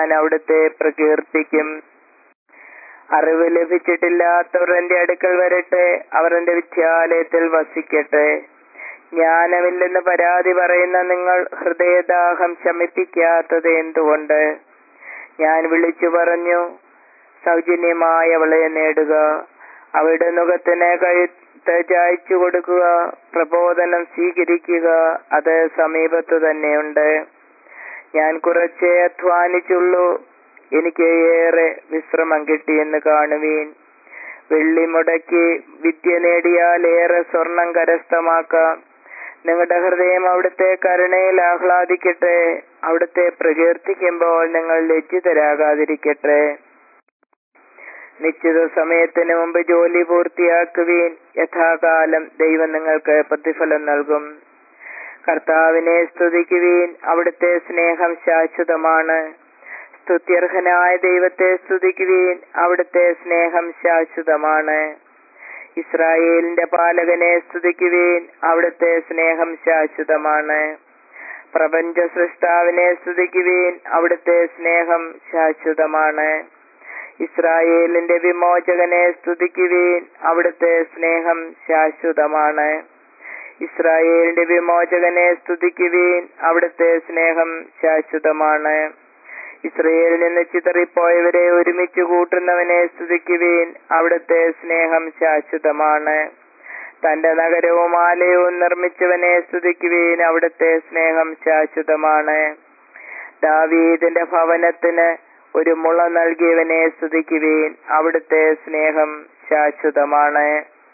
ഞാൻ അവിടുത്തെ പ്രകീർത്തിക്കും അറിവ് ലഭിച്ചിട്ടില്ലാത്തവർ എന്റെ അടുക്കൽ വരട്ടെ അവർ എന്റെ വിദ്യാലയത്തിൽ വസിക്കട്ടെ ജ്ഞാനമില്ലെന്ന് പരാതി പറയുന്ന നിങ്ങൾ ഹൃദയദാഹം ശമിപ്പിക്കാത്തത് എന്തുകൊണ്ട് ഞാൻ വിളിച്ചു പറഞ്ഞു സൗജന്യമായി അവളെ നേടുക അവളുടെ മുഖത്തിന് കഴുത്ത് ചായച്ചു കൊടുക്കുക പ്രബോധനം സ്വീകരിക്കുക അത് സമീപത്തു തന്നെയുണ്ട് ഞാൻ കുറച്ചേ അധ്വാനിച്ചുള്ളൂ എനിക്ക് ഏറെ വിശ്രമം കിട്ടിയെന്ന് കാണുവീൻ വെള്ളി മുടക്കി വിദ്യ നേടിയാൽ ഏറെ സ്വർണം കരസ്ഥമാക്കാം നിങ്ങളുടെ ഹൃദയം അവിടുത്തെ കരുണയിൽ ആഹ്ലാദിക്കട്ടെ അവിടുത്തെ പ്രകീർത്തിക്കുമ്പോൾ നിങ്ങൾ ലജ്ജിതരാകാതിരിക്കട്ടെ നിശ്ചിത സമയത്തിന് മുമ്പ് ജോലി പൂർത്തിയാക്കുവീൻ യഥാകാലം ദൈവം നിങ്ങൾക്ക് പ്രതിഫലം നൽകും കർത്താവിനെ സ്തുതിക്കുവീൻ അവിടുത്തെ സ്നേഹം ശാശ്വതമാണ് സ്തുത്യർഹനായ ദൈവത്തെ സ്തുതിക്കുവീൻ അവിടുത്തെ സ്നേഹം ശാശ്വതമാണ് ഇസ്രായേലിന്റെ പാലകനെ സ്തുതിക്കുവീൻ അവിടുത്തെ സ്നേഹം ശാശ്വതമാണ് പ്രപഞ്ച സൃഷ്ടാവിനെ സ്തുതിക്കുവീൻ അവിടുത്തെ സ്നേഹം ശാശ്വതമാണ് ഇസ്രായേലിന്റെ വിമോചകനെ സ്തുതിക്കുവീൻ അവിടുത്തെ സ്നേഹം ശാശ്വതമാണ് ഇസ്രായേലിന്റെ വിമോചകനെ സ്തുതിക്കുവീൻ അവിടുത്തെ സ്നേഹം ശാശ്വതമാണ് ഇസ്രയേലിൽ നിന്ന് ചിതറിപ്പോയവരെ ഒരുമിച്ച് കൂട്ടുന്നവനെ സ്തുതിക്കുവീൻ അവിടുത്തെ സ്നേഹം ശാശ്വതമാണ് തന്റെ നഗരവും ആലയവും നിർമ്മിച്ചവനെ സ്തുതിക്കുവീൻ അവിടുത്തെ സ്നേഹം ശാശ്വതമാണ് ദാവീദിന്റെ ഭവനത്തിന് ഒരു മുള നൽകിയവനെ സ്തുതിക്കുവീൻ അവിടുത്തെ സ്നേഹം ശാശ്വതമാണ്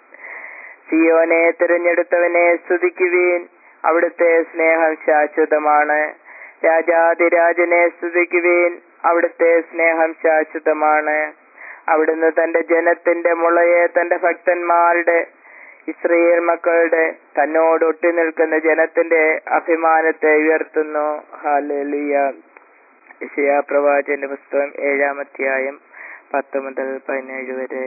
സിയോനെ തിരഞ്ഞെടുത്തവനെ സ്തുതിക്കുവീൻ അവിടുത്തെ സ്നേഹം ശാശ്വതമാണ് രാജാതിരാജനെ സ്തുതിക്കുവീൻ അവിടുത്തെ സ്നേഹം ശാശ്വതമാണ് അവിടുന്ന് തന്റെ ജനത്തിന്റെ മുളയെ തന്റെ ഭക്തന്മാരുടെ ഇസ്രയേൽ മക്കളുടെ തന്നോട് ഒട്ടി നിൽക്കുന്ന ജനത്തിന്റെ അഭിമാനത്തെ ഉയർത്തുന്നു ഹാലിയ ഇഷയ പ്രവാചന്റെ പുസ്തകം ഏഴാം അധ്യായം പത്ത് മുതൽ പതിനേഴ് വരെ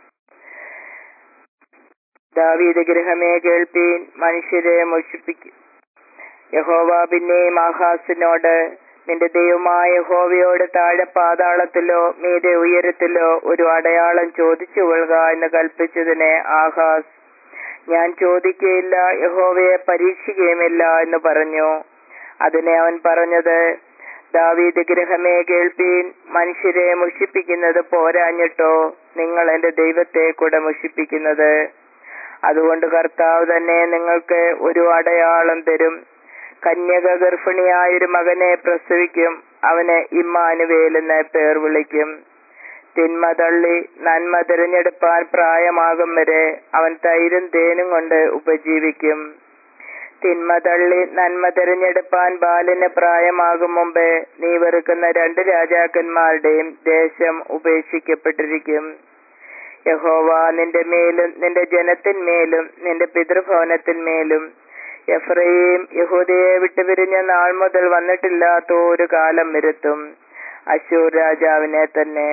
ദാവീദ് ഗൃഹമേ കേൾപ്പീൻ മനുഷ്യരെ മോഷിപ്പിക്കും യഹോവ പിന്നെയും ആഹാസിനോട് നിന്റെ ദൈവമായ യഹോവയോട് താഴെ പാതാളത്തിലോ മീതെ ഉയരത്തിലോ ഒരു അടയാളം ചോദിച്ചു കൊള്ളുക എന്ന് കൽപ്പിച്ചതിനെ ആഹാസ് ഞാൻ ചോദിക്കുകയില്ല യഹോവയെ പരീക്ഷിക്കുകയുമില്ല എന്ന് പറഞ്ഞു അതിനെ അവൻ പറഞ്ഞത് ദാവീദ് ഗൃഹമേ കേൾപ്പീൻ മനുഷ്യരെ മുഷിപ്പിക്കുന്നത് പോരാഞ്ഞിട്ടോ നിങ്ങൾ എന്റെ ദൈവത്തെ കൂടെ മുഷിപ്പിക്കുന്നത് അതുകൊണ്ട് കർത്താവ് തന്നെ നിങ്ങൾക്ക് ഒരു അടയാളം തരും കന്യക ഗർഭിണിയായൊരു മകനെ പ്രസവിക്കും അവന് ഇമ്മാനുവേൽ എന്ന് പേർ വിളിക്കും തിന്മ തള്ളി നന്മ തിരഞ്ഞെടുപ്പാൻ പ്രായമാകും വരെ അവൻ തൈരും തേനും കൊണ്ട് ഉപജീവിക്കും തിന്മ തള്ളി നന്മ തിരഞ്ഞെടുപ്പാൻ ബാലിന് പ്രായമാകും മുമ്പേ നീ വെറുക്കുന്ന രണ്ട് രാജാക്കന്മാരുടെയും ദേശം ഉപേക്ഷിക്കപ്പെട്ടിരിക്കും യഹോവ നിന്റെ മേലും നിന്റെ ജനത്തിന്മേലും നിന്റെ പിതൃഭവനത്തിന്മേലും എഫ്രയും യഹൂദയെ വിട്ടുപിരിഞ്ഞ നാൾ മുതൽ വന്നിട്ടില്ലാത്ത ഒരു കാലം വരുത്തും അശൂർ രാജാവിനെ തന്നെ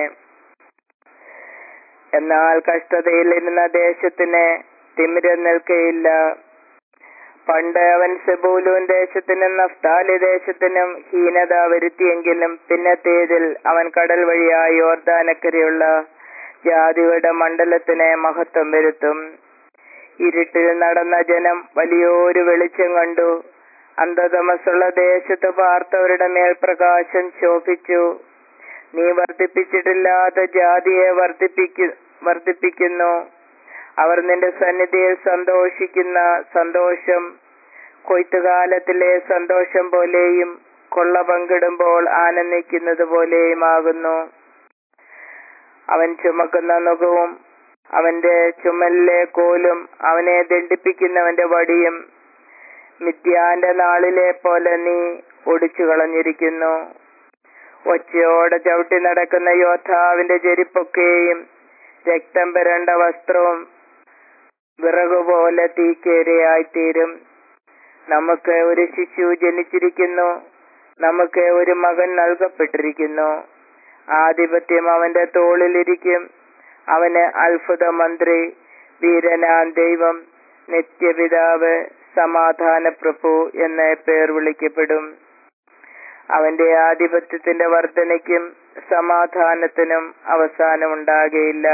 എന്നാൽ കഷ്ടതയിലിരുന്ന ദേശത്തിന് തിമിരം നിൽക്കയില്ല പണ്ട് അവൻ സെബൂലൂൻ ദേശത്തിനും നഫ്താലി ദേശത്തിനും ഹീനത വരുത്തിയെങ്കിലും പിന്നത്തേതിൽ അവൻ കടൽ വഴിയായി യോർദാനക്കരയുള്ള ജാതിയുടെ മണ്ഡലത്തിന് മഹത്വം വരുത്തും ഇരുട്ടിൽ നടന്ന ജനം വലിയൊരു വെളിച്ചം കണ്ടു അന്ധതമസുള്ള ദേശത്ത് പാർത്തവരുടെ മേൽ പ്രകാശം ശോഭിച്ചു നീ വർദ്ധിപ്പിച്ചിട്ടില്ലാത്ത ജാതിയെ വർദ്ധിപ്പിക്കു വർദ്ധിപ്പിക്കുന്നു അവർ നിന്റെ സന്നിധിയിൽ സന്തോഷിക്കുന്ന സന്തോഷം കൊയ്ത്തുകാലത്തിലെ സന്തോഷം പോലെയും കൊള്ള പങ്കിടുമ്പോൾ ആനന്ദിക്കുന്നത് പോലെയുമാകുന്നു അവൻ ചുമക്കുന്ന നുഖവും അവന്റെ ചുമലിലെ കോലും അവനെ ദണ്ഡിപ്പിക്കുന്നവന്റെ വടിയും മിഥ്യാന്റെ നാളിലെ പോലെ നീ ഒടിച്ചു കളഞ്ഞിരിക്കുന്നു ഒച്ചയോടെ ചവിട്ടി നടക്കുന്ന യോദ്ധാവിന്റെ ചെരിപ്പൊക്കെയും രക്തം പുരണ്ട വസ്ത്രവും വിറകുപോലെ തീക്കേരയായിത്തീരും നമുക്ക് ഒരു ശിശു ജനിച്ചിരിക്കുന്നു നമുക്ക് ഒരു മകൻ നൽകപ്പെട്ടിരിക്കുന്നു ആധിപത്യം അവന്റെ തോളിലിരിക്കും അവന് അത്ഭുത മന്ത്രി വീരനാൻ ദൈവം നിത്യപിതാവ് സമാധാന പ്രഭു എന്ന് പേർ വിളിക്കപ്പെടും അവന്റെ ആധിപത്യത്തിന്റെ വർധനയ്ക്കും സമാധാനത്തിനും അവസാനമുണ്ടാകയില്ല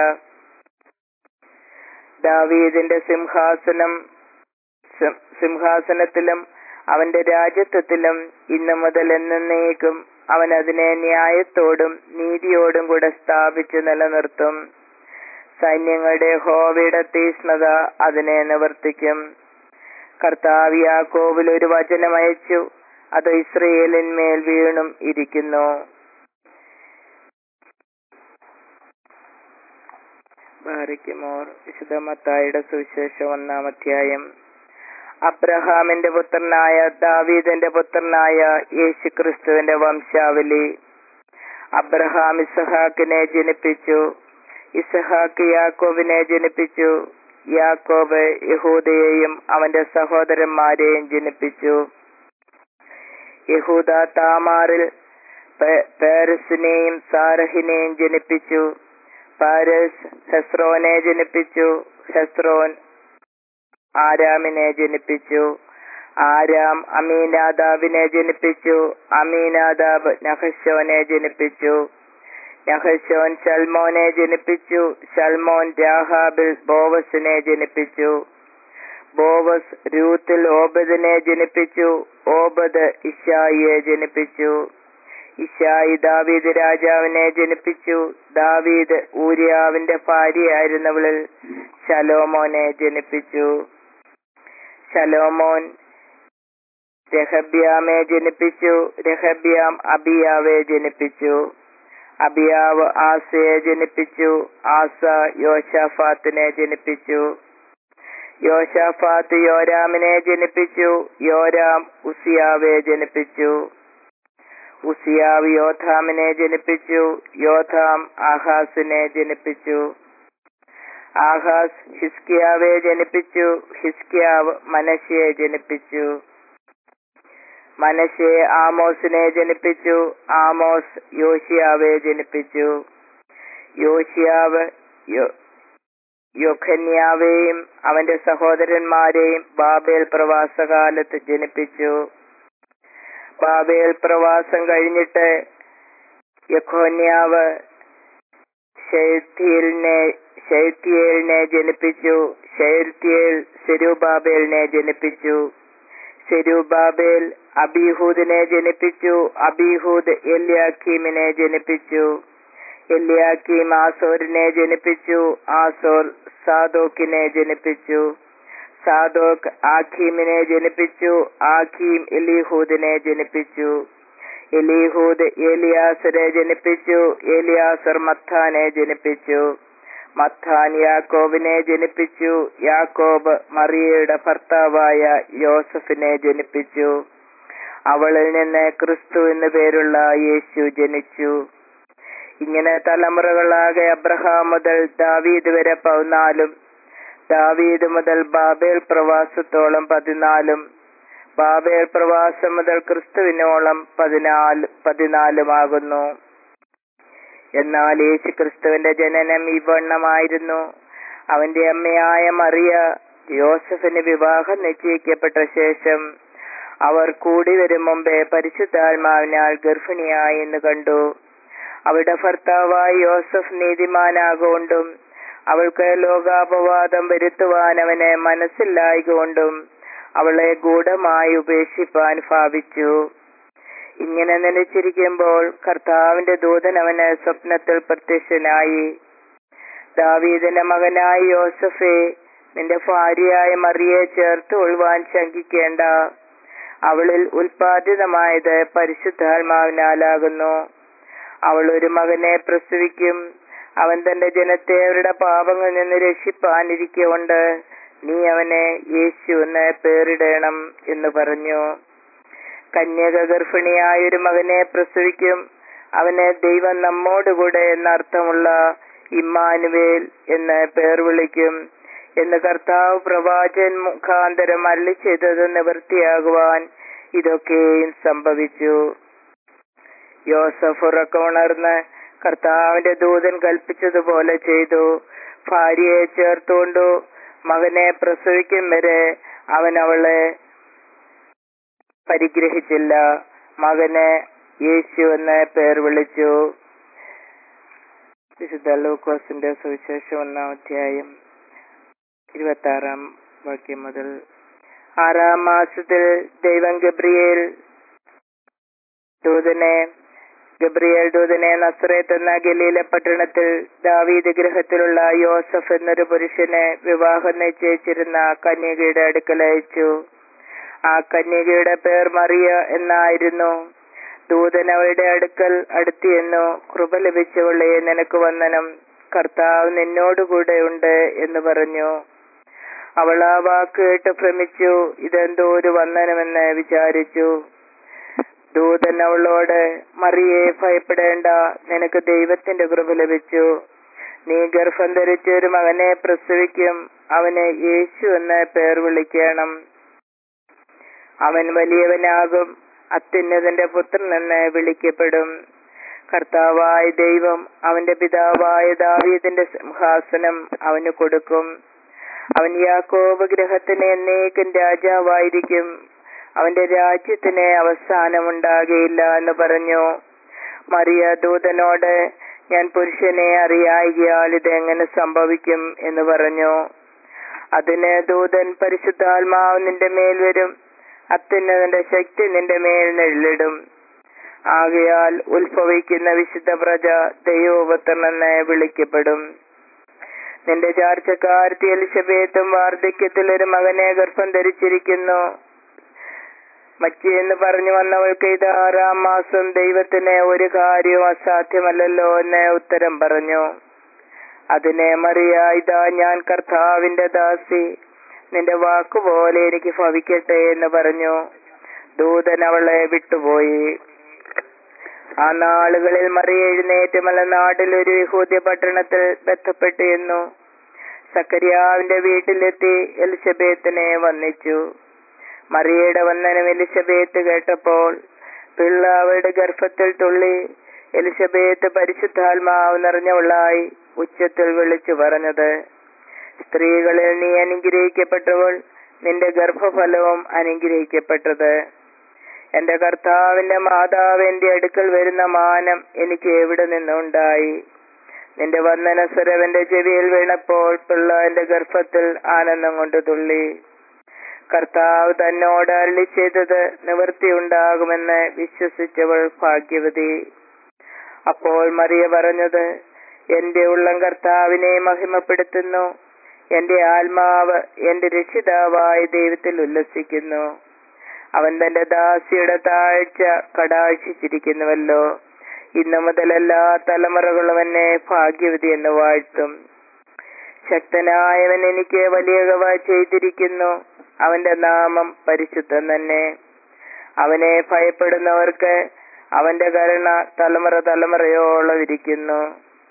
ദാവീദിന്റെ സിംഹാസനം സിം- സിംഹാസനത്തിലും അവന്റെ രാജ്യത്വത്തിലും ഇന്നു മുതൽ എന്നേക്കും അവൻ അതിനെ ന്യായത്തോടും നീതിയോടും കൂടെ സ്ഥാപിച്ചു നിലനിർത്തും സൈന്യങ്ങളുടെ ഹോവയുടെ തീഷ്ണത അതിനെ നിവർത്തിക്കും കർത്താവ് യാക്കോബിൽ ഒരു വചനം അയച്ചു അത് ഇസ്രയേലിന്മേൽ വീണും ഇരിക്കുന്നു ബാരിക്കുമോർ വിശുദ്ധമത്തായുടെ സുവിശേഷം ഒന്നാം അധ്യായം അബ്രഹാമിന്റെ പുത്രനായ ദാവീദിന്റെ പുത്രനായ യേശു ക്രിസ്തുവിന്റെ വംശാവലി അബ്രഹാം ഇസഹാക്കിനെ ജനിപ്പിച്ചു ഇസഹാക്ക് യാക്കോബിനെ ജനിപ്പിച്ചു യാക്കോബ് യഹൂദയെയും അവന്റെ സഹോദരന്മാരെയും ജനിപ്പിച്ചു യഹൂദ താമാറിൽ പേ- പേരസിനെയും സാരഹിനെയും ജനിപ്പിച്ചു പാരസ് ഹെസ്രോനെ ജനിപ്പിച്ചു ഹെസ്രോൻ ആരാമിനെ ജനിപ്പിച്ചു ആരാം അമീനാദാബിനെ ജനിപ്പിച്ചു അമീനാദാബ് നഹശോനെ ജനിപ്പിച്ചു നഹശോൻ ശൽമോനെ ജനിപ്പിച്ചു ശൽമോൻ രാഹാബിൽ ബോവസിനെ ജനിപ്പിച്ചു ബോവസ് രൂത്തിൽ ഓബദിനെ ജനിപ്പിച്ചു ഓബദ് ഇഷായിയെ ജനിപ്പിച്ചു ഇഷായി ദാവീദ് രാജാവിനെ ജനിപ്പിച്ചു ദാവീദ് ഊര്യാവിന്റെ ഭാര്യയായിരുന്നവളിൽ ശലോമോനെ ജനിപ്പിച്ചു ശലോമോൻ രഹബ്യാമെ ജനിപ്പിച്ചു രഹബ്യാം അബിയാവെ ജനിപ്പിച്ചു അബിയാവ് ആസയെ ജനിപ്പിച്ചു ആസ യോശാഫാത്തിനെ ജനിപ്പിച്ചു യോശാഫാത്ത് യോരാമിനെ ജനിപ്പിച്ചു യോരാം ഉസിയാവെ ജനിപ്പിച്ചു ഉസിയാവ് യോധാമിനെ ജനിപ്പിച്ചു യോധാം ആഹാസിനെ ജനിപ്പിച്ചു ആഹാസ് ഹിസ്കിയാവെ ജനിപ്പിച്ചു ഹിസ്കിയാവ് മനശയെ ജനിപ്പിച്ചു മനശെ ആമോസിനെ ജനിപ്പിച്ചു ആമോസ് യോഷിയാവെ ജനിപ്പിച്ചു യോഷിയാവ് യോ- യൊഖന്യാവെയും അവന്റെ സഹോദരന്മാരെയും ബാബേൽ പ്രവാസകാലത്ത് ജനിപ്പിച്ചു ബാബേൽ പ്രവാസം കഴിഞ്ഞിട്ട് യഖോന്യാവ് ഷെയ്ത്തിയലിനെ ഷെയ്ത്തിയേലിനെ ജനിപ്പിച്ചു ഷെയ്ത്തിയേൽ സെരൂബാബേലിനെ ജനിപ്പിച്ചു സെരൂബാബേൽ അബീഹൂദിനെ ജനിപ്പിച്ചു അബീഹൂദ് എല്യാക്കീമിനെ ജനിപ്പിച്ചു എല്യാക്കീം ആസോരിനെ ജനിപ്പിച്ചു ആസോർ സാദോക്കിനെ ജനിപ്പിച്ചു സാദോക്ക് ആഖീമിനെ ജനിപ്പിച്ചു ആഖീം എലീഹൂദിനെ ജനിപ്പിച്ചു എലീഹൂദ് ഏലിയാസരെ ജനിപ്പിച്ചു ഏലിയാസർ മത്താനെ ജനിപ്പിച്ചു മത്താൻ യാക്കോബിനെ ജനിപ്പിച്ചു യാക്കോബ് മറിയയുടെ ഭർത്താവായ യോസഫിനെ ജനിപ്പിച്ചു അവളിൽ നിന്ന് ക്രിസ്തു എന്നു പേരുള്ള യേശു ജനിച്ചു ഇങ്ങനെ തലമുറകളാകെ അബ്രഹാം മുതൽ ദാവീദ് വരെ പതിനാലും ദാവീദ് മുതൽ ബാബേൽ പ്രവാസത്തോളം പതിനാലും ബാബേൽ പ്രവാസം മുതൽ ക്രിസ്തുവിനോളം പതിനാല് പതിനാലുമാകുന്നു എന്നാൽ യേശു ക്രിസ്തുവിന്റെ ജനനം ഈ വണ്ണമായിരുന്നു അവന്റെ അമ്മയായ മറിയ യോസഫിന് വിവാഹം നിശ്ചയിക്കപ്പെട്ട ശേഷം അവർ കൂടി വരും മുമ്പേ പരിശുദ്ധാത്മാവിനാൽ ഗർഭിണിയായി എന്ന് കണ്ടു അവളുടെ ഭർത്താവായ യോസഫ് നീതിമാനാകൊണ്ടും അവൾക്ക് ലോകാപവാദം വരുത്തുവാൻ അവനെ മനസ്സിലായികൊണ്ടും അവളെ ഗൂഢമായി ഉപേക്ഷിപ്പാൻ ഭാവിച്ചു ഇങ്ങനെ നനച്ചിരിക്കുമ്പോൾ കർത്താവിന്റെ ദൂതൻ അവന് സ്വപ്നത്തിൽ പ്രത്യക്ഷനായി ദാവീദിന്റെ മകനായ യോസഫെ നിന്റെ ഭാര്യയായ മറിയെ ചേർത്ത് കൊള്ളുവാൻ ശങ്കിക്കേണ്ട അവളിൽ ഉൽപാദിതമായത് പരിശുദ്ധാത്മാവിനാലാകുന്നു അവൾ ഒരു മകനെ പ്രസവിക്കും അവൻ തന്റെ ജനത്തെ അവരുടെ പാപങ്ങളിൽ നിന്ന് രക്ഷിപ്പാനിരിക്കൊണ്ട് നീ അവനെ യേശു എന്ന് പേരിടണം എന്ന് പറഞ്ഞു കന്യക ഗർഭിണിയായ ഒരു മകനെ പ്രസവിക്കും അവന് ദൈവം നമ്മോടുകൂടെ എന്നർത്ഥമുള്ള ഇമ്മാനുവേൽ എന്ന് പേർ വിളിക്കും എന്ന് കർത്താവ് പ്രവാചകൻ മുഖാന്തരം അല്ലി ചെയ്തത് നിവൃത്തിയാകുവാൻ ഇതൊക്കെയും സംഭവിച്ചു യോസഫ് ഉറക്കമുണർന്ന് കർത്താവിന്റെ ദൂതൻ കൽപ്പിച്ചതുപോലെ ചെയ്തു ഭാര്യയെ ചേർത്തുകൊണ്ടു മകനെ പ്രസവിക്കും വരെ അവൻ അവളെ പരിഗ്രഹിച്ചില്ല മകനെ യേശു എന്ന് പേർ വിളിച്ചു വിശുദ്ധ ലൂക്കോസിന്റെ സുവിശേഷം ഒന്നാം അധ്യായം ഇരുപത്തി ആറാം വാക്യം മുതൽ ആറാം മാസത്തിൽ ദൈവം ഗബ്രിയേൽ ദൂതനെ ഗബ്രിയേൽ ദൂതനെ നസ്രേത്ത് എന്ന ഗലീല പട്ടണത്തിൽ ദാവീദ് ഗൃഹത്തിലുള്ള യോസഫ് എന്നൊരു പുരുഷനെ വിവാഹം നിശ്ചയിച്ചിരുന്ന കന്യകയുടെ അടുക്കൽ അയച്ചു ആ കന്യകയുടെ പേർ മറിയ എന്നായിരുന്നു ദൂതൻ അവളുടെ അടുക്കൽ അടുത്തിയെന്നു കൃപ ലഭിച്ചവളെ നിനക്ക് വന്ദനം കർത്താവ് നിന്നോടുകൂടെ ഉണ്ട് എന്ന് പറഞ്ഞു അവൾ ആ വാക്ക് കേട്ട് ഭ്രമിച്ചു ഇതെന്തോ ഒരു വന്ദനമെന്ന് വിചാരിച്ചു ദൂതൻ അവളോട് മറിയെ ഭയപ്പെടേണ്ട നിനക്ക് ദൈവത്തിന്റെ കൃപ ലഭിച്ചു നീ ഗർഭം ധരിച്ച് ഒരു മകനെ പ്രസവിക്കും അവന് യേശു എന്ന് പേർ വിളിക്കണം അവൻ വലിയവനാകും അത്യുന്നതന്റെ പുത്രൻ എന്ന് വിളിക്കപ്പെടും കർത്താവായ ദൈവം അവന്റെ പിതാവായ ദാവീദിന്റെ സിംഹാസനം അവന് കൊടുക്കും അവൻ യാക്കോബ് ഗ്രഹത്തിന് എന്നേക്കും രാജാവായിരിക്കും അവന്റെ രാജ്യത്തിന് അവസാനമുണ്ടാകയില്ല എന്ന് പറഞ്ഞു മറിയ ദൂതനോട് ഞാൻ പുരുഷനെ അറിയായികയാൽ ഇത് എങ്ങനെ സംഭവിക്കും എന്ന് പറഞ്ഞു അതിന് ദൂതൻ പരിശുദ്ധാത്മാവ് നിന്റെ മേൽ വരും അത്യുന്നതിന്റെ ശക്തി നിന്റെ മേൽ നെള്ളിടും ആകയാൽ ഉത്ഭവിക്കുന്ന വിശുദ്ധ പ്രജ ദൈവപുത്രനെന്ന് വിളിക്കപ്പെടും നിന്റെ ചാർച്ചക്കാർത്തി എലിസബേത്തും വാർദ്ധക്യത്തിൽ ഒരു മകനെ ഗർഭം ധരിച്ചിരിക്കുന്നു മച്ചി എന്ന് പറഞ്ഞു വന്നവൾക്ക് ഇത് ആറാം മാസം ദൈവത്തിന് ഒരു കാര്യവും അസാധ്യമല്ലല്ലോ എന്ന് ഉത്തരം പറഞ്ഞു അതിനെ മറിയ ഇതാ ഞാൻ കർത്താവിന്റെ ദാസി നിന്റെ വാക്കുപോലെ എനിക്ക് ഭവിക്കട്ടെ എന്ന് പറഞ്ഞു ദൂതൻ അവളെ വിട്ടുപോയി ആ നാളുകളിൽ മറിയ എഴുന്നേറ്റ് മലനാട്ടിൽ ഒരു യഹൂദ്യ പട്ടണത്തിൽ ബന്ധപ്പെട്ടു എന്നു സക്കരിയാവിന്റെ വീട്ടിലെത്തി എലിസബേത്തിനെ വന്നിച്ചു മറിയയുടെ വന്ദനം എലിസബേത്ത് കേട്ടപ്പോൾ പിള്ള അവളുടെ ഗർഭത്തിൽ തുള്ളി എലിസബേത്ത് പരിശുദ്ധാത്മാവ് നിറഞ്ഞവളായി ഉച്ചത്തിൽ വിളിച്ചു പറഞ്ഞത് സ്ത്രീകളിൽ നീ അനുഗ്രഹിക്കപ്പെട്ടവൾ നിന്റെ ഗർഭഫലവും അനുഗ്രഹിക്കപ്പെട്ടത് എന്റെ കർത്താവിന്റെ മാതാവ് എന്റെ അടുക്കൽ വരുന്ന മാനം എനിക്ക് എവിടെ നിന്നുണ്ടായി നിന്റെ വന്ദന സ്വരവന്റെ ചെവിയിൽ വീണപ്പോൾ പിള്ള എന്റെ ഗർഭത്തിൽ ആനന്ദം കൊണ്ട് തുള്ളി കർത്താവ് തന്നോട് അരളി ചെയ്തത് നിവൃത്തിയുണ്ടാകുമെന്ന് വിശ്വസിച്ചവൾ ഭാഗ്യവതി അപ്പോൾ മറിയ പറഞ്ഞത് എന്റെ ഉള്ളം കർത്താവിനെ മഹിമപ്പെടുത്തുന്നു എന്റെ ആത്മാവ് എന്റെ രക്ഷിതാവായ ദൈവത്തിൽ ഉല്ലസിക്കുന്നു അവൻ തന്റെ ദാസിയുടെ താഴ്ച കടാക്ഷിച്ചിരിക്കുന്നുവല്ലോ ഇന്നു മുതൽ എല്ലാ തലമുറകളും എന്നെ ഭാഗ്യവതി എന്ന് വാഴ്ത്തും ശക്തനായവൻ എനിക്ക് വലിയ കവ ചെയ്തിരിക്കുന്നു അവന്റെ നാമം പരിശുദ്ധം തന്നെ അവനെ ഭയപ്പെടുന്നവർക്ക് അവന്റെ കരുണ തലമുറ തലമുറയോളം ഇരിക്കുന്നു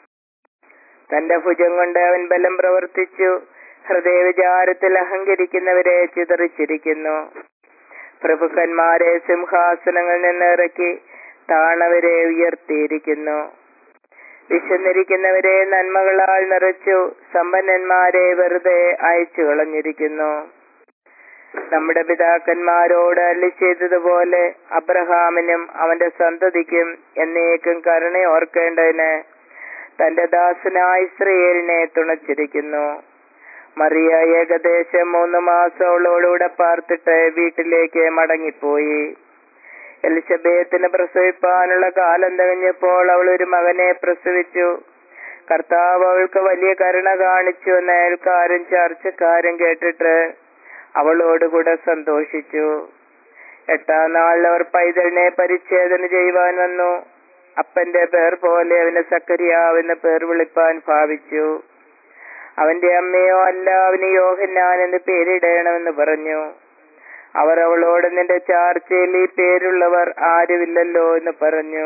തന്റെ ഭുജം കൊണ്ട് അവൻ ബലം പ്രവർത്തിച്ചു ഹൃദയവിചാരത്തിൽ അഹങ്കരിക്കുന്നവരെ ചിതറിച്ചിരിക്കുന്നു പ്രഭുക്കന്മാരെ സിംഹാസനങ്ങളിൽ നിന്ന് ഇറക്കി താണവരെ ഉയർത്തിയിരിക്കുന്നു വിശന്നിരിക്കുന്നവരെ നന്മകളാൽ നിറച്ചു സമ്പന്നന്മാരെ വെറുതെ അയച്ചു കളഞ്ഞിരിക്കുന്നു നമ്മുടെ പിതാക്കന്മാരോട് അള്ളി ചെയ്തതുപോലെ അബ്രഹാമിനും അവന്റെ സന്തതിക്കും എന്നേക്കും കരുണയോർക്കേണ്ടതിന് തന്റെ ദാസനായ ഇസ്രയേലിനെ തുണച്ചിരിക്കുന്നു മറിയ ഏകദേശം മൂന്ന് മാസം അവളോടുകൂടെ പാർത്തിട്ട് വീട്ടിലേക്ക് മടങ്ങിപ്പോയി എലിസബേത്തിന് പ്രസവിപ്പാനുള്ള കാലം തികഞ്ഞപ്പോൾ അവൾ ഒരു മകനെ പ്രസവിച്ചു കർത്താവ് അവൾക്ക് വലിയ കരുണ കാണിച്ചു എന്ന് അയൽക്കാരും ചർച്ചക്കാരും കേട്ടിട്ട് അവളോടുകൂടെ സന്തോഷിച്ചു എട്ടാം നാളിൽ അവർ പൈതലിനെ പരിച്ഛേദന ചെയ്യുവാൻ വന്നു അപ്പന്റെ പേർ പോലെ അവന് സക്കരിയാവെന്ന് പേർ വിളിപ്പാൻ ഭാവിച്ചു അവന്റെ അമ്മയോ അല്ല അവന് യോഹന്നാൻ എന്ന് പേരിടണമെന്ന് പറഞ്ഞു അവർ അവളോട് നിന്റെ ചാർച്ചയിൽ ഈ പേരുള്ളവർ ആരുമില്ലല്ലോ എന്ന് പറഞ്ഞു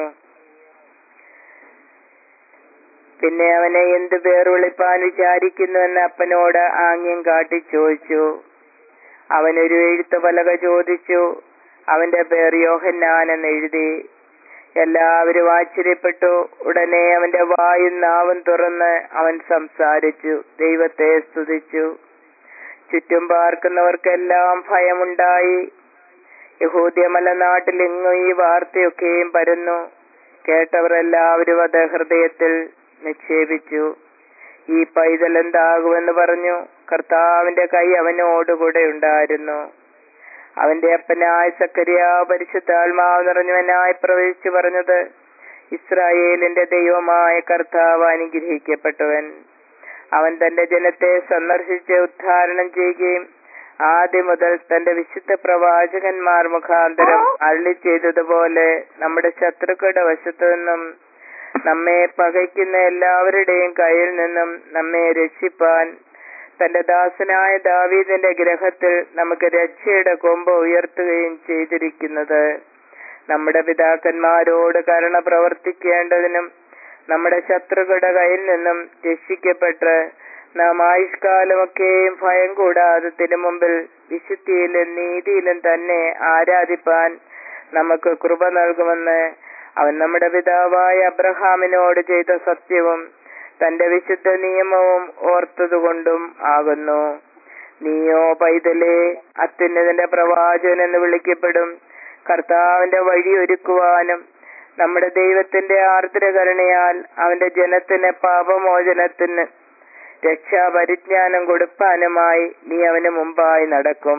പിന്നെ അവനെ എന്ത് പേർ വിളിപ്പാൻ വിചാരിക്കുന്നുവെന്ന് അപ്പനോട് ആംഗ്യം കാട്ടി ചോദിച്ചു അവനൊരു എഴുത്ത് പലക ചോദിച്ചു അവന്റെ പേർ യോഹന്നാൻ എന്ന് എഴുതി എല്ലാവരും ആശ്ചര്യപ്പെട്ടു ഉടനെ അവന്റെ വായും നാവും തുറന്ന് അവൻ സംസാരിച്ചു ദൈവത്തെ സ്തുതിച്ചു ചുറ്റും പാർക്കുന്നവർക്കെല്ലാം ഭയമുണ്ടായി യഹൂദ്യ മലനാട്ടിൽ എങ്ങും ഈ വാർത്തയൊക്കെയും പരന്നു കേട്ടവർ എല്ലാവരും അത് ഹൃദയത്തിൽ നിക്ഷേപിച്ചു ഈ പൈതൽ എന്താകുമെന്ന് പറഞ്ഞു കർത്താവിന്റെ കൈ അവനോടുകൂടെ ഉണ്ടായിരുന്നു അവന്റെ അപ്പനായ സക്കരിയ പരിശുദ്ധാത്മാവ് നിറഞ്ഞവനായി പ്രവേശിച്ചു പറഞ്ഞത് ഇസ്രായേലിന്റെ ദൈവമായ കർത്താവ് അനുഗ്രഹിക്കപ്പെട്ടവൻ അവൻ തന്റെ ജനത്തെ സന്ദർശിച്ച് ഉദ്ധാരണം ചെയ്യുകയും ആദ്യം മുതൽ തന്റെ വിശുദ്ധ പ്രവാചകന്മാർ മുഖാന്തരം അരളി ചെയ്തതുപോലെ നമ്മുടെ ശത്രുക്കളുടെ വശത്തു നിന്നും നമ്മെ പകയ്ക്കുന്ന എല്ലാവരുടെയും കയ്യിൽ നിന്നും നമ്മെ രക്ഷിപ്പാൻ തന്റെ ദാസനായ ദാവീദിന്റെ ഗ്രഹത്തിൽ നമുക്ക് രക്ഷയുടെ കൊമ്പ് ഉയർത്തുകയും ചെയ്തിരിക്കുന്നത് നമ്മുടെ പിതാക്കന്മാരോട് കരുണ പ്രവർത്തിക്കേണ്ടതിനും നമ്മുടെ ശത്രുക്കളുടെ കയ്യിൽ നിന്നും രക്ഷിക്കപ്പെട്ട് നാം ആയുഷ്കാലമൊക്കെയും ഭയം കൂടാതെ തിരുമുമ്പിൽ വിശുദ്ധിയിലും നീതിയിലും തന്നെ ആരാധിപ്പാൻ നമുക്ക് കൃപ നൽകുമെന്ന് അവൻ നമ്മുടെ പിതാവായ അബ്രഹാമിനോട് ചെയ്ത സത്യവും തന്റെ വിശുദ്ധ നിയമവും ഓർത്തതുകൊണ്ടും ആകുന്നു നീയോ പൈതലേ അത്യുന്നതിന്റെ പ്രവാചകൻ എന്ന് വിളിക്കപ്പെടും കർത്താവിന്റെ വഴി ഒരുക്കുവാനും നമ്മുടെ ദൈവത്തിന്റെ ആർദ്രകരുണയാൽ അവന്റെ ജനത്തിന് പാപമോചനത്തിന് രക്ഷാപരിജ്ഞാനം കൊടുപ്പാനുമായി നീ അവന് മുമ്പായി നടക്കും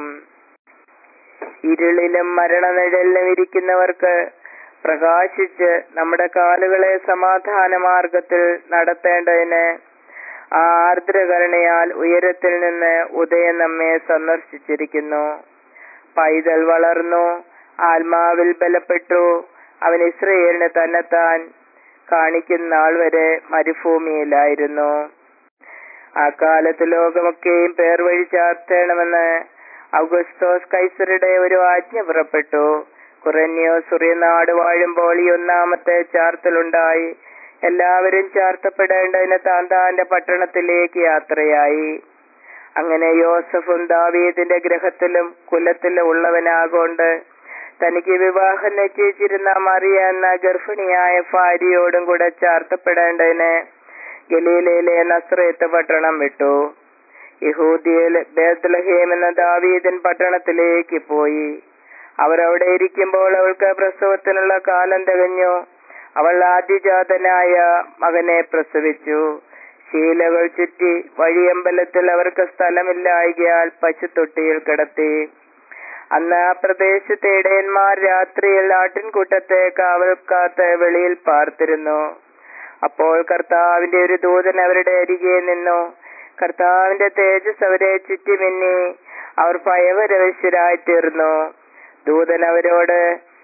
ഇരുളിലും മരണനിഴലിലും ഇരിക്കുന്നവർക്ക് പ്രകാശിച്ച് നമ്മുടെ കാലുകളെ സമാധാന മാർഗത്തിൽ നടത്തേണ്ടതിന് ആ ആർദ്രകരുണയാൽ ഉയരത്തിൽ നിന്ന് ഉദയം നമ്മെ സന്ദർശിച്ചിരിക്കുന്നു പൈതൽ വളർന്നു ആത്മാവിൽ ബലപ്പെട്ടു അവൻ ഇസ്രയേലിന് തന്നെത്താൻ കാണിക്കുന്ന നാൾ വരെ മരുഭൂമിയിലായിരുന്നു ആ കാലത്ത് ലോകമൊക്കെയും പേർ വഴി ചാർത്തേണമെന്ന് ഔഗസ്തോസ് കൈസറുടെ ഒരു ആജ്ഞ പുറപ്പെട്ടു കുറന്യോ സുറിയനാട് വാഴുമ്പോൾ ഈ ഒന്നാമത്തെ ചാർത്തലുണ്ടായി എല്ലാവരും ചാർത്തപ്പെടേണ്ടതിന് താൻ താന്റെ പട്ടണത്തിലേക്ക് യാത്രയായി അങ്ങനെ യോസഫും ദാവീദിന്റെ ഗ്രഹത്തിലും കുലത്തിലും ഉള്ളവനാകൊണ്ട് തനിക്ക് വിവാഹം നിശ്ചയിച്ചിരുന്ന മറിയ എന്ന ഗർഭിണിയായ ഭാര്യയോടും കൂടെ ചാർത്തപ്പെടേണ്ടതിന് ഗലീലയിലെ നസ്രയത്ത് പട്ടണം വിട്ടു യഹൂദിയയിൽ ബേത്ലഹേം എന്ന ദാവീദൻ പട്ടണത്തിലേക്ക് പോയി അവർ അവിടെ ഇരിക്കുമ്പോൾ അവൾക്ക് പ്രസവത്തിനുള്ള കാലം തികഞ്ഞു അവൾ ആദ്യജാതനായ മകനെ പ്രസവിച്ചു ശീലകൾ ചുറ്റി വഴിയമ്പലത്തിൽ അവർക്ക് സ്ഥലമില്ലായകയാൽ പശുത്തൊട്ടിയിൽ കിടത്തി അന്ന് ആ പ്രദേശത്തെ ഇടയന്മാർ രാത്രിയിൽ ആട്ടിൻകൂട്ടത്തെ കാവൽക്കാത്ത് വെളിയിൽ പാർത്തിരുന്നു അപ്പോൾ കർത്താവിന്റെ ഒരു ദൂതൻ അവരുടെ അരികെ നിന്നു കർത്താവിന്റെ തേജസ് അവരെ ചുറ്റിമിന്നി അവർ ഭയപരവശരായി തീർന്നു ദൂതൻ അവരോട്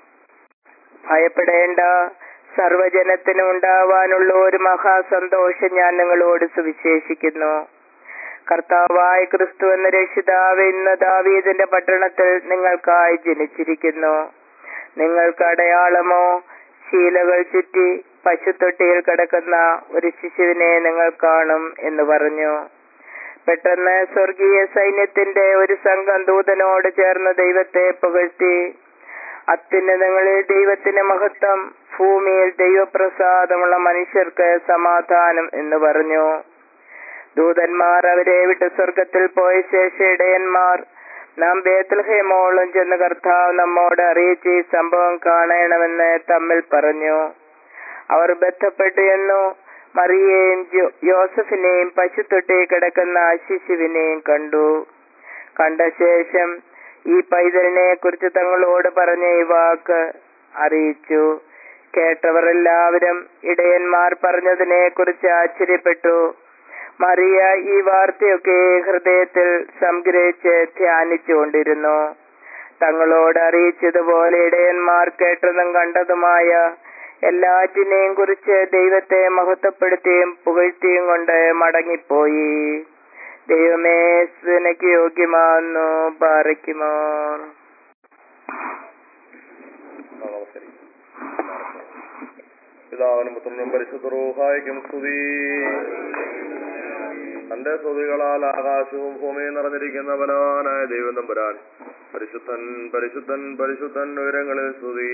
ഭയപ്പെടേണ്ട സർവജനത്തിനും ഉണ്ടാവാനുള്ള ഒരു മഹാസന്തോഷം ഞാൻ നിങ്ങളോട് സുവിശേഷിക്കുന്നു കർത്താവായ ക്രിസ്തു എന്ന രക്ഷിതാവ് ഇന്ന് ദാവീദിന്റെ പട്ടണത്തിൽ നിങ്ങൾക്കായി ജനിച്ചിരിക്കുന്നു നിങ്ങൾക്ക് അടയാളമോ ശീലകൾ ചുറ്റി പശുത്തൊട്ടിയിൽ കിടക്കുന്ന ഒരു ശിശുവിനെ നിങ്ങൾ കാണും എന്ന് പറഞ്ഞു പെട്ടെന്ന് സ്വർഗീയ സൈന്യത്തിന്റെ ഒരു സംഘം ദൂതനോട് ചേർന്ന് ദൈവത്തെ പുകഴ്ത്തി അത്യുന്നതങ്ങളിൽ ദൈവത്തിന് മഹത്വം ഭൂമിയിൽ ദൈവപ്രസാദമുള്ള മനുഷ്യർക്ക് സമാധാനം എന്ന് പറഞ്ഞു ദൂതന്മാർ അവരെ വിട്ട് സ്വർഗത്തിൽ പോയ ശേഷം ഇടയന്മാർ നാം ബേത്ലഹേമോളം ചെന്ന് കർത്താവ് നമ്മോട് അറിയിച്ച് ഈ സംഭവം കാണണമെന്ന് തമ്മിൽ പറഞ്ഞു അവർ ബന്ധപ്പെട്ടു എന്നു മറിയേയും ജോ- യോസഫിനെയും പശുത്തൊട്ടി കിടക്കുന്ന ശിശുവിനെയും കണ്ടു കണ്ട ശേഷം ഈ പൈതലിനെ കുറിച്ച് തങ്ങളോട് പറഞ്ഞ ഈ വാക്ക് അറിയിച്ചു കേട്ടവർ എല്ലാവരും ഇടയന്മാർ പറഞ്ഞതിനെ കുറിച്ച് ആശ്ചര്യപ്പെട്ടു മറിയ ഈ വാർത്തയൊക്കെ ഹൃദയത്തിൽ സംഗ്രഹിച്ച് ധ്യാനിച്ചുകൊണ്ടിരുന്നു തങ്ങളോട് അറിയിച്ചതുപോലെ ഇടയന്മാർ കേട്ടതും കണ്ടതുമായ എല്ലാറ്റിനെയും കുറിച്ച് ദൈവത്തെ മഹത്വപ്പെടുത്തിയും പുകഴ്ത്തിയും കൊണ്ട് മടങ്ങിപ്പോയി ദൈവമേ സ്തുനക്ക് യോഗ്യമാവുന്നു പാറയ്ക്കുമോ നമസ്കരിക്കും പിതാവിനും പുത്രനും പരിശുദ്ധ റൂഹായിക്കും സ്തുതി തന്റെ സ്തുതികളാൽ ആകാശവും ഭൂമിയും നിറഞ്ഞിരിക്കുന്ന ബലവാനായ ദൈവം തമ്പുരാൻ പരിശുദ്ധൻ പരിശുദ്ധൻ പരിശുദ്ധൻ ഉയരങ്ങളിൽ സ്തുതി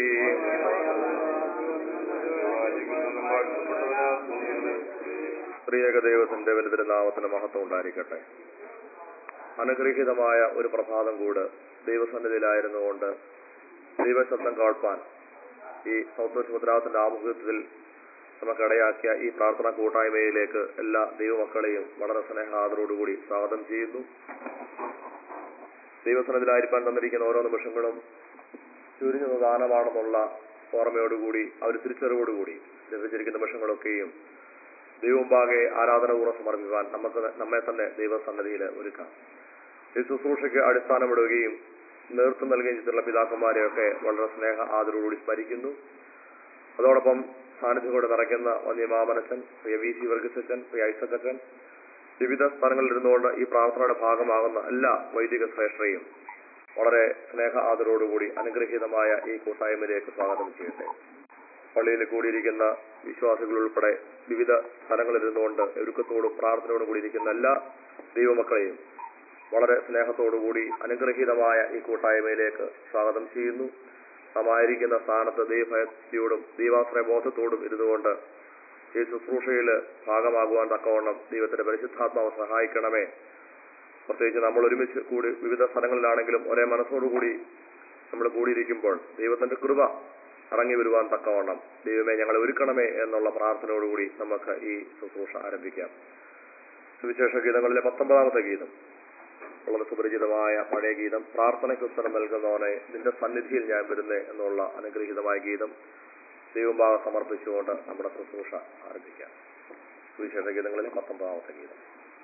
സ്ത്രീയക ദൈവത്തിന്റെ വലുതിന്റെ നാമത്തിന് മഹത്വം ഉണ്ടായിരിക്കട്ടെ അനുഗ്രഹീതമായ ഒരു പ്രഭാതം കൂട് ദൈവസന്നിധിയിലായിരുന്നുകൊണ്ട് ദൈവശബ്ദം കേൾപ്പാൻ ഈ സൗത്ത് വെസ്റ്റ് മുദ്രാസത്തിന്റെ ആമുഖത്തിൽ നമുക്കിടയാക്കിയ ഈ പ്രാർത്ഥനാ കൂട്ടായ്മയിലേക്ക് എല്ലാ ദൈവമക്കളെയും വളരെ സ്നേഹാദരോടുകൂടി സ്വാഗതം ചെയ്യുന്നു ദൈവസനത്തിലായിരിക്കാൻ തന്നിരിക്കുന്ന ഓരോ നിമിഷങ്ങളും ചുരുങ്ങുന്ന ദാനമാണെന്നുള്ള ഓർമ്മയോടുകൂടി അവർ തിരിച്ചറിവോടുകൂടി ലഭിച്ചിരിക്കുന്ന നിമിഷങ്ങളൊക്കെയും ദൈവമുമ്പാകെ ആരാധനപൂർവ്വം സമർപ്പിക്കാൻ നമുക്ക് നമ്മെ തന്നെ ദൈവസന്നദ്ധിയിൽ ഒരുക്കാം ഈ ശുശ്രൂഷയ്ക്ക് അടിസ്ഥാനമിടുകയും നേതൃത്വം നൽകുകയും ചെയ്തിട്ടുള്ള പിതാക്കന്മാരെയൊക്കെ വളരെ സ്നേഹ ആദരവോടുകൂടി സ്മരിക്കുന്നു അതോടൊപ്പം സാന്നിധ്യം കൊണ്ട് നിറയ്ക്കുന്ന വന്യമാമനച്ചൻ പ്രിയ വി സി വർഗീസച്ചൻ പ്രിയ ഐസക്കച്ചൻ വിവിധ സ്ഥലങ്ങളിൽ ഇരുന്നുകൊണ്ട് ഈ പ്രാർത്ഥനയുടെ ഭാഗമാകുന്ന എല്ലാ വൈദിക ശ്രേഷ്ഠരെയും വളരെ സ്നേഹ ആദരവോടുകൂടി അനുഗ്രഹീതമായ ഈ കൂട്ടായ്മയിലേക്ക് സ്വാഗതം ചെയ്യട്ടെ പള്ളിയിൽ കൂടിയിരിക്കുന്ന വിശ്വാസികൾ ഉൾപ്പെടെ വിവിധ സ്ഥലങ്ങളിൽ ഇരുന്നുകൊണ്ട് ഒരുക്കത്തോടും പ്രാർത്ഥനയോടും കൂടിയിരിക്കുന്ന എല്ലാ ദൈവമക്കളെയും വളരെ സ്നേഹത്തോടുകൂടി അനുഗ്രഹീതമായ ഈ കൂട്ടായ്മയിലേക്ക് സ്വാഗതം ചെയ്യുന്നു നാം ആയിരിക്കുന്ന സ്ഥാനത്ത് ദൈവഭക്തിയോടും ദൈവാശ്രയ ബോധത്തോടും ഇരുന്നുകൊണ്ട് ഈ ശുശ്രൂഷയിൽ ഭാഗമാകുവാൻ തക്കവണ്ണം ദൈവത്തിന്റെ പരിശുദ്ധാത്മാവ് സഹായിക്കണമേ പ്രത്യേകിച്ച് നമ്മൾ ഒരുമിച്ച് കൂടി വിവിധ സ്ഥലങ്ങളിലാണെങ്കിലും ഒരേ മനസ്സോടുകൂടി നമ്മൾ കൂടിയിരിക്കുമ്പോൾ ദൈവത്തിന്റെ കൃപ ഇറങ്ങി വരുവാൻ തക്കവണ്ണം ദൈവമേ ഞങ്ങളെ ഒരുക്കണമേ എന്നുള്ള പ്രാർത്ഥനയോടുകൂടി നമുക്ക് ഈ ശുശ്രൂഷ ആരംഭിക്കാം സുവിശേഷ ഗീതങ്ങളിലെ പത്തൊമ്പതാമത്തെ ഗീതം വളരെ സുപരിചിതമായ പഴയ ഗീതം പ്രാർത്ഥനയ്ക്ക് ഉത്തരം നൽകുന്നവനെ നിന്റെ സന്നിധിയിൽ ഞാൻ വരുന്നേ എന്നുള്ള അനുഗ്രഹീതമായ ഗീതം ദൈവഭാഗം സമർപ്പിച്ചുകൊണ്ട് നമ്മുടെ ശുശ്രൂഷ ആരംഭിക്കാം സുവിശേഷ ഗീതങ്ങളിലെ പത്തൊമ്പതാമത്തെ ഗീതം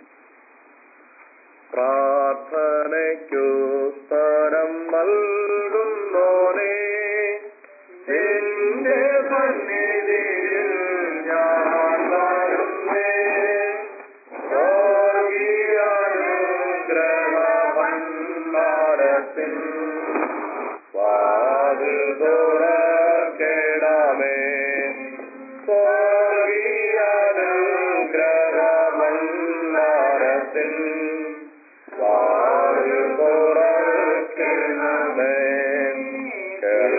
പ്രാർത്ഥനയ്ക്കു സ്ഥലം നൽകുന്നോനെ എന്റെ സന്നിധിയിൽ ഞാൻ വരുന്നേ സ്വർഗീയാനുഗ്രഹഭണ്ഡാരത്തിൻ വാതിൽ തുറക്കേണമേ സ്വർഗീയാനുഗ്രഹഭണ്ഡാരത്തിൻ വാതിൽ തുറക്കേണമേ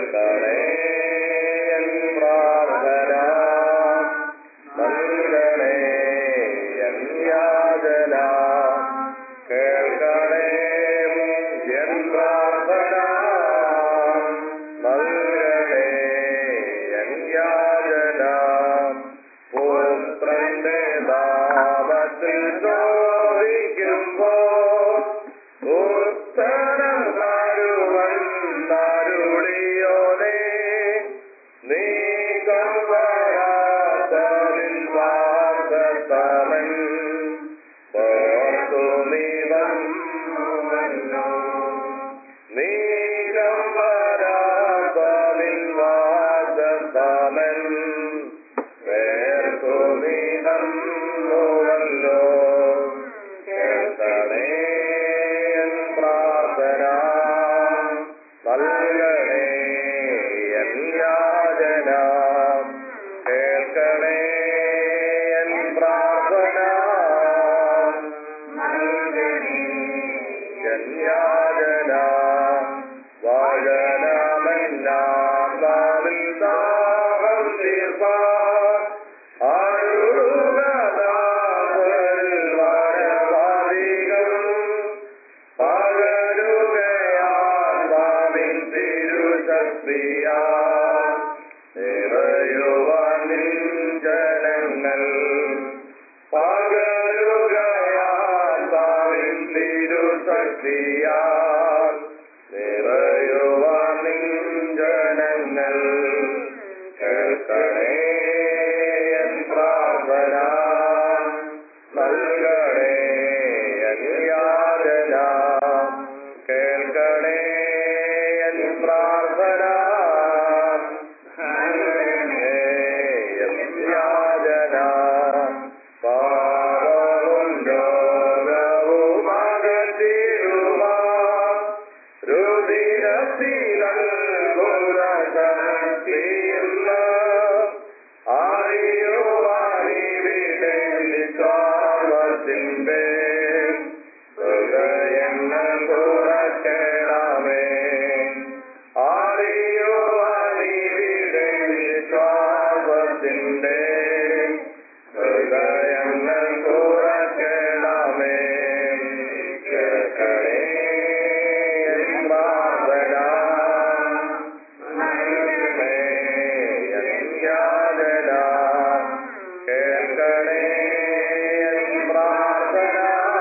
കേൾക്കണേ എൻ പ്രാർത്ഥന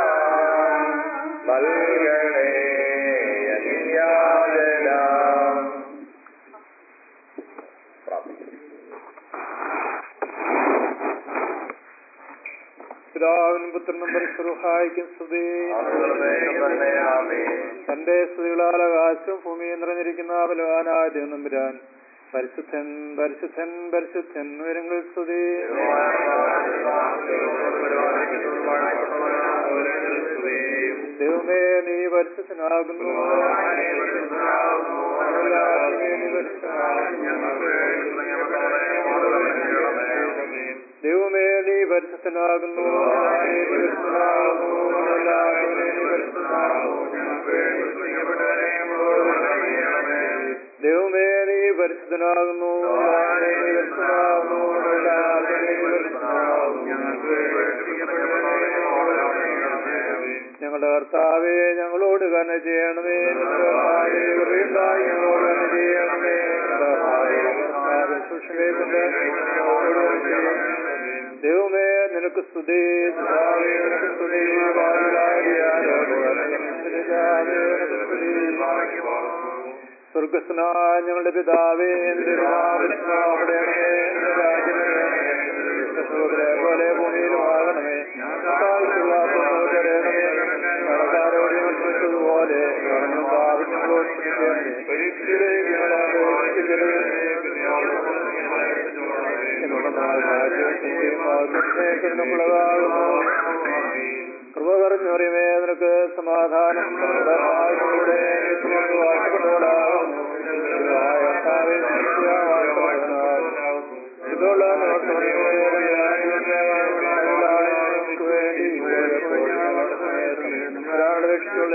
നൽകണേ എൻ യാചന പ്രാർത്ഥിക്കുന്നു പിതാവിനും പുത്രനും പരിശുഹായിക്കും സ്തുതി തന്റെ സ്തുതികളാൽ ആകാശവും ഭൂമിയും നിറഞ്ഞിരിക്കുന്ന ബലവാനായ ദൈവനമ്പുരാൻ പരിശുദ്ധൻ പരിശുദ്ധൻ പരിശുദ്ധൻ ഉയരങ്ങളിൽ സ്തുതി ദൈവമേ നീ പരിശുദ്ധനാകുന്നു ദൈവമേ, നീ ദൈവമേ നീ പരിശുദ്ധനാകുന്നു നീ പരിശുദ്ധനാകുന്നു എല്ലാവരെയും നീ പരിശുദ്ധനാകുന്നു ദൈവമേ നീ പരിശുദ്ധനാകുന്നു എല്ലാവരെയും നീ പരിശുദ്ധനാകുന്നു എല്ലാവരെയും നീ പരിശുദ്ധനാകുന്നു ഞങ്ങളുടെ കർത്താവേ ഞങ്ങളോട് കരുണ ചെയ്യണമേ ഞങ്ങളുടെ കർത്താവേ, കൃപയുണ്ടായി ഞങ്ങളോട് കരുണ ചെയ്യണമേ കർത്താവേ, കർത്താവേ, സൂക്ഷ്മതയെക്കൊണ്ട് ഞങ്ങളോട് കരുണ ചെയ്യണമേ. ദൈവമേ നിനക്ക് സ്തുതി കർത്താവേ, നിനക്ക് സ്തുതി വാരിയാരോട് കരുണ സ്തുതി സ്വർഗസ്നായ ഞങ്ങളുടെ പിതാവേ നിന്റെ നാമത്തിനാമടയണമേ നിന്റെ രാജ്യം വരണമേ. നിന്റെ സഹോദരെ പോലെ ഭൂമിയിലും ആകണമേ ഞങ്ങൾക്കുള്ള അപ്പങ്ങൾ തരണമേ ഞങ്ങളോട് ഞങ്ങൾ ക്ഷമിച്ചതുപോലെ ഞങ്ങളും പാപം ഞങ്ങളോട് ക്ഷമിക്കണമേ പരീക്ഷയിലേക്ക് ഞങ്ങളെ പ്രവേശിപ്പിക്കരുതേ. എന്നുള്ള നാൾ രാജ്യവും ശക്തിയും മഹത്വത്തിലേക്ക് നിനക്കുള്ളതാകുന്നു. കൃപ പറഞ്ഞറിയമേ നിനക്ക് സമാധാനം നമ്മുടെ നാളുകളുടെ നിത്യങ്ങൾക്ക് വാഴ്ത്തപ്പെട്ടവളാകുന്നു. ദൈവമായ കർത്താവേ, നിനക്ക് വാഴ്ത്തപ്പെട്ടവനാകുന്നു. ഇതുള്ള പ്രവർത്തനങ്ങളെ ഞങ്ങൾക്ക് വേണ്ടി ഇപ്പോഴെപ്പോഴും ഞങ്ങളുടെ സമയത്തും ഒരാളുടെ രക്ഷയുള്ള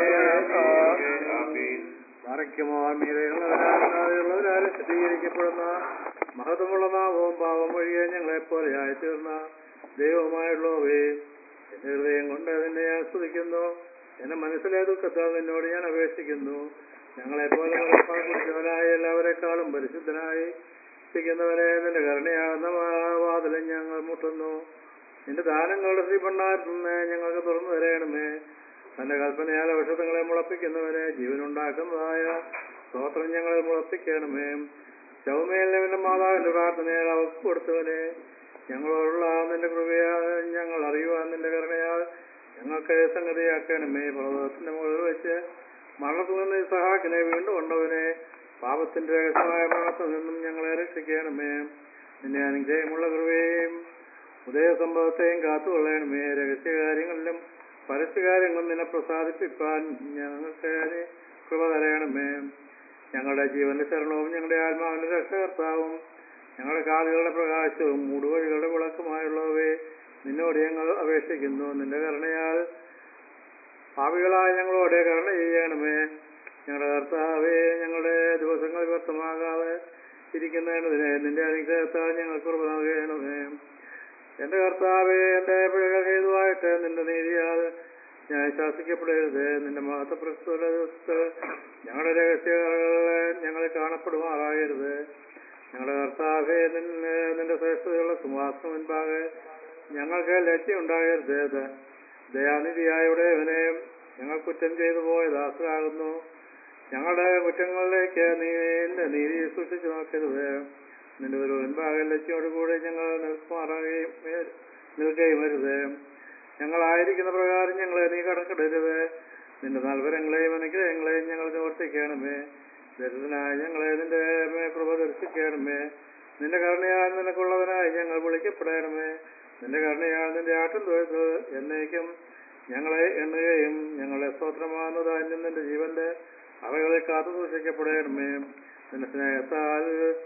മറയ്ക്കുമോന്മീതയുള്ളവരാരെ സ്ഥിരീകരിക്കപ്പെടുന്ന മഹത്വമുള്ള നാമവും പാവം വഴിയെ ഞങ്ങളെ പോലെ ആയിത്തീർന്ന ദൈവമായുള്ളവേ എന്റെ ഹൃദയം കൊണ്ട് നിന്നെ ഞാൻ സ്തുതിക്കുന്നു എന്റെ മനസ്സിലെ ദുഃഖത്താൽ നിന്നോട് ഞാൻ അപേക്ഷിക്കുന്നു ഞങ്ങളെ പോലെ കുടിച്ചവനായ എല്ലാവരെക്കാളും പരിശുദ്ധനായി ിക്കുന്നവരെ നിന്റെ കരുണയാകുന്ന വാ- വാതിലും ഞങ്ങൾ മുട്ടുന്നു നിന്റെ ദാനങ്ങളുടെ ശ്രീപണ്ണാരിൽ നിന്ന് ഞങ്ങൾക്ക് തുറന്നു തരയണമേ തന്റെ കൽപ്പനയാൽ ഔഷധങ്ങളെ മുളപ്പിക്കുന്നവനെ ജീവനുണ്ടാക്കുന്നതായ സ്തോത്രം ഞങ്ങളെ മുളപ്പിക്കണമേ ചൗമേലിന്റെ മാതാവിന്റെ പ്രാർത്ഥനയാൽ അവർക്ക് കൊടുത്തവനെ ഞങ്ങളോടുള്ള നിന്റെ കൃപയാൽ ഞങ്ങൾ അറിയുവാൻ നിന്റെ കരുണയാൽ ഞങ്ങൾക്ക് സംഗതിയാക്കണമേ പർവ്വതത്തിന്റെ മുകളിൽ വെച്ച് മരണത്തിൽ നിന്ന് സഹാക്കിനെ വീണ്ടും കൊണ്ടവനെ പാപത്തിന്റെ രഹസ്യമായ മരണത്തിൽ നിന്നും ഞങ്ങളെ രക്ഷിക്കണമേ നിന്നെ അനുഗ്രഹമുള്ള കൃപയെയും ഉദയസംഭവത്തെയും കാത്തുകൊള്ളണമേ രഹസ്യകാര്യങ്ങളിലും പരസ്യകാര്യങ്ങളും നിന്നെ പ്രസാദിപ്പിക്കാൻ ഞങ്ങൾക്ക് നീ കൃപ തരയണമേ ഞങ്ങളുടെ ജീവന്റെ ശരണവും ഞങ്ങളുടെ ആത്മാവിന്റെ രക്ഷകർത്താവും ഞങ്ങളുടെ കാലുകളുടെ പ്രകാശവും മൂടുവഴികളുടെ വിളക്കുമായുള്ളവയെ നിന്നോട് ഞങ്ങൾ അപേക്ഷിക്കുന്നു നിന്റെ കരുണയാൽ ഭാവികളായ ഞങ്ങളോട് കരുണ ചെയ്യണമേ ഞങ്ങളുടെ കർത്താവേ ഞങ്ങളുടെ ദിവസങ്ങൾ വ്യക്തമാകാതെ ഇരിക്കുന്നതിന് നിന്റെ അനുഗ്രഹത്താൽ ഞങ്ങൾക്ക് കൃപ നൽകണമേ എന്റെ കർത്താവേ എന്റെ പിഴകൾ ഹേതുവായിട്ട് നിന്റെ നീതിയാൽ ഞാൻ ശാസിക്കപ്പെടരുത് നിന്റെ മഹത്വ പ്രസ്തുത ദിവസത്ത് ഞങ്ങളുടെ രഹസ്യങ്ങളെ ഞങ്ങളെ കാണപ്പെടുമാറാകരുത് ഞങ്ങളുടെ കർത്താവേ നിന്നെ നിന്റെ ശ്രേഷ്ഠതയുള്ള സിംഹാസനം മുൻപാകെ ഞങ്ങൾക്ക് ലജ്ജ ഉണ്ടാകരുത് ദ- ദയാനിധിയായ ഉടയവനെ ഞങ്ങൾ കുറ്റം ചെയ്തു പോയ ദാസരാകുന്നു ഞങ്ങളുടെ കുറ്റങ്ങളിലേക്ക് നീ നിന്റെ നീതി സൂക്ഷിച്ചു നോക്കരുത് നിന്റെ ഒരു മുൻപാകെ ലജ്ജയോടുകൂടി ഞങ്ങൾ നിൽക്കുമാറാകുകയും ഏ- നിൽക്കുകയും വരുത് ഞങ്ങളായിരിക്കുന്ന പ്രകാരം ഞങ്ങളെ നീ കടക്കിടരുത് നിന്റെ താല്പര്യങ്ങളെയും അനുഗ്രഹങ്ങളെയും ഞങ്ങൾ നിവർത്തിക്കണമേ ദരിദ്രനായ ഞങ്ങളെ നിന്റെ മേ- കൃപ ദർശിക്കണമേ നിന്റെ കരുണയാൽ നിനക്കുള്ളവനായി ഞങ്ങൾ വിളിക്കപ്പെടണമേ നിന്റെ കരുണയാൽ നിന്റെ ആട്ടും തൊഴുത്ത് എന്നേക്കും ഞങ്ങളെ എണ്ണുകയും ഞങ്ങളെ സ്തോത്രമാകുന്ന ധാന്യം നിന്റെ ജീവന്റെ അവകളെ കാത്തു സൂക്ഷിക്കപ്പെടണമേ നിന്റെ സ്നേഹത്താൽ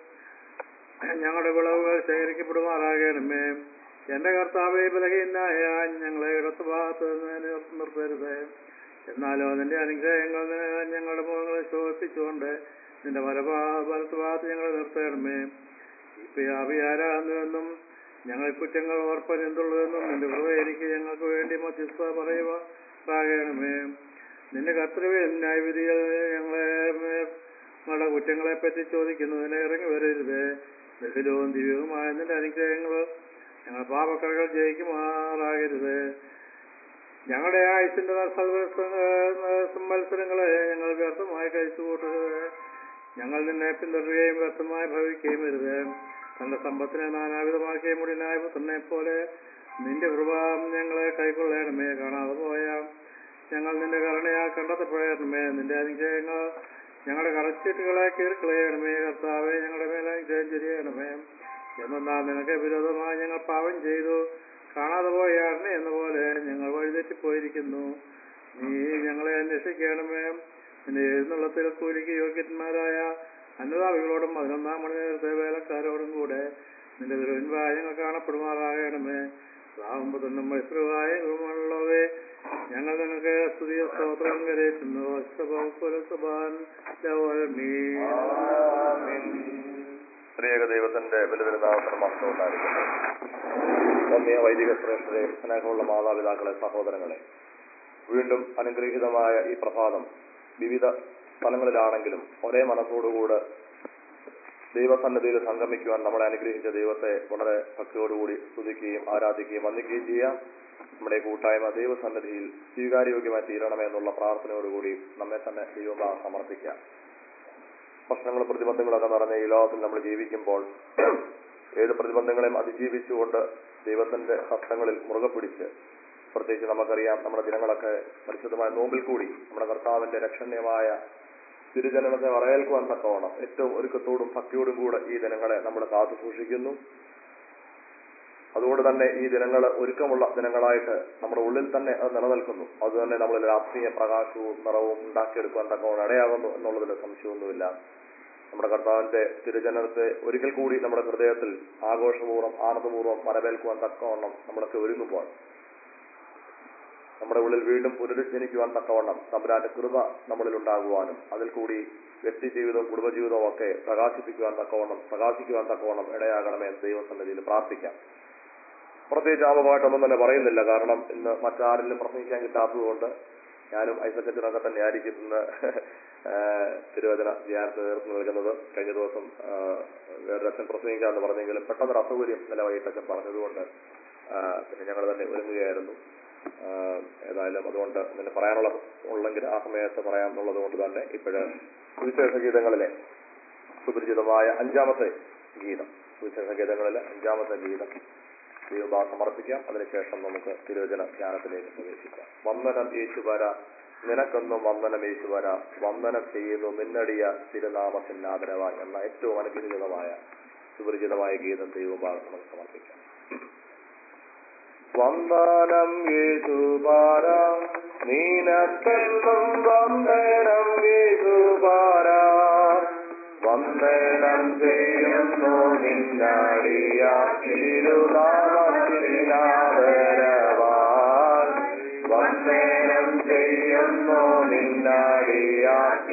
ഞങ്ങളുടെ വിളവുകൾ ശേഖരിക്കപ്പെടുമാറാകണമേ എന്റെ കർത്താവെ ബലഹീനായ ഞങ്ങളെ ഇടത്ത് ഭാഗത്ത് നിന്ന് നിർ- നിർത്തരുത് എന്നാലോ നിന്റെ അനുഗ്രഹങ്ങൾ നി- ഞങ്ങളുടെ മുഖങ്ങളെ ശോഭിപ്പിച്ചുകൊണ്ട് നിന്റെ വലഭാ വലത്ത് ഭാഗത്ത് ഞങ്ങളെ നിർത്തണമേ ഇപ്പൊ അഭിയാരാകുന്നുവെന്നും ഞങ്ങൾ കുറ്റങ്ങൾ ഓർപ്പൻ എന്തുള്ളതെന്നും നിന്റെ കൃപ എനിക്ക് ഞങ്ങൾക്ക് വേണ്ടി മധ്യസ്ഥ പറയുക പ്രാകണമേ നിന്റെ കർത്തവ്യ ന്യായവിധികൾ ഞങ്ങളെ മേ- ഞങ്ങളുടെ കുറ്റങ്ങളെ പറ്റി ചോദിക്കുന്നതിന് ഇറങ്ങി വരരുത് ബഹുലവും ദിവ്യവുമായ നിന്റെ അനുഗ്രഹങ്ങൾ ഞങ്ങൾ പാപക്കറകൾ ജയിക്കുമാറാകരുത് ഞങ്ങളുടെ ആയുസിന്റെ മത്സരങ്ങളെ ഞങ്ങൾ വ്യർത്ഥമായി കഴിച്ചു കൂട്ടരുത് ഞങ്ങൾ നിന്നെ പിന്തുടരുകയും വ്യർത്ഥമായി ഭവിക്കുകയും വരുത് തന്റെ സമ്പത്തിനെ നാനാവിധമാക്കിയ മുടിനായ പുത്രനെ പോലെ നിന്റെ കൃപ ഞങ്ങളെ കൈക്കൊള്ളണമേ കാണാതെ പോയ ഞങ്ങൾ നിന്റെ കരുണയാൽ കണ്ടെത്തപ്പെടണമേ നിന്റെ അനുഗ്രഹങ്ങൾ ഞങ്ങളുടെ കടച്ചീട്ടുകളെ കീർക്കളയണമേ കർത്താവെ ഞങ്ങളുടെ മേലെ അനുഗ്രഹം ചെയ്യണമേ എന്നാൽ നിനക്ക് വിരോധമായി ഞങ്ങൾ പാപം ചെയ്തു കാണാതെ പോയ അരണ എന്ന പോലെ ഞങ്ങൾ വഴിതെറ്റിപ്പോയിരിക്കുന്നു നീ ഞങ്ങളെ അന്വേഷിക്കണമേ നിന്റെ എഴുന്നള്ളത്തിൽ കൂലിക്ക് യോഗ്യന്മാരായ അനുതാപികളോടും പതിനൊന്നാം മണി നേരത്തെ വേലക്കാരോടും കൂടെ നിന്റെ ദുരന്വായ ഞങ്ങൾ കാണപ്പെടുമാറാകണമേ ആകുമ്പോൾ തന്നെ മൈത്രവായ ഗുണമുള്ളവേ ഞങ്ങൾ നിങ്ങൾക്ക് സ്തുതിയ സ്തോത്രം കരയറ്റുന്നു അസ്തഭാൻ സ്ത്രീക ദൈവത്തിന്റെ ബലിപെരുന്നാമത്തിന് മഹത്വം ഉണ്ടായിരിക്കുന്നു ഒന്നിയ വൈദിക ശ്രേഷ്ഠരെ സ്നേഹമുള്ള മാതാപിതാക്കളെ സഹോദരങ്ങളെ വീണ്ടും അനുഗ്രഹീതമായ ഈ പ്രഭാതം വിവിധ സ്ഥലങ്ങളിലാണെങ്കിലും ഒരേ മനസ്സോടുകൂടെ ദൈവസന്നദ്ധിയിൽ സംഗമിക്കുവാൻ നമ്മളെ അനുഗ്രഹിച്ച ദൈവത്തെ വളരെ ഭക്തിയോടുകൂടി സ്തുതിക്കുകയും ആരാധിക്കുകയും വന്ദിക്കുകയും ചെയ്യാം നമ്മുടെ ഈ കൂട്ടായ്മ ദൈവസന്നിധിയിൽ സ്വീകാര്യോഗ്യമായി തീരണമേ എന്നുള്ള പ്രാർത്ഥനയോടുകൂടി നമ്മെ തന്നെ ദൈവമാ സമർപ്പിക്കാം പ്രശ്നങ്ങളും പ്രതിബന്ധങ്ങളൊക്കെ നിറഞ്ഞ ഈ ലോകത്തിൽ നമ്മൾ ജീവിക്കുമ്പോൾ ഏത് പ്രതിബന്ധങ്ങളെയും അതിജീവിച്ചുകൊണ്ട് ദൈവത്തിന്റെ ഹസ്തങ്ങളിൽ മുറുകെ പിടിച്ച് പ്രത്യേകിച്ച് നമുക്കറിയാം നമ്മുടെ ദിനങ്ങളൊക്കെ പരിശുദ്ധമായ നോമ്പിൽ കൂടി നമ്മുടെ കർത്താവിന്റെ രക്ഷണീയമായ തിരുജനനത്തെ വരവേൽക്കുവാൻ തക്കവണ്ണം ഏറ്റവും ഒരുക്കത്തോടും ഭക്തിയോടും കൂടെ ഈ ദിനങ്ങളെ നമ്മൾ കാത്തു സൂക്ഷിക്കുന്നു അതുകൊണ്ട് തന്നെ ഈ ദിനങ്ങൾ ഒരുക്കമുള്ള ദിനങ്ങളായിട്ട് നമ്മുടെ ഉള്ളിൽ തന്നെ അത് നിലനിൽക്കുന്നു അതുതന്നെ നമ്മളിൽ ആത്മീയ പ്രകാശവും നിറവും ഉണ്ടാക്കിയെടുക്കുവാൻ തക്കവണ്ണം ഇടയാകുന്നു എന്നുള്ളതിൽ സംശയമൊന്നുമില്ല നമ്മുടെ കർത്താവിന്റെ തിരുജനനത്തെ ഒരിക്കൽ കൂടി നമ്മുടെ ഹൃദയത്തിൽ ആഘോഷപൂർവ്വം ആനന്ദപൂർവ്വം വരവേൽക്കുവാൻ തക്കവണ്ണം നമ്മളൊക്കെ ഒരുങ്ങുമ്പോൾ നമ്മുടെ ഉള്ളിൽ വീണ്ടും പുനരുജ്ജനിക്കുവാൻ തക്കവണ്ണം തമ്പുരാന്റെ കൃപ നമ്മളിൽ ഉണ്ടാകുവാനും അതിൽ കൂടി വ്യക്തി ജീവിതവും കുടുംബജീവിതവും ഒക്കെ പ്രകാശിപ്പിക്കുവാൻ തക്കവണ്ണം പ്രകാശിക്കുവാൻ തക്കവണ്ണം ഇടയാകണമേ എന്ന് ദൈവസന്നിധിയിൽ പ്രാർത്ഥിക്കാം പ്രത്യേകിച്ച് ആമമായിട്ടൊന്നും തന്നെ പറയുന്നില്ല കാരണം ഇന്ന് മറ്റാരിലും പ്രസംഗിക്കാൻ കിട്ടാത്തതുകൊണ്ട് ഞാനും ഐസക്കച്ചനൊക്കെ തന്നെ ആയിരിക്കും ഇന്ന് തിരുവചന ധ്യാനത്തിന് നേതൃത്വം നൽകുന്നത് കഴിഞ്ഞ ദിവസം വേറൊരച്ഛൻ പ്രസംഗിക്കാമെന്ന് പറഞ്ഞെങ്കിലും പെട്ടെന്നൊരു അസൗകര്യം ഇന്നലെ വൈകിട്ടച്ഛൻ പറഞ്ഞതുകൊണ്ട് പിന്നെ ഞങ്ങൾ തന്നെ ഒരുങ്ങുകയായിരുന്നു ഏതായാലും അതുകൊണ്ട് പിന്നെ പറയാനുള്ള ഉള്ളെങ്കിൽ ആ സമയത്ത് പറയാമെന്നുള്ളത് കൊണ്ട് തന്നെ ഇപ്പോഴ് സുവിശേഷ ഗീതങ്ങളിലെ സുപരിചിതമായ അഞ്ചാമത്തെ ഗീതം സുവിശേഷ ഗീതങ്ങളിലെ അഞ്ചാമത്തെ ഗീതം ദൈവഭാ സമർപ്പിക്കാം അതിനുശേഷം നമുക്ക് തിരുവചന ധ്യാനത്തിലേക്ക് പ്രവേശിക്കാം വന്ദനം യേശുവര നിനക്കൊന്നും വന്ദനം യേശുവര വന്ദനം ചെയ്യുന്നു നിന്നടിയ തിരുനാമത്തിനാദരവായി എന്ന ഏറ്റവും അനുഗ്രഹീതമായ സുപരിചിതമായ ഗീതം ദൈവഭാഗം നമുക്ക് സമർപ്പിക്കാം വന്ദനം യേശുപാര നീനക്കെന്നും വന്ദനം യേശുപാര വന്ദനം ചെയ്യുന്നു നിന്നടിയ തിരുനാമത്തിനാദരവാൻ വന്ദനം ചെയ്യുന്നു നിന്നടിയ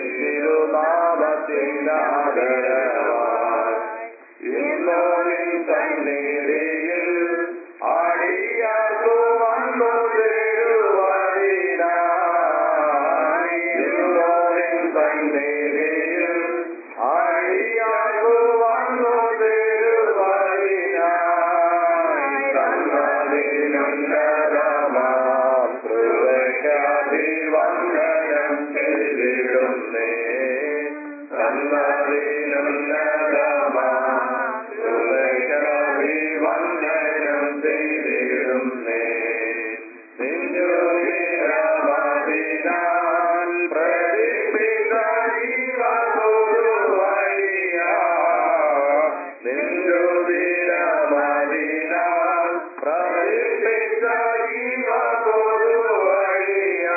തിരുനാമത്തിനാദരവാൻ ഇന്നോ നിൻ സന്നിധിയിൽ ആടിയാർക്കു വന്നു തരുവതിനായി ഇന്നോ നിൻ സന്നിധിയിൽ ആടിയാർക്കു വന്നു തരുവതിനായി തന്നതിനുന്നതമാം കൃപയ്ക്കഭിവന്ദനം ചെയ്തിടുന്നേ തന്നതിനുന്നതമാം കൃപയ്ക്കഭിവന്ദനം ചെയ്തിടുന്നേ നിന്നുവിരമതിനാൽ പ്രതിഷ്ഠിത ജീവകൊടുവഴിയ നിന്നുവിരമതിനാൽ പ്രതിഷ്ഠിത ജീവകൊടുവഴിയ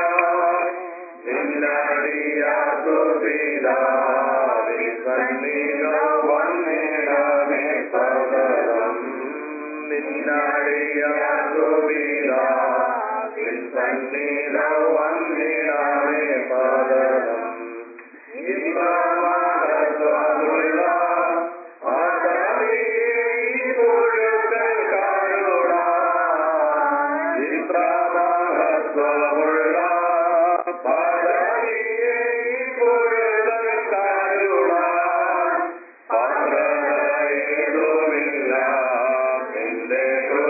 നിന്നടിയാകുപിതാവിൻ സന്നിധോ വന്നിടമേ സദരം നിന്നടിയാകുപിതാവിൻ സന്നിധോ വന്നിടമേ സദരം ഇന്ദ്രമഹത്വമുള്ള ആദരിയെ ഈ പുഴുക്കൾ കാരുണ ഇന്ദ്രമഹത്വമുള്ള ആദരിയെ ഈ പുഴുക്കൾ കാരുണ പാത്രതയേതുമില്ല നിന്റെ കൃപ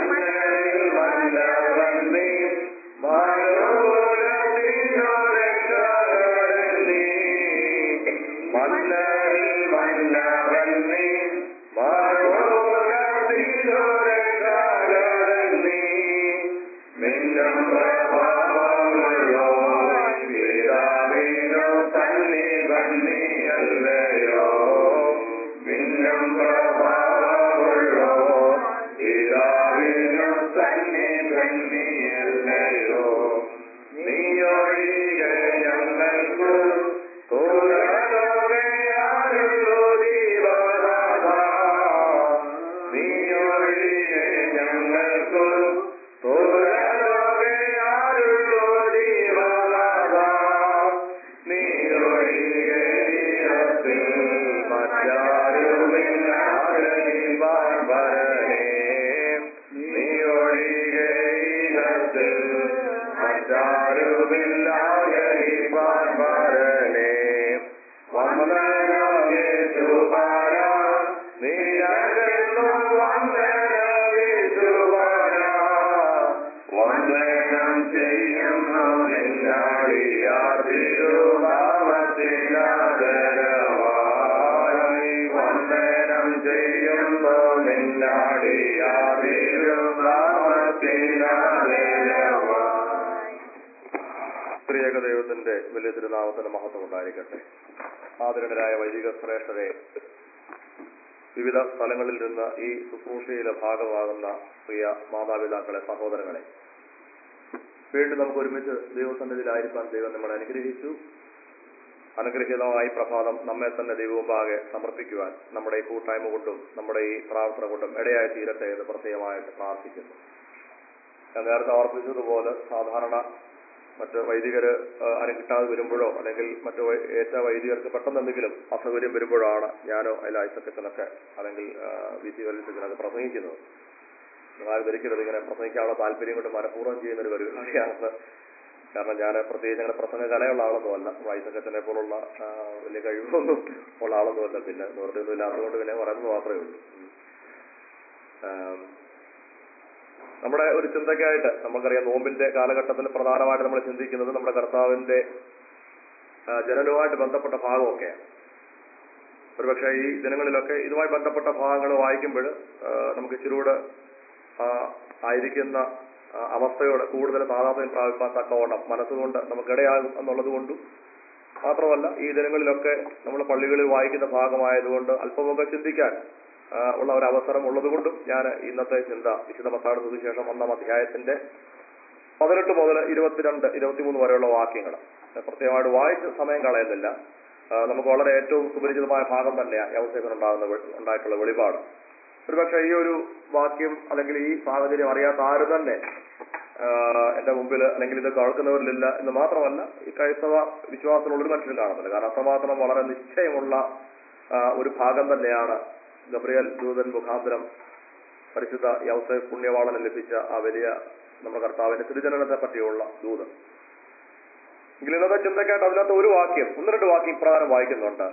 സ്ത്രീയക ദൈവത്തിന്റെ വലിയ തിരുനാമത്തിന് മഹത്വം ഉണ്ടായിരിക്കട്ടെ ആദരണരായ വൈദിക ശ്രേഷ്ഠരെ വിവിധ സ്ഥലങ്ങളിൽ നിന്ന് ഈ ശുശ്രൂഷയിലെ ഭാഗമാകുന്ന പ്രിയ മാതാപിതാക്കളെ സഹോദരങ്ങളെ വീണ്ടും നമുക്ക് ഒരുമിച്ച് ദൈവസന്നിധിയിലായിരിക്കാൻ ദൈവം നമ്മളെ അനുഗ്രഹിച്ചു അനുഗ്രഹീതമായ പ്രഭാതം നമ്മെ തന്നെ ദൈവമുമ്പാകെ സമർപ്പിക്കുവാൻ നമ്മുടെ ഈ കൂട്ടായ്മ കൊണ്ടും നമ്മുടെ ഈ പ്രാർത്ഥന കൊണ്ടും ഇടയായി തീരട്ടെ എന്ന് പ്രത്യേകമായിട്ട് പ്രാർത്ഥിക്കുന്നു ഞാൻ നേരത്തെ ഓർപ്പിച്ചതുപോലെ സാധാരണ മറ്റ് വൈദികര് ആരും കിട്ടാതെ വരുമ്പോഴോ അല്ലെങ്കിൽ മറ്റു വൈ- ഏറ്റ വൈദികർക്ക് പെട്ടെന്ന് എന്തെങ്കിലും അസൗകര്യം വരുമ്പോഴാണ് ഞാനോ അതിൽ ഐസക്കത്തിനൊക്കെ അല്ലെങ്കിൽ വി സി വലുസത്തിനൊക്കെ പ്രസംഗിക്കുന്നത് നിങ്ങൾ ധരിക്കരുത് ഇങ്ങനെ പ്രസംഗിക്കാനുള്ള താല്പര്യം കൊണ്ട് മനഃപൂർവ്വം ചെയ്യുന്ന ഒരു പരിപാടിയാണെന്ന് കാരണം ഞാൻ പ്രത്യേകിച്ച് അങ്ങനെ പ്രസംഗ കലയുള്ള ആളൊന്നുമല്ല വൈസക്കത്തിനെ പോലുള്ള ആ, വലിയ കഴിവൊന്നും ഉള്ള ആളൊന്നുമല്ല പിന്നെ നിവൃത്തിയൊന്നും ഇല്ലാത്തതുകൊണ്ട് പിന്നെ പറയുന്നത് മാത്രമേ ഉള്ളൂ ഉം. ആം, നമ്മുടെ ഒരു ചിന്തയ്ക്കായിട്ട് നമുക്കറിയാം നോമ്പിന്റെ കാലഘട്ടത്തിൽ പ്രധാനമായിട്ട് നമ്മൾ ചിന്തിക്കുന്നത് നമ്മുടെ കർത്താവിന്റെ ആ, ജനനവുമായിട്ട് ബന്ധപ്പെട്ട ഭാഗമൊക്കെയാണ് ഒരുപക്ഷെ ഈ ദിനങ്ങളിലൊക്കെ ഇതുമായി ബന്ധപ്പെട്ട ഭാഗങ്ങൾ വായിക്കുമ്പോൾ നമുക്ക് ഇച്ചിരൂടെ ആ, ആയിരിക്കുന്ന ആ, അവസ്ഥയോട് കൂടുതൽ താതാത്മ്യം പ്രാപിക്കാൻ തക്കവണ്ണം മനസ്സുകൊണ്ട് നമുക്കിടയാകും എന്നുള്ളത് കൊണ്ടും മാത്രമല്ല ഈ ദിനങ്ങളിലൊക്കെ നമ്മൾ പള്ളികളിൽ വായിക്കുന്ന ഭാഗമായതുകൊണ്ട് അല്പമൊക്കെ ചിന്തിക്കാൻ ആ, ഉള്ള ഒരു അവസരം ഉള്ളതുകൊണ്ടും ഞാൻ ഇന്നത്തെ ചിന്ത വിശുദ്ധ മത്താട് സുവിശേഷം ഒന്നാം അധ്യായത്തിന്റെ പതിനെട്ട് മുതൽ ഇരുപത്തിരണ്ട് ഇരുപത്തിമൂന്ന് വരെയുള്ള വാക്യങ്ങൾ പ്രത്യേകമായിട്ട് വായിച്ച് സമയം കളയുന്നില്ല ആ, നമുക്ക് വളരെ ഏറ്റവും സുപരിചിതമായ ഭാഗം തന്നെയാണ് യവസേവൻ ഉണ്ടാകുന്ന വെ- ഉണ്ടായിട്ടുള്ള വെളിപാട് ഒരുപക്ഷെ ഈ ഒരു വാക്യം അല്ലെങ്കിൽ ഈ സാഹചര്യം അറിയാത്ത ആരും തന്നെ ആ, എന്റെ മുമ്പിൽ അല്ലെങ്കിൽ ഇത് കേൾക്കുന്നവരിലില്ല എന്ന് മാത്രമല്ല ഈ ക്രൈസ്തവ വിശ്വാസത്തിലുള്ള ഒരു മനുഷ്യനും കാണുന്നില്ല കാരണം അത്രമാത്രം വളരെ നിശ്ചയമുള്ള ആ, ഒരു ഭാഗം തന്നെയാണ് ഗബ്രിയൽ ദൂതൻ മുഖാന്തരം പരിശുദ്ധ യൗസഫ് പുണ്യവാളന് ലഭിച്ച ആ വലിയ നമ്മുടെ കർത്താവിന്റെ തിരുജനനത്തെ പറ്റിയുള്ള ദൂത് എങ്കിലും ഇന്നത്തെ ചിന്തക്കായിട്ട് അതിനകത്ത് ഒരു വാക്യം ഒന്ന് രണ്ട് വാക്യം ഇപ്രകാരം വായിക്കുന്നുണ്ട്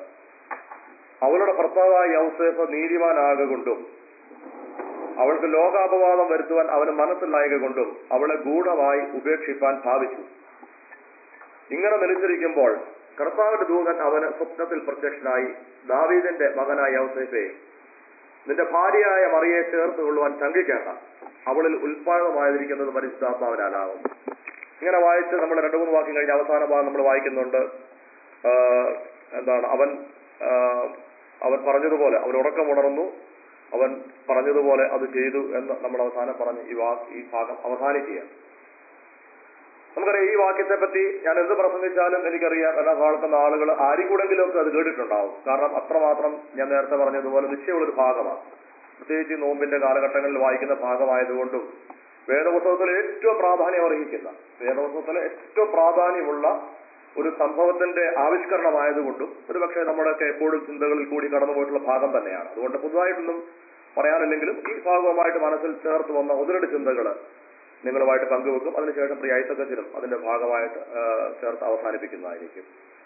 അവളുടെ ഭർത്താവായ യൗസേഫ് നീതിമാനാകൊണ്ടും അവൾക്ക് ലോകാപവാദം വരുത്തുവാൻ അവന് മനസ്സിലായക കൊണ്ടും അവളെ ഗൂഢമായി ഉപേക്ഷിപ്പാൻ ഭാവിച്ചു ഇങ്ങനെ നിലച്ചിരിക്കുമ്പോൾ കർത്താവിന്റെ ദൂതൻ അവന് സ്വപ്നത്തിൽ പ്രത്യക്ഷനായി ദാവീദിന്റെ മകനായ യൗസേഫെ നിന്റെ ഭാര്യയായ മറിയെ ചേർത്ത് കൊള്ളുവാൻ ശങ്കിക്കേണ്ട അവളിൽ ഉൽപാദമായിരിക്കുന്നത് പരിശുദ്ധാത്മാവിനാലാകും ഇങ്ങനെ വായിച്ച് നമ്മൾ രണ്ടു മൂന്ന് വാക്യം കഴിഞ്ഞ് അവസാന ഭാഗം നമ്മൾ വായിക്കുന്നുണ്ട് ആ, എന്താണ് അവൻ ആ, അവൻ പറഞ്ഞതുപോലെ അവൻ ഉറക്കമുണർന്നു അവൻ പറഞ്ഞതുപോലെ അത് ചെയ്തു എന്ന് നമ്മൾ അവസാനം പറഞ്ഞ് ഈ വാ ഈ ഭാഗം അവസാനിക്കുകയാണ് നമുക്കറിയാം ഈ വാക്യത്തെ പറ്റി ഞാൻ എന്ത് പ്രസംഗിച്ചാലും എനിക്കറിയാം എന്നെ കേൾക്കുന്ന ആളുകൾ ആരും കൂടെങ്കിലും ഒക്കെ അത് കേട്ടിട്ടുണ്ടാവും കാരണം അത്രമാത്രം ഞാൻ നേരത്തെ പറഞ്ഞതുപോലെ നിശ്ചയമുള്ളൊരു ഭാഗമാണ് പ്രത്യേകിച്ച് ഈ നോമ്പിന്റെ കാലഘട്ടങ്ങളിൽ വായിക്കുന്ന ഭാഗമായതുകൊണ്ടും വേദപുസ്തകത്തിൽ ഏറ്റവും പ്രാധാന്യം അർഹിക്കുന്ന വേദപുസ്തകത്തിൽ ഏറ്റവും പ്രാധാന്യമുള്ള ഒരു സംഭവത്തിന്റെ ആവിഷ്കരണമായതുകൊണ്ടും ഒരുപക്ഷെ നമ്മുടെയൊക്കെ എപ്പോഴും ചിന്തകളിൽ കൂടി കടന്നുപോയിട്ടുള്ള ഭാഗം തന്നെയാണ് അതുകൊണ്ട് പൊതുവായിട്ടൊന്നും പറയാനില്ലെങ്കിലും ഈ ഭാഗവുമായിട്ട് മനസ്സിൽ ചേർത്ത് വന്ന ഒന്ന് രണ്ട് ചിന്തകൾ നിങ്ങളുമായിട്ട് പങ്കുവെക്കും അതിനുശേഷം പ്രിയ ഐസക്കത്തിനും അതിന്റെ ഭാഗമായിട്ട് ആ, ചേർത്ത് അവസാനിപ്പിക്കുന്നതായിരിക്കും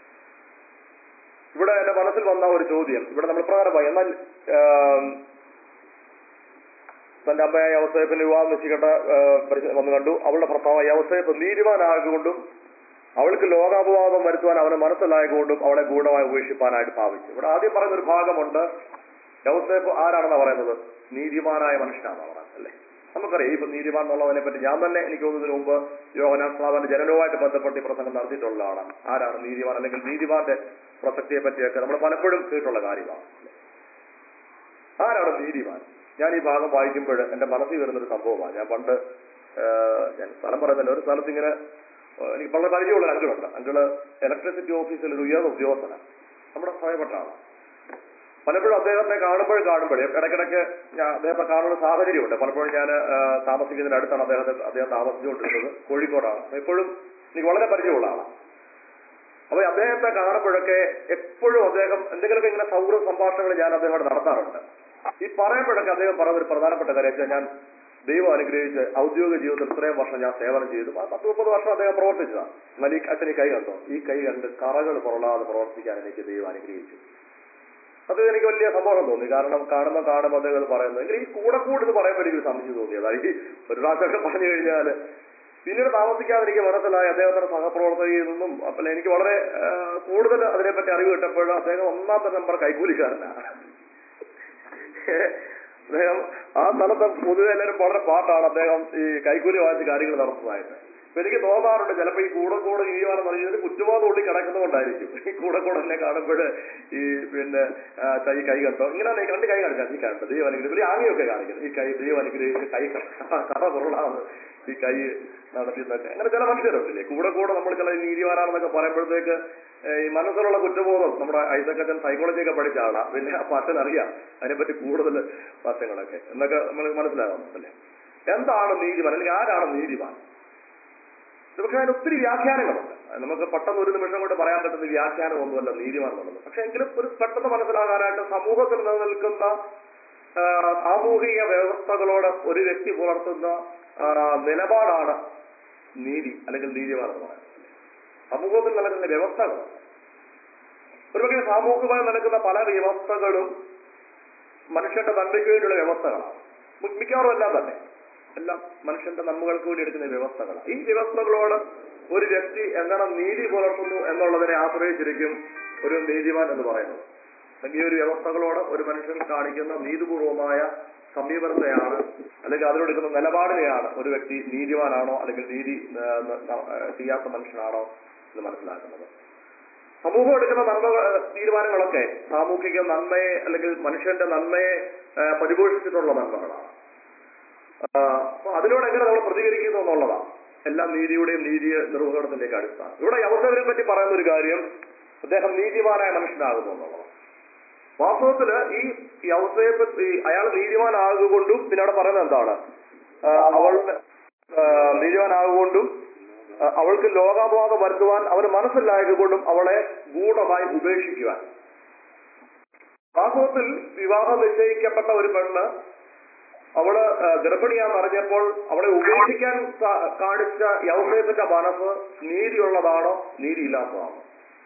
ഇവിടെ എന്റെ മനസ്സിൽ വന്ന ഒരു ചോദ്യം ഇവിടെ നമ്മൾ പ്രകാരമായി എന്നാൽ ആം, തന്റെ അമ്മയായ യവസേപ്പിന്റെ വിവാഹം നിശ്ചയിക്കേണ്ട വന്നു കണ്ടു അവളുടെ ഭർത്താവായ യവസേപ്പ് നീതിമാനാകൊണ്ടും അവൾക്ക് ലോകാപവാദം വരുത്തുവാൻ അവന് മനസ്സിലായതുകൊണ്ടും അവളെ ഗൂഢമായി ഉപേക്ഷിപ്പാനായിട്ട് ഭാവിച്ചു ഇവിടെ ആദ്യം പറയുന്ന ഒരു ഭാഗമുണ്ട് യവസേപ്പ് ആരാണെന്നാ പറയുന്നത് നീതിമാനായ മനുഷ്യനാണെന്നാ പറയുന്നത് അല്ലേ നമുക്കറിയാം ഇപ്പൊ നീതിമാൻ എന്നുള്ളതിനെ പറ്റി ഞാൻ തന്നെ എനിക്ക് തോന്നുന്നതിന് മുമ്പ് യോഹനാൻ സ്ലാബന്റെ ജനനവുമായിട്ട് ബന്ധപ്പെട്ട് ഈ പ്രസംഗം നടത്തിയിട്ടുള്ള ആളാണ് ആരാണ് നീതിമാൻ അല്ലെങ്കിൽ നീതിമാന്റെ പ്രസക്തിയെ പറ്റിയൊക്കെ നമ്മൾ പലപ്പോഴും കേട്ടിട്ടുള്ള കാര്യമാണ് ആരാണ് നീതിമാൻ ഞാൻ ഈ ഭാഗം വായിക്കുമ്പോൾ എന്റെ മനസ്സിൽ വരുന്നൊരു സംഭവമാണ് ഞാൻ പണ്ട് ആ, ഞാൻ സ്ഥലം പറയുന്നില്ല ഒരു സ്ഥലത്ത് ഇങ്ങനെ ആ, എനിക്ക് വളരെ പരിചയമുള്ള ഒരു അങ്കിളുണ്ട് അങ്കിള് ഇലക്ട്രിസിറ്റി ഓഫീസിൽ ഒരു ഉയർന്ന ഉദ്യോഗസ്ഥനാണ് നമ്മുടെ ഭയപ്പെട്ട ആളാണ് പലപ്പോഴും അദ്ദേഹത്തെ കാണുമ്പോൾ കാണുമ്പോൾ ഇടയ്ക്കിടയ്ക്ക് ഞാൻ അദ്ദേഹത്തെ കാണുന്ന സാഹചര്യമുണ്ട് പലപ്പോഴും ഞാൻ താമസിക്കുന്നതിന് അടുത്താണ് അദ്ദേഹത്തെ അദ്ദേഹം താമസിച്ചുകൊണ്ടിരുന്നത് കോഴിക്കോടാണ് അപ്പൊ എപ്പോഴും എനിക്ക് വളരെ പരിചയമുള്ള ആളാണ് അപ്പൊ അദ്ദേഹത്തെ കാണുമ്പോഴൊക്കെ എപ്പോഴും അദ്ദേഹം എന്തെങ്കിലുമൊക്കെ ഇങ്ങനെ സൗഹൃദ സംഭാഷണങ്ങൾ ഞാൻ അദ്ദേഹത്തോട് നടത്താറുണ്ട് ഈ പറയുമ്പോഴൊക്കെ അദ്ദേഹം പറയുന്ന ഒരു പ്രധാനപ്പെട്ട കാര്യം വെച്ചാൽ ഞാൻ ദൈവം അനുഗ്രഹിച്ച് ഔദ്യോഗിക ജീവിതത്തിൽ ഇത്രയും വർഷം ഞാൻ സേവനം ചെയ്തു ആ പത്ത് മുപ്പത് വർഷം അദ്ദേഹം പ്രവർത്തിച്ചതാണ് എന്നാൽ ഈ അച്ഛൻ ഈ കൈ കണ്ടോ ഈ കൈ കണ്ട് കറകൾ പുറളാതെ പ്രവർത്തിക്കാൻ എനിക്ക് ദൈവം അനുഗ്രഹിച്ചു അത് എനിക്ക് വലിയ സന്തോഷം തോന്നി കാരണം കാണുമ്പോൾ കാണുമ്പോൾ അദ്ദേഹം ഇത് പറയുന്നത് എങ്കിൽ ഈ കൂടെ കൂടെ ഇത് പറയുമ്പോൾ എനിക്ക് സംശയം തോന്നിയത് ഈ ഒരു പ്രാവശ്യമൊക്കെ പറഞ്ഞു കഴിഞ്ഞാൽ പിന്നീട് താമസിക്കാതെ എനിക്ക് മനസ്സിലായി അദ്ദേഹത്തിന്റെ സഹപ്രവർത്തകയിൽ നിന്നും അപ്പോൾ എനിക്ക് വളരെ ആ, കൂടുതൽ അതിനെപ്പറ്റി അറിവ് കിട്ടപ്പോൾ അദ്ദേഹം ഒന്നാമത്തെ നമ്പർ കൈക്കൂലിക്കാരനാണ് അദ്ദേഹം ആ സ്ഥലത്ത് പൊതുവെ എല്ലാവരും വളരെ പാട്ടാണ് അദ്ദേഹം ഈ കൈക്കൂലി വാങ്ങിച്ച് കാര്യങ്ങൾ നടത്തുന്നതായിട്ട് അപ്പൊ എനിക്ക് തോന്നാറുണ്ട് ചിലപ്പോൾ ഈ കൂടെ കൂടെ ജീവിതം പറഞ്ഞാൽ കുറ്റബോധം ഉള്ളിൽ കിടക്കുന്നതുകൊണ്ടായിരിക്കും ഈ കൂടെ കൂടെ എന്നെ കാണുമ്പോൾ ഈ പിന്നെ ആ, കൈ കൈ കണ്ടോ ഇങ്ങനെ നീ രണ്ട് കൈ കാണിക്കാം ഈ കണ്ടോ ദൈവം അനുഗ്രഹിക്കും ഒരു ആംഗ്യമൊക്കെ കാണിക്കുന്നു ഈ കൈ ദൈവം അനുഗ്രഹിച്ച് കൈ കറ പുറളാണ് ഈ കൈ നടത്തിയതൊക്കെ അങ്ങനെ ചില മനുഷ്യരുണ്ടല്ലേ കൂടെ കൂടെ നമ്മൾ ചില നീതിമാനാണെന്നൊക്കെ പറയുമ്പോഴത്തേക്ക് ഏഹ്, ഈ മനസ്സിലുള്ള കുറ്റബോധം നമ്മുടെ ഐസക്കച്ചൻ സൈക്കോളജി ഒക്കെ പഠിച്ച ആളാ പിന്നെ അപ്പൊ അച്ഛൻ അറിയാം അതിനെപ്പറ്റി കൂടുതൽ വശങ്ങളൊക്കെ എന്നൊക്കെ നമ്മൾ മനസ്സിലാകുന്നുണ്ടല്ലേ എന്താണ് നീതിമാൻ അല്ലെങ്കിൽ ആരാണ് നീതിമാൻ ഇത് പക്ഷെ അതിന് ഒത്തിരി വ്യാഖ്യാനങ്ങളുണ്ട് അത് നമുക്ക് പെട്ടെന്ന് ഒരു നിമിഷം കൊണ്ട് പറയാൻ പറ്റുന്ന വ്യാഖ്യാനം ഒന്നുമല്ല നീതിമാൻ എന്നുള്ളത് പക്ഷെ എങ്കിലും ഒരു പെട്ടെന്ന് മനസ്സിലാകാനായിട്ട് സമൂഹത്തിൽ നിലനിൽക്കുന്ന ആ, സാമൂഹിക വ്യവസ്ഥകളോട് ഒരു വ്യക്തി പുലർത്തുന്ന ആ, നിലപാടാണ് നീതി അല്ലെങ്കിൽ നീതിമാൻ എന്ന് പറയുന്നത് സമൂഹത്തിൽ നിലനിൽക്കുന്ന വ്യവസ്ഥകൾ ഒരുപക്ഷെ സാമൂഹികമായി നിലനിൽക്കുന്ന പല വ്യവസ്ഥകളും മനുഷ്യന്റെ നന്മയ്ക്ക് വേണ്ടിയുള്ള വ്യവസ്ഥകളാണ് മി- മിക്കവാറും എല്ലാം തന്നെ എല്ലാം മനുഷ്യന്റെ നന്മകൾക്ക് വേണ്ടി എടുക്കുന്ന വ്യവസ്ഥകളാണ് ഈ വ്യവസ്ഥകളോട് ഒരു വ്യക്തി എങ്ങനെ നീതി പുലർത്തുന്നു എന്നുള്ളതിനെ ആശ്രയിച്ചിരിക്കും ഒരു നീതിമാൻ എന്ന് പറയുന്നത് അല്ലെങ്കിൽ ഈ ഒരു വ്യവസ്ഥകളോട് ഒരു മനുഷ്യൻ കാണിക്കുന്ന നീതിപൂർവമായ സമീപനത്തെയാണ് അല്ലെങ്കിൽ അതിലെടുക്കുന്ന നിലപാടിനെയാണ് ഒരു വ്യക്തി നീതിമാനാണോ അല്ലെങ്കിൽ നീതി ആ, ന- ന- ആ, ചെയ്യാത്ത മനുഷ്യനാണോ എന്ന് മനസ്സിലാക്കുന്നത് സമൂഹം എടുക്കുന്ന നന്മ തീരുമാനങ്ങളൊക്കെ സാമൂഹിക നന്മയെ അല്ലെങ്കിൽ മനുഷ്യന്റെ നന്മയെ ആ, പരിപോഷിച്ചിട്ടുള്ള നന്മകളാണ് ആ, അപ്പൊ അതിനോട് എങ്ങനെ നമ്മൾ പ്രതികരിക്കുന്നു എന്നുള്ളതാണ് എല്ലാം നീതിയുടെയും നീതി നിർവഹണത്തിന്റെയൊക്കെ അടിസ്ഥാനം ഇവിടെ യവസവരെ പറ്റി പറയുന്ന ഒരു കാര്യം അദ്ദേഹം നീതിമാനായ മനുഷ്യനാകുന്നു എന്നുള്ളതാണ് വാസ്തവത്തില് ഈ യവസേപ്പ് ഈ അയാൾ നീതിമാനാകൊണ്ടും പിന്നെ അവിടെ പറയുന്നത് എന്താണ് ആ, അവളുടെ ആ, നീതിമാനാകൊണ്ടും ആ, അവൾക്ക് ലോകാപവാദം വരുത്തുവാൻ അവന് മനസ്സിലായതുകൊണ്ടും അവളെ ഗൂഢമായി ഉപേക്ഷിക്കുവാൻ വാസ്തവത്തിൽ വിവാഹം നിശ്ചയിക്കപ്പെട്ട ഒരു പെണ്ണ് അവള് ആ, ഗർഭിണിയാന്ന് അറിഞ്ഞപ്പോൾ അവളെ ഉപേക്ഷിക്കാൻ സാ- കാണിച്ച യൗസേപ്പിന്റെ മനസ്സ് നീതിയുള്ളതാണോ നീതിയില്ലാത്തതാണോ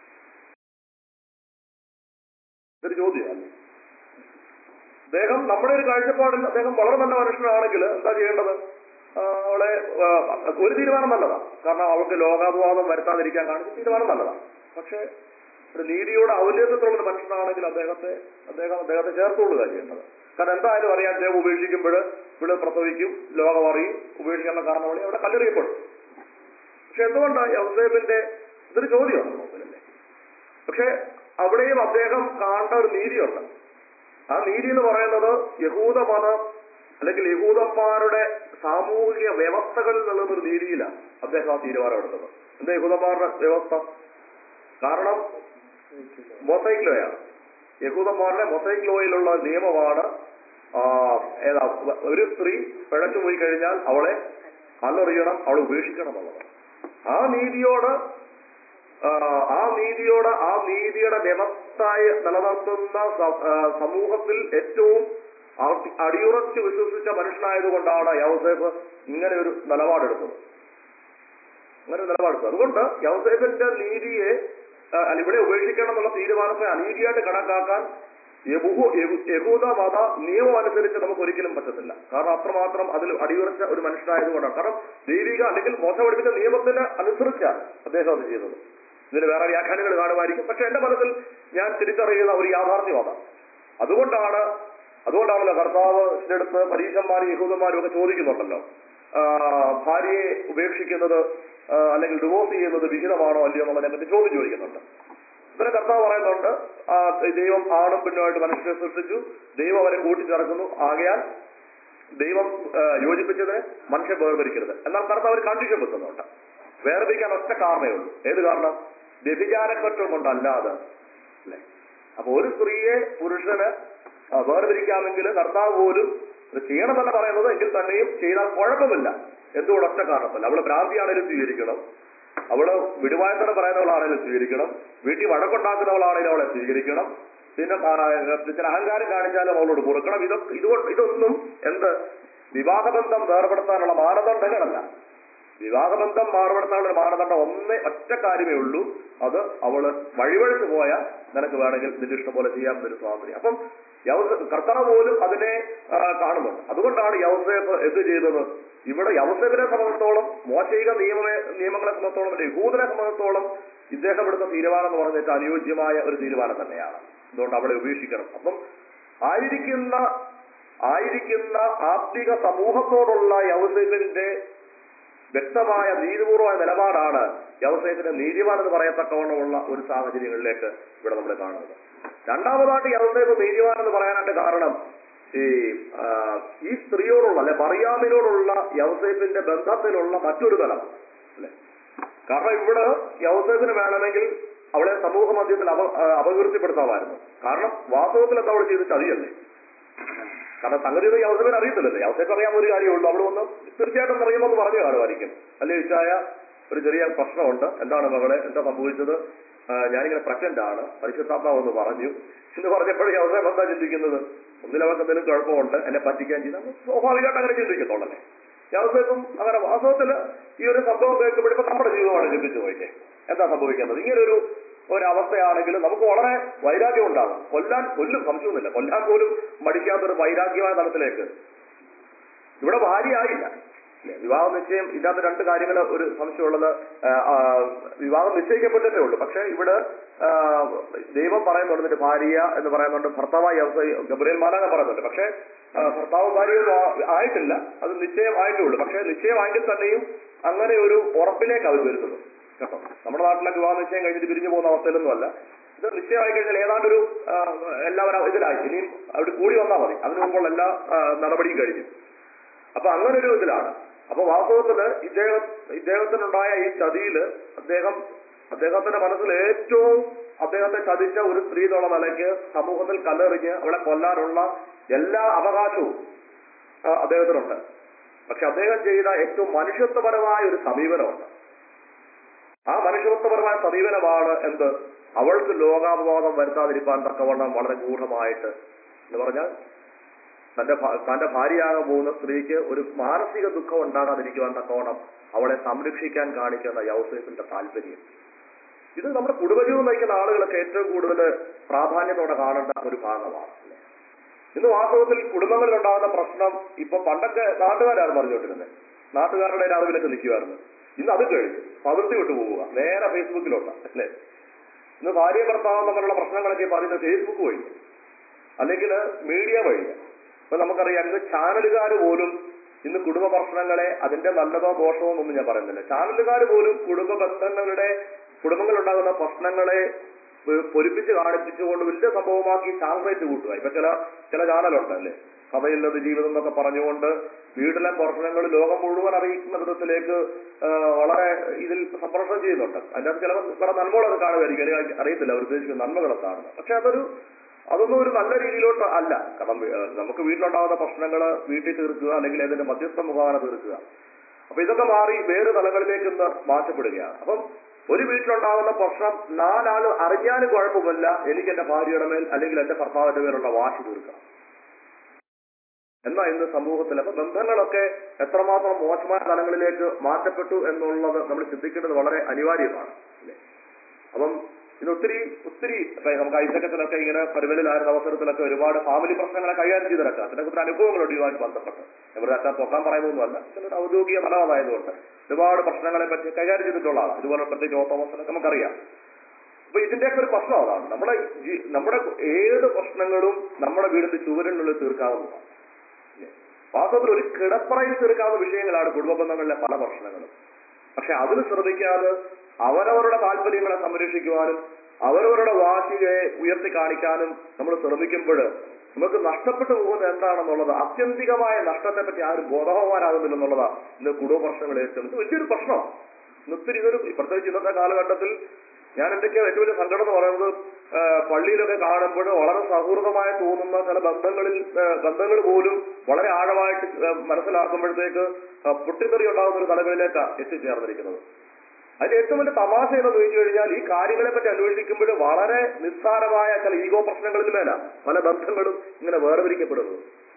ഇതൊരു ചോദ്യമല്ല അദ്ദേഹം നമ്മുടെ ഒരു കാഴ്ചപ്പാടിൽ അദ്ദേഹം വളരെ നല്ല മനുഷ്യനാണെങ്കിൽ എന്താ ചെയ്യേണ്ടത് ആ, അവളെ ആ, ഒരു തീരുമാനം നല്ലതാണ് കാരണം അവൾക്ക് ലോകാപവാദം വരുത്താതിരിക്കാൻ കാണിച്ച തീരുമാനം നല്ലതാണ് പക്ഷേ ഒരു നീതിയോട് ഔല്യത്വത്തിലുള്ള ഒരു മനുഷ്യനാണെങ്കിൽ അദ്ദേഹത്തെ അദ്ദേഹം അദ്ദേഹത്തെ ചേർത്തുകൊള്ളുക ചെയ്യേണ്ടത് കാരണം എന്തായാലും അറിയാൻ അദ്ദേഹം ഉപേക്ഷിക്കുമ്പോൾ ഇവിടെ പ്രസവിക്കും ലോകം അറിയും ഉപേക്ഷിക്കാനുള്ള കാരണം വഴി അവിടെ കല്ലെറിയപ്പെടും പക്ഷെ എന്തുകൊണ്ടാണ് യൗസേബിന്റെ ഇതൊരു ചോദ്യമാണ് നോക്കലല്ലേ പക്ഷെ അവിടെയും അദ്ദേഹം കാണേണ്ട ഒരു നീതിയുണ്ട് ആ നീതി എന്ന് പറയുന്നത് യഹൂദ മതം അല്ലെങ്കിൽ യഹൂദന്മാരുടെ സാമൂഹിക വ്യവസ്ഥകളിൽ നിന്നുള്ള ഒരു നീതിയിലാണ് അദ്ദേഹം ആ തീരുമാനമെടുത്തത് എന്താ യഹൂദന്മാരുടെ വ്യവസ്ഥ കാരണം മൊസൈക് ലോയാണ് യഹൂദന്മാരുടെ മൊസൈക് ലോയിലുള്ള നിയമമാണ് ആ, ഏതാ ഒരു സ്ത്രീ പിഴച്ചു പോയി കഴിഞ്ഞാൽ അവളെ കല്ലെറിയണം അവളെ ഉപേക്ഷിക്കണം എന്നുള്ളത് ആ നീതിയോട് ആ, ആ നീതിയോട് ആ നീതിയുടെ വ്യവസ്ഥയെ നിലനിർത്തുന്ന സ- ആ, സമൂഹത്തിൽ ഏറ്റവും അടി- അടിയുറച്ച് വിശ്വസിച്ച മനുഷ്യനായതുകൊണ്ടാണ് യൗസേഫ് ഇങ്ങനെ ഒരു നിലപാടെടുത്തത് അങ്ങനെ ഒരു നിലപാടെടുത്തത് അതുകൊണ്ട് യൗസേഫിന്റെ നീതിയെ ആ, അല്ല, ഇവിടെ ഉപേക്ഷിക്കണം എന്നുള്ള തീരുമാനത്തെ അനീതിയായിട്ട് കണക്കാക്കാൻ യഹൂ- യഹൂ- യഹൂദ മത നിയമം അനുസരിച്ച് നമുക്ക് ഒരിക്കലും പറ്റത്തില്ല കാരണം അത്രമാത്രം അതിൽ അടിയുറച്ച ഒരു മനുഷ്യനായതുകൊണ്ടാണ് കാരണം ദൈവിക അല്ലെങ്കിൽ മോശ പഠിപ്പിച്ച നിയമത്തിന് അനുസരിച്ചാണ് അദ്ദേഹം അത് ചെയ്തത് ഇതിന് വേറെ വ്യാഖ്യാനങ്ങൾ കാണുമായിരിക്കും പക്ഷെ എന്റെ മനസ്സിൽ ഞാൻ തിരിച്ചറിയുന്ന ഒരു യാഥാർത്ഥ്യമാണ് അതുകൊണ്ടാണ് അതുകൊണ്ടാണല്ലോ കർത്താവിന്റെ അടുത്ത് പരീക്ഷന്മാരും യഹൂദന്മാരും ഒക്കെ ചോദിക്കുന്നുണ്ടല്ലോ ആ, ഭാര്യയെ ഉപേക്ഷിക്കുന്നത് ആ, അല്ലെങ്കിൽ ഡിവോഴ്സ് ചെയ്യുന്നത് വിഹിതമാണോ അല്ലയോ എന്നുള്ളതിനെ പറ്റി ചോദ്യം ചോദിക്കുന്നുണ്ട് ഇതിന് കർത്താവ് പറയുന്നുണ്ട് ആ, ദൈവം ആണും പെണ്ണുമായിട്ട് മനുഷ്യരെ സൃഷ്ടിച്ചു ദൈവം അവരെ കൂട്ടിച്ചേർക്കുന്നു ആകയാൽ ദൈവം ആ, യോജിപ്പിച്ചതിനെ മനുഷ്യൻ വേർതിരിക്കരുത് എന്നാൽ കർത്താവ് ഒരു കണ്ടീഷൻ വെക്കുന്നുണ്ട് വേർതിരിക്കാൻ ഒറ്റ കാരണമേ ഉള്ളൂ ഏത് കാരണം വ്യഭിചാരക്കുറ്റം കൊണ്ടല്ലാതെ അല്ലേ അപ്പൊ ഒരു സ്ത്രീയെ പുരുഷന് ആ, വേർതിരിക്കാമെങ്കിൽ കർത്താവ് പോലും ഇത് ചെയ്യണമെന്നല്ല പറയുന്നത് എങ്കിൽ തന്നെയും ചെയ്താൽ കുഴപ്പമില്ല എന്തുകൊണ്ട് ഒറ്റ കാരണത്തില്ല അവള് ഭ്രാന്തിയാണേലും സ്വീകരിക്കണം അവള് വിടുവായത്തരം പറയുന്നവളാണേലും സ്വീകരിക്കണം വീട്ടിൽ വഴക്കുണ്ടാക്കുന്നവളാണേലും അവളെ സ്വീകരിക്കണം പിന്നെ ആ, പിന്നെ അഹങ്കാരം കാണിച്ചാലും അവളോട് പൊറുക്കണം ഇതൊക്കെ ഇതുകൊണ്ട് ഇതൊന്നും എന്ത് വിവാഹബന്ധം വേർപെടുത്താനുള്ള മാനദണ്ഡങ്ങളല്ല വിവാഹബന്ധം മാറുപെടുത്താനുള്ള മാനദണ്ഡം ഒന്നേ ഒറ്റ കാര്യമേ ഉള്ളൂ അത് അവള് വഴിവഴുത്ത് പോയാൽ നിനക്ക് വേണമെങ്കിൽ നിന്റെ ഇഷ്ടം പോലെ ചെയ്യാൻ ഒരു സ്വാതന്ത്ര്യം അപ്പം യൗസ കർത്താവ് പോലും അതിനെ ആ, കാണുന്നുണ്ട് അതുകൊണ്ടാണ് യൗസേഫ് എന്ത് ചെയ്തത് ഇവിടെ യൗസേഫിനെ സംബന്ധിച്ചോളം മോശയിക നിയമ നിയമങ്ങളെ സംബന്ധിച്ചോളം അല്ലെങ്കിൽ യഹൂദനെ സംബന്ധിച്ചോളം ഇദ്ദേഹം എടുത്ത തീരുമാനം എന്ന് പറഞ്ഞിട്ട് അനുയോജ്യമായ ഒരു തീരുമാനം തന്നെയാണ് അതുകൊണ്ട് അവളെ ഉപേക്ഷിക്കണം അപ്പം ആയിരിക്കുന്ന ആയിരിക്കുന്ന ആത്മിക സമൂഹത്തോടുള്ള യൗസേഫിന്റെ വ്യക്തമായ നീതിപൂർവമായ നിലപാടാണ് യവസേഫിന്റെ നീതിമാൻ എന്ന് പറയത്തക്കവണ്ണമുള്ള ഒരു സാഹചര്യങ്ങളിലേക്ക് ഇവിടെ നമ്മൾ കാണുന്നത് രണ്ടാമതായിട്ട് യവസേഫ് നീതിമാൻ എന്ന് പറയാനായിട്ട് കാരണം ഈ ആ, ഈ സ്ത്രീയോടുള്ള അല്ലെ മറിയാമിനോടുള്ള യവസേഫിന്റെ ബന്ധത്തിലുള്ള മറ്റൊരു തലം അല്ലെ കാരണം ഇവിടെ യവസേഫിന് വേണമെങ്കിൽ അവളെ സമൂഹ മധ്യത്തിൽ അപ ആ, അപകീർത്തിപ്പെടുത്താമായിരുന്നു കാരണം വാസ്തവത്തിൽ എന്താ അവൾ ചെയ്ത് ചതിയല്ലേ കാരണം സംഗതി ഒന്നും യവസേഫിന് അറിയത്തില്ലല്ലേ യവസേഫ് അറിയാൻ ഒരു കാര്യമുള്ളൂ അവൾ വന്ന് തീർച്ചയായിട്ടും അറിയുമെന്ന് പറഞ്ഞു കാണുമായിരിക്കും അല്ലെ ഇച്ചായ ഒരു ചെറിയ പ്രശ്നമുണ്ട് എന്താണ് മകളെ എന്താ സംഭവിച്ചത് ആ, ഞാനിങ്ങനെ പ്രഗ്നന്റ് ആണ് പരിശുദ്ധാത്മാവ് എന്ന് പറഞ്ഞു എന്ന് പറഞ്ഞപ്പോഴും യവസേഫ് എന്താ ചിന്തിക്കുന്നത് ഒന്നിൽ അവർക്ക് എന്തെങ്കിലും കുഴപ്പമുണ്ട് എന്നെ പറ്റിക്കാൻ ചെയ്താൽ സ്വാഭാവികമായിട്ട് അങ്ങനെ ചിന്തിക്കത്തുള്ളല്ലേ യവസേഫും അങ്ങനെ വാസ്തവത്തിൽ ഈ ഒരു സംഭവം കേൾക്കുമ്പോൾ ഇപ്പൊ നമ്മുടെ ജീവിതമാണ് ചിന്തിച്ചു പോയില്ലേ എന്താ സംഭവിക്കുന്നത് ഇങ്ങനെ ഒരു ഒരവസ്ഥയാണെങ്കിൽ നമുക്ക് വളരെ വൈരാഗ്യം ഉണ്ടാകും കൊല്ലാൻ കൊല്ലും സംശയമൊന്നുമില്ല കൊല്ലാൻ പോലും മടിക്കാത്തൊരു വൈരാഗ്യമായ തലത്തിലേക്ക് ഇവിടെ ഭാര്യയായില്ല ഇല്ലേ? വിവാഹ നിശ്ചയം ഇതിനകത്ത് രണ്ട് കാര്യങ്ങൾ ഒരു സംശയമുള്ളത് ആ, ആ, വിവാഹം നിശ്ചയിക്കപ്പെട്ടിട്ടേ ഉള്ളൂ പക്ഷെ ഇവിടെ ആ, ദൈവം പറയുന്നുണ്ട് നിന്റെ ഭാര്യ എന്ന് പറയുന്നുണ്ട് ഭർത്താവായി അവസ്ഥ- ഗബ്രിയേൽ മാലാക പറയുന്നുണ്ട് പക്ഷെ ആ, ഭർത്താവ് ഭാര്യയൊന്നും ആ- ആയിട്ടില്ല അത് നിശ്ചയമായിട്ടേ ഉള്ളൂ പക്ഷെ നിശ്ചയമായെങ്കിൽ തന്നെയും അങ്ങനെ ഒരു ഉറപ്പിലേക്ക് അവർ വരുന്നത് കേട്ടോ നമ്മുടെ നാട്ടിലൊക്കെ വിവാഹ നിശ്ചയം കഴിഞ്ഞിട്ട് പിരിഞ്ഞു പോകുന്ന അവസ്ഥയിലൊന്നും അല്ല ഇത് നിശ്ചയമായി കഴിഞ്ഞാൽ ഏതാണ്ടൊരു ആ, എല്ലാവരും ഇതിലായി ഇനിയും അവിടെ കൂടി വന്നാൽ മതി അതിനു മുമ്പുള്ള എല്ലാ ആ, നടപടിയും കഴിഞ്ഞു അപ്പൊ അങ്ങനെ ഒരു ഇതിലാണ് അപ്പൊ വാസ്തവത്തില് ഇദ്ദേഹം ഇദ്ദേഹത്തിനുണ്ടായ ഈ ചതിയില് അദ്ദേഹം അദ്ദേഹത്തിന്റെ മനസ്സിൽ ഏറ്റവും അദ്ദേഹത്തെ ചതിച്ച ഒരു സ്ത്രീ എന്നുള്ള നിലയ്ക്ക് സമൂഹത്തിൽ കല്ലെറിഞ്ഞ് അവളെ കൊല്ലാനുള്ള എല്ലാ അവകാശവും ആ, അദ്ദേഹത്തിനുണ്ട് പക്ഷെ അദ്ദേഹം ചെയ്ത ഏറ്റവും മനുഷ്യത്വപരമായ ഒരു സമീപനമുണ്ട് ആ മനുഷ്യത്വപരമായ സമീപനമാണ് എന്ത് അവൾക്ക് ലോകാപവാദം വരുത്താതിരിക്കാൻ തക്കവണ്ണം വളരെ ഗൂഢമായിട്ട് എന്ന് പറഞ്ഞാൽ തന്റെ ഭ- തന്റെ ഭാര്യയാകാൻ പോകുന്ന സ്ത്രീക്ക് ഒരു മാനസിക ദുഃഖം ഉണ്ടാകാതിരിക്കുവാൻ തക്കവണ്ണം അവളെ സംരക്ഷിക്കാൻ കാണിക്കുന്ന യൗസേഫിന്റെ താല്പര്യം ഇത് നമ്മുടെ കുടുംബജീവൻ നയിക്കുന്ന ആളുകളൊക്കെ ഏറ്റവും കൂടുതൽ പ്രാധാന്യത്തോടെ കാണേണ്ട ഒരു ഭാഗമാണ് അല്ലേ? ഇന്ന് വാസ്തവത്തിൽ കുടുംബങ്ങളിൽ ഉണ്ടാകുന്ന പ്രശ്നം ഇപ്പൊ പണ്ടൊക്കെ നാട്ടുകാരായിരുന്നു പറഞ്ഞുകൊണ്ടിരുന്നത് നാട്ടുകാരുടെ രാവിലൊക്കെ നിൽക്കുമായിരുന്നു ഇന്ന് അത് കഴിഞ്ഞു പതിർത്തി വിട്ടു പോവുക നേരെ ഫേസ്ബുക്കിലോട്ട് അല്ലേ ഇന്ന് ഭാര്യ ഭർത്താവ് തമ്മിലുള്ള പ്രശ്നങ്ങളൊക്കെ പറയുന്നത് ഫേസ്ബുക്ക് വഴി അല്ലെങ്കിൽ മീഡിയ വഴി ഇപ്പൊ നമുക്കറിയാം ഇന്ന് ചാനലുകാർ പോലും ഇന്ന് കുടുംബ പ്രശ്നങ്ങളെ അതിന്റെ നല്ലതോ ദോഷമോ എന്നൊന്നും ഞാൻ പറയുന്നില്ല ചാനലുകാർ പോലും കുടുംബ ബന്ധങ്ങളുടെ കുടുംബങ്ങളിലുണ്ടാകുന്ന പ്രശ്നങ്ങളെ പൊ- പൊലിപ്പിച്ച് കാണിപ്പിച്ചുകൊണ്ട് വലിയ സംഭവമാക്കി ചാനൽ റേറ്റ് കൂട്ടുക ഇപ്പൊ ചില ചില ചാനലുണ്ട് അല്ലേ കഥയില്ലത് ജീവിതം എന്നൊക്കെ പറഞ്ഞുകൊണ്ട് വീട്ടിലെ പ്രശ്നങ്ങൾ ലോകം മുഴുവൻ അറിയിക്കുന്ന വിധത്തിലേക്ക് ആ, വളരെ ഇതിൽ സംപ്രേഷണം ചെയ്യുന്നുണ്ട് അതിന്റെ അകത്ത് ചില കുറെ നന്മകളൊക്കെ കാണുമായിരിക്കും അല്ലെങ്കിൽ അറിയത്തില്ല അവർ ഉദ്ദേശിക്കുന്ന നന്മകളൊക്കെ കാണുന്നത് പക്ഷെ അതൊരു അതൊന്നും ഒരു നല്ല രീതിയിലോട്ട് അല്ല കാരണം ഏ, നമുക്ക് വീട്ടിലുണ്ടാകുന്ന പ്രശ്നങ്ങൾ വീട്ടിൽ തീർക്കുക അല്ലെങ്കിൽ അതിന്റെ മധ്യസ്ഥ മുഖാന തീർക്കുക അപ്പൊ ഇതൊക്കെ മാറി വേറെ തലങ്ങളിലേക്ക് ഇന്ന് മാറ്റപ്പെടുകയാണ് അപ്പം ഒരു വീട്ടിലുണ്ടാകുന്ന പ്രശ്നം നാലാള് അറിഞ്ഞാലും കുഴപ്പമില്ല എനിക്ക് എന്റെ ഭാര്യയുടെ മേൽ അല്ലെങ്കിൽ എന്റെ ഭർത്താവിന്റെ മേലുള്ള വാശി തീർക്കണം എന്നാ ഇന്ന് സമൂഹത്തിൽ അപ്പൊ ബന്ധങ്ങളൊക്കെ എത്രമാത്രം മോശമായ തലങ്ങളിലേക്ക് മാറ്റപ്പെട്ടു എന്നുള്ളത് നമ്മൾ ചിന്തിക്കേണ്ടത് വളരെ അനിവാര്യമാണ് അല്ലേ അപ്പം ഇന്ന് ഒത്തിരി ഒത്തിരി ഇപ്പൊ നമുക്ക് ഐസക്കത്തിലൊക്കെ ഇങ്ങനെ പരിപാടിയിലായിരുന്ന അവസരത്തിലൊക്കെ ഒരുപാട് ഫാമിലി പ്രശ്നങ്ങളെ കൈകാര്യം ചെയ്തിടക്കാം അതിനൊക്കെ ഒത്തിരി അനുഭവങ്ങളുണ്ട് ഇതുമായിട്ട് ബന്ധപ്പെട്ട് ഇവരുടെ അച്ഛൻ പൊക്കാൻ പറയുന്നൊന്നുമല്ല ചിലർ ഔദ്യോഗിക ഫലമായതുകൊണ്ട് ഒരുപാട് പ്രശ്നങ്ങളെ പറ്റി കൈകാര്യം ചെയ്തിട്ടുള്ള ആളാണ് ഇതുപോലെ പ്രത്യേകിച്ച് ഓട്ടോമസിലൊക്കെ നമുക്കറിയാം അപ്പൊ ഇതിന്റെയൊക്കെ ഒരു പ്രശ്നം അതാണ് നമ്മുടെ ജീ- നമ്മുടെ ഏത് പ്രശ്നങ്ങളും നമ്മുടെ വീടിന്റെ ചുവരിനുള്ളിൽ തീർക്കാവുന്നതാണ് വാസ്തവത്തിൽ ഒരു കിടപ്പറയിൽ തീർക്കാവുന്ന വിഷയങ്ങളാണ് കുടുംബ ബന്ധങ്ങളിലെ പല പ്രശ്നങ്ങളും പക്ഷെ അതിന് ശ്രദ്ധിക്കാതെ അവരവരുടെ താല്പര്യങ്ങളെ സംരക്ഷിക്കുവാനും അവരവരുടെ വാശിയെ ഉയർത്തി കാണിക്കാനും നമ്മൾ ശ്രമിക്കുമ്പോൾ നമുക്ക് നഷ്ടപ്പെട്ടു പോകുന്നത് എന്താണെന്നുള്ളത് ആത്യന്തികമായ നഷ്ടത്തെ പറ്റി ആരും ബോധവാനാകുന്നില്ലെന്നുള്ളതാണ് ഇന്ന് കുടുംബ പ്രശ്നങ്ങൾ ഏറ്റവും ഇത് വലിയൊരു പ്രശ്നമാണ് ഇന്നത്തെ ഇതൊരു പ്രത്യേകിച്ച് ഇന്നത്തെ കാലഘട്ടത്തിൽ ഞാൻ എന്തൊക്കെയാ ഏറ്റവും വലിയ സങ്കടം എന്ന് പറയുന്നത് ആ, പള്ളിയിലൊക്കെ കാണുമ്പോൾ വളരെ സൗഹൃദമായി തോന്നുന്ന ചില ബന്ധങ്ങളിൽ ആ, ബന്ധങ്ങൾ പോലും വളരെ ആഴമായിട്ട് ആ, മനസ്സിലാക്കുമ്പോഴത്തേക്ക് ആ, പൊട്ടിത്തെറി ഉണ്ടാകുന്ന ഒരു തലങ്ങളിലേക്കാണ് എത്തിച്ചേർന്നിരിക്കുന്നത് അതിന്റെ ഏറ്റവും വലിയ തമാശ എന്ന് ചോദിച്ചു കഴിഞ്ഞാൽ ഈ കാര്യങ്ങളെ പറ്റി അന്വേഷിക്കുമ്പോൾ വളരെ നിസ്സാരമായ ചില ഈഗോ പ്രശ്നങ്ങളിൽ മേല പല ബന്ധങ്ങളും ഇങ്ങനെ വേർതിരിക്കപ്പെടുന്നത്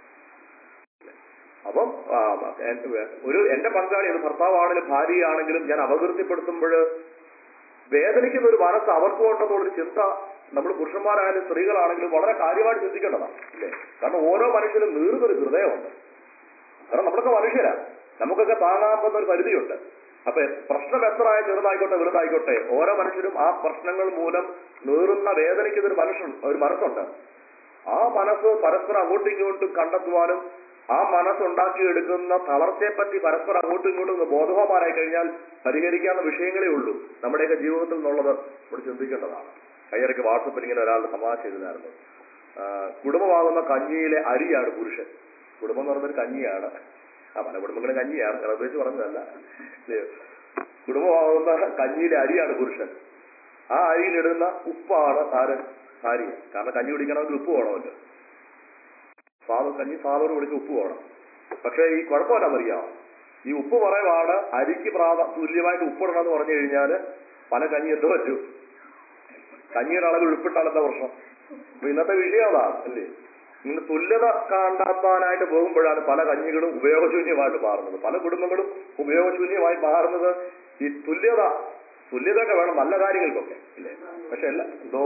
അപ്പം ആ, എൻ- ഒരു എന്റെ പങ്കാളി അത് ഭർത്താവാണെങ്കിലും ഭാര്യയാണെങ്കിലും ഞാൻ അപകീർത്തിപ്പെടുത്തുമ്പോൾ വേദനിക്കുന്ന ഒരു മനസ്സ് അവർക്ക് ഉണ്ടെന്നുള്ളൊരു ചിന്ത നമ്മൾ പുരുഷന്മാരായാലും സ്ത്രീകളാണെങ്കിലും വളരെ കാര്യമായിട്ട് ചിന്തിക്കേണ്ടതാണ് അല്ലേ കാരണം ഓരോ മനുഷ്യനും നീറുന്നൊരു ഹൃദയമുണ്ട് കാരണം നമ്മളൊക്കെ മനുഷ്യരാ നമുക്കൊക്കെ താങ്ങാവുന്ന ഒരു പരിധിയുണ്ട് അപ്പൊ പ്രശ്നം എത്രയായ ചെറുതായിക്കോട്ടെ വലുതായിക്കോട്ടെ ഓരോ മനുഷ്യരും ആ പ്രശ്നങ്ങൾ മൂലം നീറുന്ന വേദനിക്കുന്ന ഒരു മനുഷ്യൻ ഒരു മനസ്സുണ്ട് ആ മനസ്സ് പരസ്പരം അങ്ങോട്ടും ഇങ്ങോട്ടും കണ്ടെത്തുവാനും ആ മനസ്സുണ്ടാക്കിയെടുക്കുന്ന തളർച്ചയെപ്പറ്റി പരസ്പരം അങ്ങോട്ടും ഇങ്ങോട്ടും ഒന്ന് ബോധവാന്മാരായി കഴിഞ്ഞാൽ പരിഹരിക്കാവുന്ന വിഷയങ്ങളേ ഉള്ളൂ നമ്മുടെയൊക്കെ ജീവിതത്തിൽ നിന്നുള്ളത് നമ്മൾ ചിന്തിക്കേണ്ടതാണ് കയ്യിറക്കി വാട്സപ്പിൽ ഇങ്ങനെ ഒരാളുടെ തമാശ ചെയ്തതായിരുന്നു ആ, കുടുംബമാകുന്ന കഞ്ഞിയിലെ അരിയാണ് പുരുഷൻ കുടുംബം എന്ന് പറയുന്നൊരു കഞ്ഞിയാണ് ആ പല കുടുംബങ്ങളും കഞ്ഞിയാണ് ഞാൻ ഉദ്ദേശിച്ച് പറഞ്ഞതല്ല ഇല്ലയോ? കുടുംബമാകുന്ന കഞ്ഞിയിലെ അരിയാണ് പുരുഷൻ ആ അരിയിലിടുന്ന ഉപ്പാണ് ആര് ഭാര്യ കാരണം കഞ്ഞി കുടിക്കണമെങ്കിൽ ഉപ്പ് വേണമല്ലോ ഫാദർ കഞ്ഞി ഫാദർ കുടിച്ച് ഉപ്പ് വേണം പക്ഷേ ഈ കുഴപ്പമില്ലെന്നറിയാം ഈ ഉപ്പ് പറയുവാണ് അരിക്ക് പ്രാധ തുല്യമായിട്ട് ഉപ്പിടണം എന്ന് പറഞ്ഞു കഴിഞ്ഞാൽ പല കഞ്ഞി എന്തോ പറ്റൂ കഞ്ഞിയുടെ അളവ് ഉപ്പിട്ടാൽ എന്താ പ്രശ്നം അപ്പൊ ഇന്നത്തെ വിഷയം അതാണ് അല്ലേ ഇങ്ങനെ തുല്യത കണ്ടെത്താനായിട്ട് പോകുമ്പോഴാണ് പല കഞ്ഞികളും ഉപയോഗശൂന്യമായിട്ട് മാറുന്നത് പല കുടുംബങ്ങളും ഉപയോഗശൂന്യമായി മാറുന്നത് ഈ തുല്യത തുല്യതയൊക്കെ വേണം നല്ല കാര്യങ്ങൾക്കൊക്കെ ഇല്ലേ പക്ഷെ അല്ല എന്തോ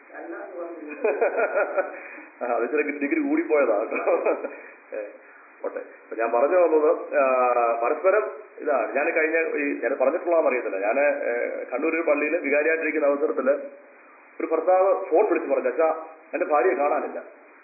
ആ, അത് ചില ഡിഗ്രി കൂടിപ്പോയതാ കേട്ടോ ഏ, പോട്ടെ അപ്പൊ ഞാൻ പറഞ്ഞു വന്നത് ആ, പരസ്പരം ഇതാണ് ഞാൻ കഴിഞ്ഞ ഈ ഞാൻ പറഞ്ഞിട്ടുള്ളതെന്ന് അറിയത്തില്ല ഞാൻ കണ്ണൂർ പള്ളിയിൽ വികാരിയായിട്ടിരിക്കുന്ന അവസരത്തില് ഒരു ഭർത്താവ് ഫോൺ വിളിച്ച് പറഞ്ഞു അച്ഛാ എന്റെ ഭാര്യയെ കാണാനില്ല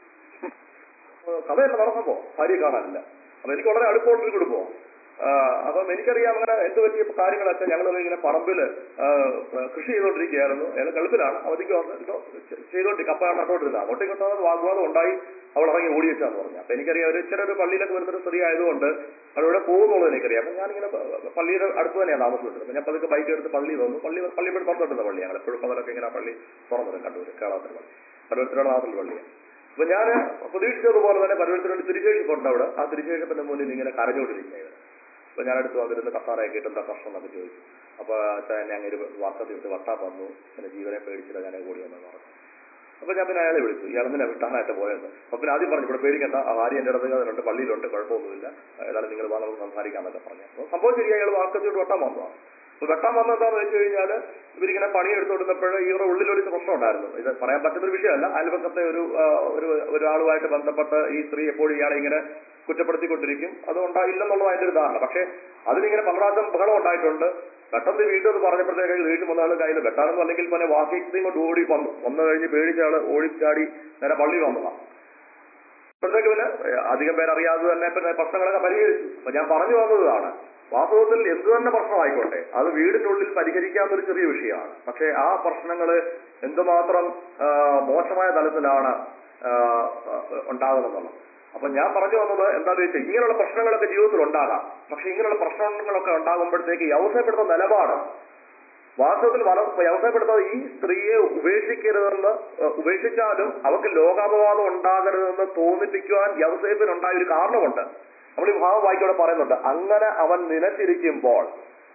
അപ്പൊ കഥയല്ല നടന്നപ്പോ ഭാര്യയെ കാണാനില്ല അപ്പൊ എനിക്ക് വളരെ അടുപ്പമുള്ളൊരു കുടുംബം അപ്പം എനിക്കറിയാം അങ്ങനെ എന്ത് പറ്റിയ കാര്യങ്ങളൊക്കെ ഞങ്ങൾ ഇങ്ങനെ പറമ്പില് ആ, കൃഷി ചെയ്തുകൊണ്ടിരിക്കുകയായിരുന്നു അയാൾ ഗൾഫിലാണ് അവധിക്ക് വന്ന് എന്തോ ചെയ്തോണ്ടി കപ്പ നട്ടോണ്ടിരുന്നത് അങ്ങോട്ടും ഇങ്ങോട്ടും വാഗ്വാദം ഉണ്ടായി അവൾ ഇറങ്ങി ഓടി വെച്ചാന്ന് പറഞ്ഞു അപ്പൊ എനിക്കറിയാം ഒരു ഇച്ചിരി ഒരു പള്ളിയിലൊക്കെ വരുന്നൊരു സ്ത്രീ ആയതുകൊണ്ട് അവിടെ പോകുന്നുള്ളത് എനിക്കറിയാം അപ്പൊ ഞാനിങ്ങനെ പ- പള്ളിയുടെ അടുത്ത് തന്നെയാണ് താമസിച്ചിരുന്നത് അപ്പൊ ഞാൻ പതുക്കെ ബൈക്ക് എടുത്ത് പള്ളി വന്നു പള്ളി പള്ളി ഇവിടെ തുറന്നിട്ടുന്ന പള്ളി ഞങ്ങൾ എപ്പോഴും പകലൊക്കെ ഇങ്ങനെ ആ പള്ളി തുറന്നിരും കണ്ണൂർ കേരളത്തിൽ പള്ളി കണ്ണൂർ നാട്ടിൽ പള്ളിയാണ് അപ്പൊ ഞാൻ പ്രതീക്ഷിച്ചതുപോലെ തന്നെ പരവത്തിനോട് തിരിച്ചേഷിപ്പുണ്ട് അവിടെ ആ തിരിച്ചേഷിപ്പിന്റെ മുന്നിൽ ഇങ്ങനെ കരഞ്ഞുകൊണ്ടിരിക്കുകയായിരുന്നു അപ്പൊ ഞാൻ അടുത്ത് വന്നിരുന്ന് കസാറയൊക്കെ ഇട്ട് എന്താ പ്രശ്നം എന്നൊക്കെ ചോദിച്ചു അപ്പൊ അച്ഛൻ എന്നെ അങ്ങനെ ഒരു വാർത്ത തീർത്ത് വട്ടാ വന്നു എന്റെ ജീവനെ പേടിച്ചില്ല ഞാൻ കൂടി വന്നെന്ന് പറഞ്ഞു അപ്പൊ ഞാൻ പിന്നെ അയാളെ വിളിച്ചു ഇയാൾ തന്നെ വിട്ടാനായിട്ട് പോയത് അപ്പൊ പിന്നെ ആദ്യം പറഞ്ഞു ഇവിടെ പേടിക്കണ്ട ആ ഭാര്യ എന്റെ അടുത്ത് അതിലുണ്ട് പള്ളിയിലുണ്ട് കുഴപ്പമൊന്നുമില്ല ഏതായാലും നിങ്ങൾ വാ നമുക്ക് സംസാരിക്കാന്നൊക്കെ പറഞ്ഞു അപ്പൊ സംഭവം ശരി അയാൾ വാർക്കത്തിട്ട് വെട്ടാൻ വന്നതാണ് അപ്പൊ വെട്ടാൻ വന്നത് എന്താണെന്ന് വെച്ച് കഴിഞ്ഞാൽ ഇവരിങ്ങനെ പണി എടുത്തുകൊടുത്തപ്പോൾ ഇവരുടെ ഉള്ളിലൊരു പ്രശ്നം ഉണ്ടായിരുന്നു ഇത് പറയാൻ പറ്റുന്ന ഒരു വിഷയമല്ല അയൽപക്കത്തെ ഒരു ആ, ഒരു ഒരാളുമായിട്ട് ബന്ധപ്പെട്ട് ഈ സ്ത്രീ എപ്പോഴും ഇയാളെ ഇങ്ങനെ കുറ്റപ്പെടുത്തിക്കൊണ്ടിരിക്കും അത് ഉണ്ടായില്ലെന്നുള്ളത് അതിന്റെ ഒരു ധാരണ പക്ഷേ അതിനിങ്ങനെ പന്ത്രണ്ടാം ബഹളം ഉണ്ടായിട്ടുണ്ട് പെട്ടെന്ന് വീണ്ടും അത് പറഞ്ഞപ്പോഴത്തേക്ക് വീണ്ടും വന്ന ആൾ കയ്യിൽ വെട്ടാനൊന്നും അല്ലെങ്കിൽ പിന്നെ വാക്കിയും കൊണ്ട് ഓടി വന്നു വന്നു കഴിഞ്ഞ് പേടിച്ച ആള് ഓടിച്ചാടി നേരെ പള്ളി വന്നതാണ് അപ്പോഴത്തേക്ക് പിന്നെ ഏഹ്, അധികം പേരറിയാതെ തന്നെ പിന്നെ പ്രശ്നങ്ങളൊക്കെ പരിഹരിച്ചു അപ്പൊ ഞാൻ പറഞ്ഞു വന്നതാണ് വാസ്തവത്തിൽ എന്തു തന്നെ പ്രശ്നമായിക്കോട്ടെ അത് വീടിനുള്ളിൽ പരിഹരിക്കാവുന്ന ഒരു ചെറിയ വിഷയമാണ് പക്ഷേ ആ പ്രശ്നങ്ങൾ എന്തുമാത്രം ആ, മോശമായ തലത്തിലാണ് ആ, ആ, ഉണ്ടാകുന്നതെന്നുള്ളത് അപ്പൊ ഞാൻ പറഞ്ഞു വന്നത് എന്താണെന്ന് വെച്ചാൽ ഇങ്ങനെയുള്ള പ്രശ്നങ്ങളൊക്കെ ജീവിതത്തിൽ ഉണ്ടാകാം പക്ഷെ ഇങ്ങനെയുള്ള പ്രശ്നങ്ങളൊക്കെ ഉണ്ടാകുമ്പോഴത്തേക്ക് യവസരപ്പെടുന്ന നിലപാട് വാസ്തവത്തിൽ വള വ്യവസായപ്പെടുത്താതെ ഈ സ്ത്രീയെ ഉപേക്ഷിക്കരുതെന്ന് ഏഹ്, ഉപേക്ഷിച്ചാലും അവർക്ക് ലോകാപവാദം ഉണ്ടാകരുതെന്ന് തോന്നിപ്പിക്കുവാൻ യവസേപ്പിനുണ്ടായ ഒരു കാരണമുണ്ട് നമ്മൾ ഈ ഭാവം വായിക്കോടെ പറയുന്നുണ്ട് അങ്ങനെ അവൻ നിലച്ചിരിക്കുമ്പോൾ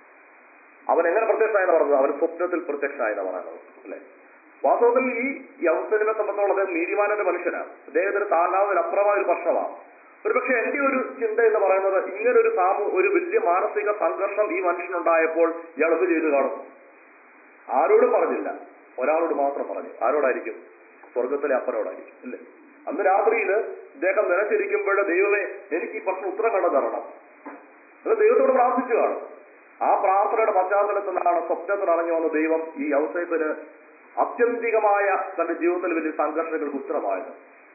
അവൻ എങ്ങനെ പ്രത്യക്ഷമായെന്ന് പറഞ്ഞത് അവൻ സ്വപ്നത്തിൽ പ്രത്യക്ഷമായെന്ന് പറയുന്നത് അല്ലെ വാസ്തവത്തിൽ ഈ യവസേനെ സംബന്ധിച്ചുള്ള അദ്ദേഹം നീതിമാനന്റെ മനുഷ്യനാണ് അദ്ദേഹത്തിന് താങ്ങാവുന്നതിലപ്പുറമായ ഒരു പ്രശ്നമാണ് ഒരുപക്ഷെ എന്റെ ഒരു ചിന്ത എന്ന് പറയുന്നത് ഇങ്ങനെ ഒരു സാമൂ ഒരു വലിയ മാനസിക സംഘർഷം ഈ മനുഷ്യനുണ്ടായപ്പോൾ ഇയാൾ എന്ത് ചെയ്തു കാണും ആരോടും പറഞ്ഞില്ല ഒരാളോട് മാത്രം പറഞ്ഞു ആരോടായിരിക്കും സ്വർഗത്തിലെ അപ്പനോടായിരിക്കും അല്ലേ അന്ന് രാത്രിയിൽ ഇദ്ദേഹം നിലച്ചിരിക്കുമ്പോൾ ദൈവമേ എനിക്ക് ഈ പ്രശ്നം ഉത്തരം കണ്ടു തരണം അത് ദൈവത്തോട് പ്രാർത്ഥിച്ചു കാണും ആ പ്രാർത്ഥനയുടെ പശ്ചാത്തലത്തിൽ നിന്നാണ് സ്വപ്നത്തിൽ അറിഞ്ഞു വന്ന ദൈവം ഈ ഔസേപ്പിന് അത്യന്തികമായ തന്റെ ജീവിതത്തിൽ വലിയ സംഘർഷങ്ങൾക്ക് ഉത്തരമായത്